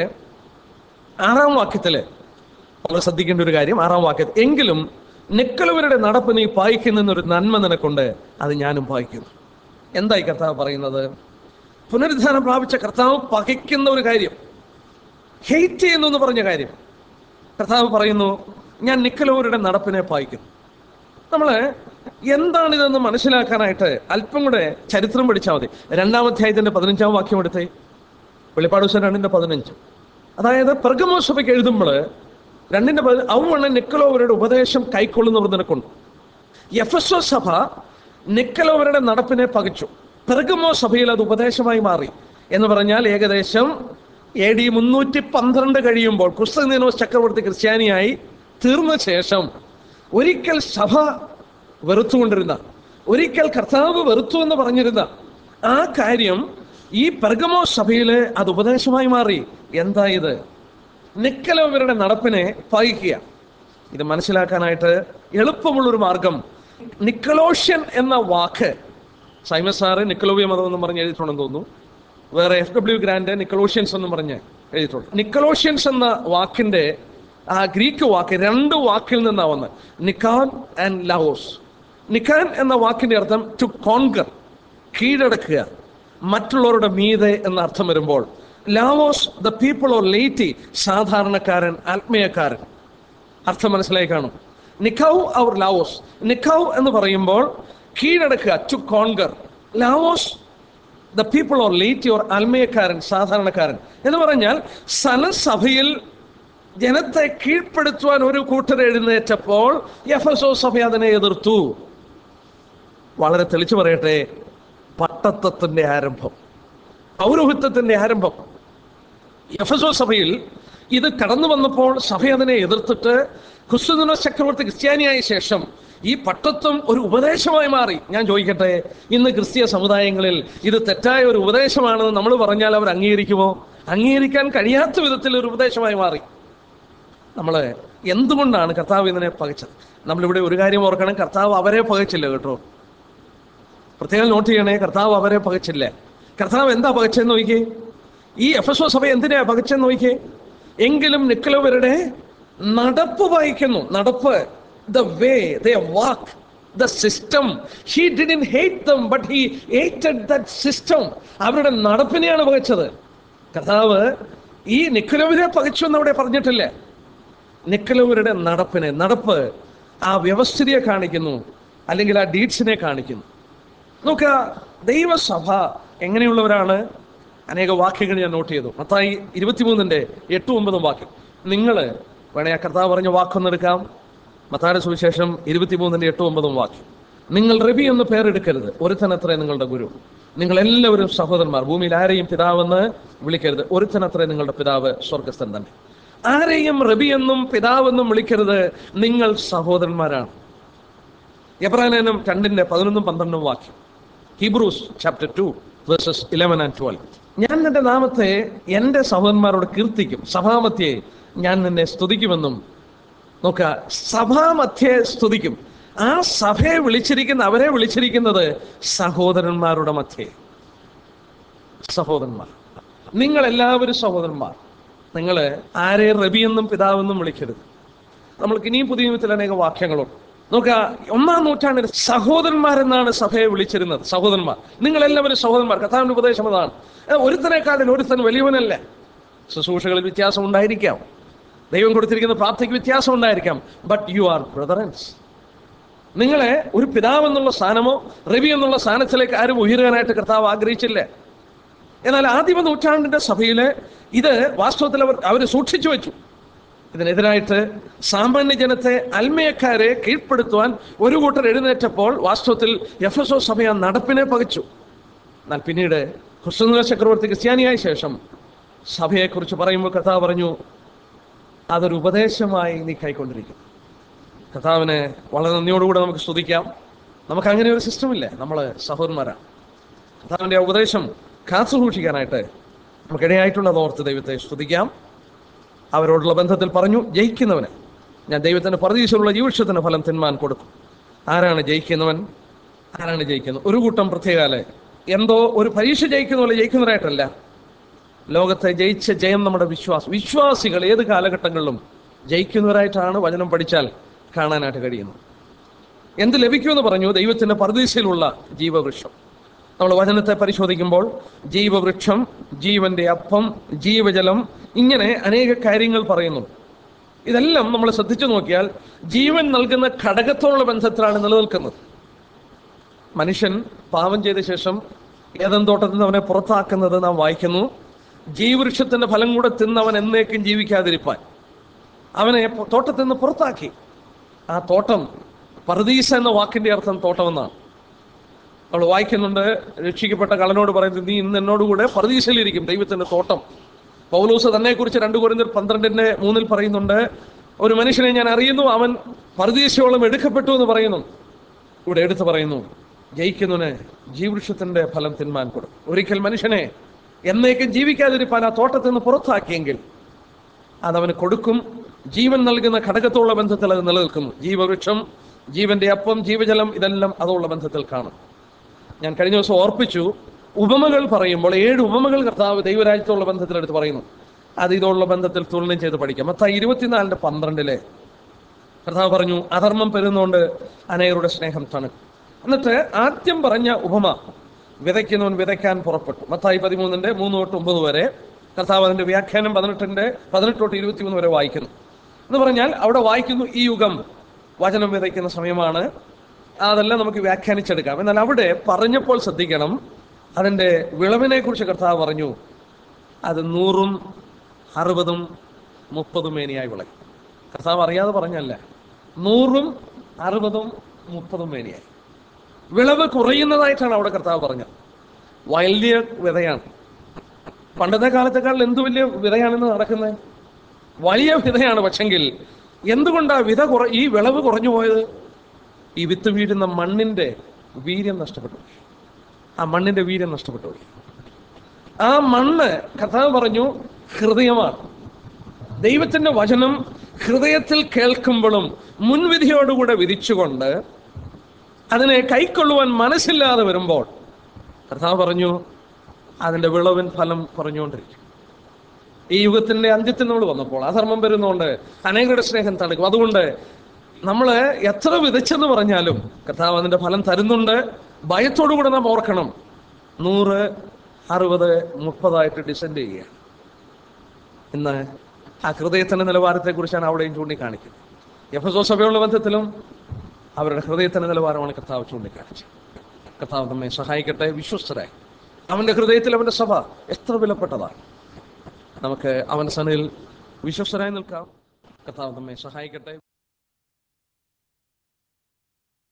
ആറാം വാക്യത്തില് വളരെ ശ്രദ്ധിക്കേണ്ട ഒരു കാര്യം ആറാം വാക്യത്തിൽ എങ്കിലും നിക്കലുവരുടെ നടപ്പ് നീ പായിക്കുന്നൊരു നന്മ നിനക്കുണ്ട് അത് ഞാനും പായിക്കുന്നു എന്തായി കർത്താവ് പറയുന്നത് പുനരുദ്ധാനം പ്രാപിച്ച കർത്താവ് പകയ്ക്കുന്ന ഒരു കാര്യം ഹെയ്റ്റ് ചെയ്യുന്നു എന്ന് പറഞ്ഞ കാര്യം കർത്താവ് പറയുന്നു ഞാൻ നിക്കലോവരുടെ നടപ്പിനെ പായിക്കുന്നു നമ്മള് എന്താണിതെന്ന് മനസ്സിലാക്കാനായിട്ട് അല്പം കൂടെ ചരിത്രം പഠിച്ചാൽ മതി രണ്ടാം അധ്യായത്തിന്റെ പതിനഞ്ചാം വാക്യം എടുത്തേ വെളിപ്പാട് ദിവസം രണ്ടിന്റെ പതിനഞ്ച് അതായത് പെർഗമോ സഭയ്ക്ക് എഴുതുമ്പോൾ രണ്ടിന്റെ പതി- അവണ് നിക്കലോവരുടെ ഉപദേശം കൈക്കൊള്ളുന്നവർ നിനക്കുണ്ട് എഫസോ സഭ നിക്കലോവരുടെ നടപ്പിനെ പകച്ചു പെർഗമോ സഭയിൽ അത് ഉപദേശമായി മാറി എന്ന് പറഞ്ഞാൽ ഏകദേശം എ ഡി മുന്നൂറ്റി പന്ത്രണ്ട് കഴിയുമ്പോൾ കുസ്തനീനോസ് ചക്രവർത്തി ക്രിസ്ത്യാനിയായി തീർന്ന ശേഷം ഒരിക്കൽ സഭ വെറുത്തുകൊണ്ടിരുന്ന ഒരിക്കൽ കർത്താവ് വെറുത്തു എന്ന് പറഞ്ഞിരുന്ന ആ കാര്യം ഈ പെർഗമോ സഭയില് അത് ഉപദേശമായി മാറി എന്താ ഇത് നിക്കലോവരുടെ നടപ്പിനെ പകയ്ക്കുക ഇത് മനസ്സിലാക്കാനായിട്ട് എളുപ്പമുള്ളൊരു മാർഗം നിക്കലോഷ്യൻ എന്ന വാക്ക് സൈമസ് സാറ് നിക്കലോവിയ മതം എന്ന് പറഞ്ഞ് എഴുതിയിട്ടുണ്ടെന്ന് തോന്നുന്നു വേറെ എഫ് ഡബ്ല്യു ഗ്രാൻഡ് നിക്കലോഷ്യൻസ് എന്ന് പറഞ്ഞ് എഴുതിയിട്ടുണ്ട് നിക്കലോഷ്യൻസ് എന്ന വാക്കിന്റെ ആ ഗ്രീക്ക് വാക്ക് രണ്ട് വാക്കിൽ നിന്നാണ് വന്നത് നിക്കാൻ ആൻഡ് ലാവോസ് നിക്കാൻ എന്ന വാക്കിന്റെ അർത്ഥം ടു കോൺകർ കീഴടക്കുക മറ്റുള്ളവരുടെ മീതെ എന്ന അർത്ഥം വരുമ്പോൾ ലാവോസ് ദ പീപ്പിൾ ഓർ ലേറ്റി സാധാരണക്കാരൻ ആത്മീയക്കാരൻ അർത്ഥം മനസ്സിലായി കാണും നിക്കൗ അവർ ലാവോസ് നിക്കൗ എന്ന് പറയുമ്പോൾ കീഴടക്കുക ടു കോൺകർ ലാവോസ് the people or laity or ആത്മീയക്കാരൻ സാധാരണക്കാരൻ എന്ന് പറഞ്ഞാൽ സലസഭയിൽ ജനത്തെ കീഴ്പ്പെടുത്തുവാൻ ഒരു കൂട്ടർ എഴുന്നേറ്റപ്പോൾ എഫസോ സഭ അതിനെ എതിർത്തു വളരെ തെളിച്ചു പറയട്ടെ പട്ടത്വത്തിന്റെ ആരംഭം പൗരോഹിത്വത്തിന്റെ ആരംഭം എഫസോ സഭയിൽ ഇത് കടന്നു വന്നപ്പോൾ സഭ അതിനെ എതിർത്തിട്ട് ക്രിസ്തുദിന ചക്രവർത്തി ക്രിസ്ത്യാനിയായ ശേഷം ഈ പട്ടത്വം ഒരു ഉപദേശമായി മാറി ഞാൻ ചോദിക്കട്ടെ ഇന്ന് ക്രിസ്തീയ സമുദായങ്ങളിൽ ഇത് തെറ്റായ ഒരു ഉപദേശമാണെന്ന് നമ്മൾ പറഞ്ഞാൽ അവർ അംഗീകരിക്കുമോ അംഗീകരിക്കാൻ കഴിയാത്ത വിധത്തിൽ ഒരു ഉപദേശമായി മാറി നമ്മൾ എന്തുകൊണ്ടാണ് കർത്താവ് ഇതിനെ പകച്ചത് നമ്മളിവിടെ ഒരു കാര്യം ഓർക്കണം കർത്താവ് അവരെ പകച്ചില്ല കേട്ടോ പ്രത്യേകം നോട്ട് ചെയ്യണേ കർത്താവ് അവരെ പകച്ചില്ല കർത്താവ് എന്താ പകച്ചെന്ന് നോക്കിയേ ഈ എഫ് എസ് ഒ സഭ എന്തിനാ പകച്ചെന്ന് നോക്കിയേ എങ്കിലും നിക്കലവരുടെ നടപ്പ് വായിക്കുന്നു നടപ്പ് the way the walk the system he didn't hate them but he hated that system അവരുടെ നടപ്പിനെയാണ് പകച്ചത് കർത്താവ് ഈ നിക്കലവരെ പകച്ചു എന്ന് അവിടെ പറഞ്ഞിട്ടില്ല നിക്കലവരുടെ നടപ്പിനെ നടപ്പ് ആ വ്യവസ്ഥിതിയെ കാണിക്കുന്നു അല്ലെങ്കിൽ ആ ഡീഡ്സിനെ കാണിക്കുന്നു നോക്കുക ദൈവസഭ എങ്ങനെയുള്ളവരാണ് അനേക വാക്യങ്ങൾ ഞാൻ നോട്ട് ചെയ്തു മത്തായി ഇരുപത്തിമൂന്നിന്റെ എട്ടും ഒമ്പതും വാക്യം നിങ്ങൾ വേണേ ആ കർത്താവ് പറഞ്ഞ വാക്കൊന്നെടുക്കാം മത്തായുടെ സുവിശേഷം ഇരുപത്തിമൂന്നിന്റെ എട്ടും ഒമ്പതും വാക്യം നിങ്ങൾ റബി എന്ന് പേരെടുക്കരുത് ഒരുത്തനത്രേ നിങ്ങളുടെ ഗുരു നിങ്ങൾ എല്ലാവരും സഹോദരന്മാർ ഭൂമിയിൽ ആരെയും പിതാവെന്ന് വിളിക്കരുത് ഒരുത്തനത്രേ നിങ്ങളുടെ പിതാവ് സ്വർഗസ്ഥൻ തന്നെ ആരെയും റബി എന്നും പിതാവെന്നും വിളിക്കരുത് നിങ്ങൾ സഹോദരന്മാരാണ് എബ്രാലേനം രണ്ടിന്റെ പതിനൊന്നും പന്ത്രണ്ടും വാക്യം Hebrews chapter two verses eleven and twelve ഞാൻ നിന്റെ നാമത്തെ എൻ്റെ സഹോദരന്മാരോട് കീർത്തിക്കും സഭാമധ്യേ ഞാൻ നിന്നെ സ്തുതിക്കുമെന്നും നോക്ക സഭാമധ്യേ സ്തുതിക്കും ആ സഭയെ വിളിച്ചിരിക്കുന്ന അവരെ വിളിച്ചിരിക്കുന്നത് സഹോദരന്മാരുടെ മധ്യേ സഹോദരന്മാർ നിങ്ങൾ എല്ലാവരും സഹോദരന്മാർ നിങ്ങൾ ആരെ റബിയെന്നും പിതാവെന്നും വിളിക്കരുത് നമ്മൾക്ക് ഇനിയും പുതിയ നിയമത്തിൽ അനേക വാക്യങ്ങളുണ്ട് നോക്കുക ഒന്നാം നൂറ്റാണ്ടിൽ സഹോദരന്മാരെന്നാണ് സഭയെ വിളിച്ചിരുന്നത് സഹോദരന്മാർ നിങ്ങൾ എല്ലാവരും സഹോദരന്മാർ കഥാവിന്റെ ഉപദേശം അതാണ് ഏ, ഒരുത്തനെക്കാളിൽ ഒരുത്തൻ വലിയവനല്ല ശുശ്രൂഷകളിൽ വ്യത്യാസം ഉണ്ടായിരിക്കാം ദൈവം കൊടുത്തിരിക്കുന്ന പ്രാർത്ഥനയ്ക്ക് വ്യത്യാസം ഉണ്ടായിരിക്കാം ബട്ട് യു ആർ ബ്രദറൻസ് നിങ്ങളെ ഒരു പിതാവ് എന്നുള്ള സ്ഥാനമോ റബി എന്നുള്ള സ്ഥാനത്തിലേക്ക് ആരും ഉയരാനായിട്ട് കർത്താവ് ആഗ്രഹിച്ചില്ല എന്നാൽ ആദിമ നൂറ്റാണ്ടിന്റെ സഭയില് ഇത് വാസ്തവത്തിൽ അവർ അവർ സൂക്ഷിച്ചു വെച്ചു ഇതിനെതിരായിട്ട് സാമാന്യ ജനത്തെ അൽമയക്കാരെ കീഴ്പ്പെടുത്തുവാൻ ഒരു കൂട്ടർ എഴുന്നേറ്റപ്പോൾ വാസ്തവത്തിൽ എഫ് എസ് ഒ സഭ ആ നടപ്പിനെ പകച്ചു എന്നാൽ പിന്നീട് ക്രിസ്തുനില ചക്രവർത്തി ക്രിസ്ത്യാനിയായ ശേഷം സഭയെക്കുറിച്ച് പറയുമ്പോൾ കർത്താവ് പറഞ്ഞു അതൊരു ഉപദേശമായി നീ കൈക്കൊണ്ടിരിക്കും കർത്താവിനെ വളരെ നന്ദിയോടുകൂടെ നമുക്ക് സ്തുതിക്കാം നമുക്ക് അങ്ങനെ ഒരു സിസ്റ്റം ഇല്ലേ നമ്മൾ സഹോദരന്മാരാണ് കർത്താവിൻ്റെ ആ ഉപദേശം കാത്തു സൂക്ഷിക്കാനായിട്ട് നമുക്കിടയായിട്ടുള്ളത് ഓർത്ത് ദൈവത്തെ സ്തുതിക്കാം അവരോടുള്ള ബന്ധത്തിൽ പറഞ്ഞു ജയിക്കുന്നവന് ഞാൻ ദൈവത്തിന് പ്രതീക്ഷയുള്ള ജീവിതത്തിന് ഫലം തിന്മാൻ കൊടുക്കും ആരാണ് ജയിക്കുന്നവൻ ആരാണ് ജയിക്കുന്നത് ഒരു കൂട്ടം പ്രത്യേകാല് എന്തോ ഒരു പരീക്ഷ ജയിക്കുന്ന പോലെ ജയിക്കുന്നവരായിട്ടല്ല ലോകത്തെ ജയിച്ച ജയം നമ്മുടെ വിശ്വാസം വിശ്വാസികൾ ഏത് കാലഘട്ടങ്ങളിലും ജയിക്കുന്നവരായിട്ടാണ് വചനം പഠിച്ചാൽ കാണാനായിട്ട് കഴിയുന്നത് എന്ത് ലഭിക്കുമെന്ന് പറഞ്ഞു ദൈവത്തിന്റെ പരദീശയിലുള്ള ജീവവൃക്ഷം നമ്മൾ വചനത്തെ പരിശോധിക്കുമ്പോൾ ജീവവൃക്ഷം ജീവന്റെ അപ്പം ജീവജലം ഇങ്ങനെ അനേക കാര്യങ്ങൾ പറയുന്നു ഇതെല്ലാം നമ്മൾ ശ്രദ്ധിച്ചു നോക്കിയാൽ ജീവൻ നൽകുന്ന ഘടകത്തോടുള്ള ബന്ധത്തിലാണ് നിലനിൽക്കുന്നത് മനുഷ്യൻ പാപം ചെയ്ത ശേഷം ഏതൻ തോട്ടത്തിൽ നിന്ന് അവനെ പുറത്താക്കുന്നത് നാം വായിക്കുന്നു ജീവവൃക്ഷത്തിന്റെ ഫലം കൂടെ തിന്ന് അവൻ എന്നേക്കും ജീവിക്കാതിരിപ്പാൻ അവനെ പൊ- തോട്ടത്തിൽ നിന്ന് പുറത്താക്കി ആ തോട്ടം പർദീസ എന്ന വാക്കിന്റെ അർത്ഥം തോട്ടമെന്നാണ് നമ്മൾ വായിക്കുന്നുണ്ട് രക്ഷിക്കപ്പെട്ട കളനോട് പറയുന്നത് നീ ഇന്ന് എന്നോടുകൂടെ പർദീസയിലിരിക്കും ദൈവത്തിന്റെ തോട്ടം പൗലോസ് തന്നെ കുറിച്ച് രണ്ടു കുറിന്തർ പന്ത്രണ്ടിന്റെ മൂന്നിൽ പറയുന്നുണ്ട് ഒരു മനുഷ്യനെ ഞാൻ അറിയുന്നു അവൻ പർദീസയോളം എടുക്കപ്പെട്ടു എന്ന് പറയുന്നു ഇവിടെ എടുത്തു പറയുന്നു ജയിക്കുന്നവന് ജീവവൃക്ഷത്തിന്റെ ഫലം തിന്മാൻ കൊടുക്കും ഒരിക്കൽ മനുഷ്യനെ എന്നേക്കും ജീവിക്കാതിരിപ്പാൻ ആ തോട്ടത്തിൽ നിന്ന് പുറത്താക്കിയെങ്കിൽ അതവന് കൊടുക്കും ജീവൻ നൽകുന്ന ഘടകത്തോടുള്ള ബന്ധത്തിൽ അത് നിലനിൽക്കുന്നു ജീവവൃക്ഷം ജീവന്റെ അപ്പം ജീവജലം ഇതെല്ലാം അതുള്ള ബന്ധത്തിൽ കാണും ഞാൻ കഴിഞ്ഞ ദിവസം ഓർപ്പിച്ചു ഉപമകൾ പറയുമ്പോൾ ഏഴ് ഉപമകൾ കർത്താവ് ദൈവരാജ്യത്തോടുള്ള ബന്ധത്തിലെടുത്ത് പറയുന്നു അത് ഇതോടുള്ള ബന്ധത്തിൽ തുലനം ചെയ്ത് പഠിക്കാം മത്തായി ഇരുപത്തിനാലിന്റെ പന്ത്രണ്ടിലെ കർത്താവ് പറഞ്ഞു അധർമ്മം പെരുന്നുകൊണ്ട് അനേകരുടെ സ്നേഹം തണുക്കും എന്നിട്ട് ആദ്യം പറഞ്ഞ ഉപമ വിതയ്ക്കുന്നവൻ വിതയ്ക്കാൻ പുറപ്പെട്ടു മത്തായി പതിമൂന്നിന്റെ മൂന്ന് തൊട്ട് ഒമ്പത് വരെ കർത്താവ് അതിന്റെ വ്യാഖ്യാനം പതിനെട്ടിന്റെ പതിനെട്ട് തൊട്ട് ഇരുപത്തിമൂന്ന് വരെ വായിക്കുന്നു എന്ന് പറഞ്ഞാൽ അവിടെ വായിക്കുന്നു ഈ യുഗം വചനം വിതയ്ക്കുന്ന സമയമാണ് അതെല്ലാം നമുക്ക് വ്യാഖ്യാനിച്ചെടുക്കാം എന്നാൽ അവിടെ പറഞ്ഞപ്പോൾ ശ്രദ്ധിക്കണം അതിന്റെ വിളവിനെ കുറിച്ച് കർത്താവ് പറഞ്ഞു അത് നൂറും അറുപതും മുപ്പതും മേനിയായി വിളയും കർത്താവ് അറിയാതെ പറഞ്ഞല്ല നൂറും അറുപതും മുപ്പതും മേനിയായി വിളവ് കുറയുന്നതായിട്ടാണ് അവിടെ കർത്താവ് പറഞ്ഞത് വലിയ വിതയാണ് പണ്ടത്തെ കാലത്തെക്കാൾ എന്ത് വലിയ വിതയാണെന്ന് നടക്കുന്നത് വലിയ വിതയാണ് പക്ഷെങ്കിൽ എന്തുകൊണ്ടാ വിത കുറ ഈ വിളവ് കുറഞ്ഞു പോയത് ഈ വിത്ത് വീഴുന്ന മണ്ണിന്റെ വീര്യം നഷ്ടപ്പെട്ടു പോയി. ആ മണ്ണിന്റെ വീര്യം നഷ്ടപ്പെട്ടു പോയി ആ മണ്ണ് കർത്താവ് പറഞ്ഞു ഹൃദയമാണ് ദൈവത്തിന്റെ വചനം ഹൃദയത്തിൽ കേൾക്കുമ്പോഴും മുൻവിധിയോടുകൂടെ വിധിച്ചുകൊണ്ട് അതിനെ കൈക്കൊള്ളുവാൻ മനസ്സില്ലാതെ വരുമ്പോൾ കർത്താവ് പറഞ്ഞു അതിന്റെ വിളവിൻ ഫലം കുറഞ്ഞുകൊണ്ടിരിക്കും ഈ യുഗത്തിന്റെ അന്ത്യത്തിൽ നമ്മൾ വന്നപ്പോൾ അധർമ്മം വരുന്നതുകൊണ്ട് അനേകരുടെ സ്നേഹം തണുക്കും അതുകൊണ്ട് നമ്മൾ എത്ര വിതച്ചെന്ന് പറഞ്ഞാലും കർത്താവ് അതിന്റെ ഫലം തരുന്നുണ്ട് ഭയത്തോടുകൂടെ നാം ഓർക്കണം നൂറ് അറുപത് മുപ്പതായിട്ട് ഡിസെൻഡ് ചെയ്യുക ഇന്ന് ആ ഹൃദയത്തിന്റെ നിലവാരത്തെക്കുറിച്ചാണ് അവിടെയും ചൂണ്ടിക്കാണിക്കുന്നത് എഫസോ സഭയുള്ള ബന്ധത്തിലും അവരുടെ ഹൃദയത്തിന്റെ നിലവാരമാണ് കർത്താവ് ചൂണ്ടിക്കാണിച്ചത് കർത്താവ് നമ്മെ സഹായിക്കട്ടെ വിശ്വസ്തരായി അവന്റെ ഹൃദയത്തിൽ അവന്റെ സഭ എത്ര വിലപ്പെട്ടതാണ് നമുക്ക് അവന്റെ സനയിൽ വിശ്വസ്തരായി നിൽക്കാം കർത്താവ് നമ്മെ സഹായിക്കട്ടെ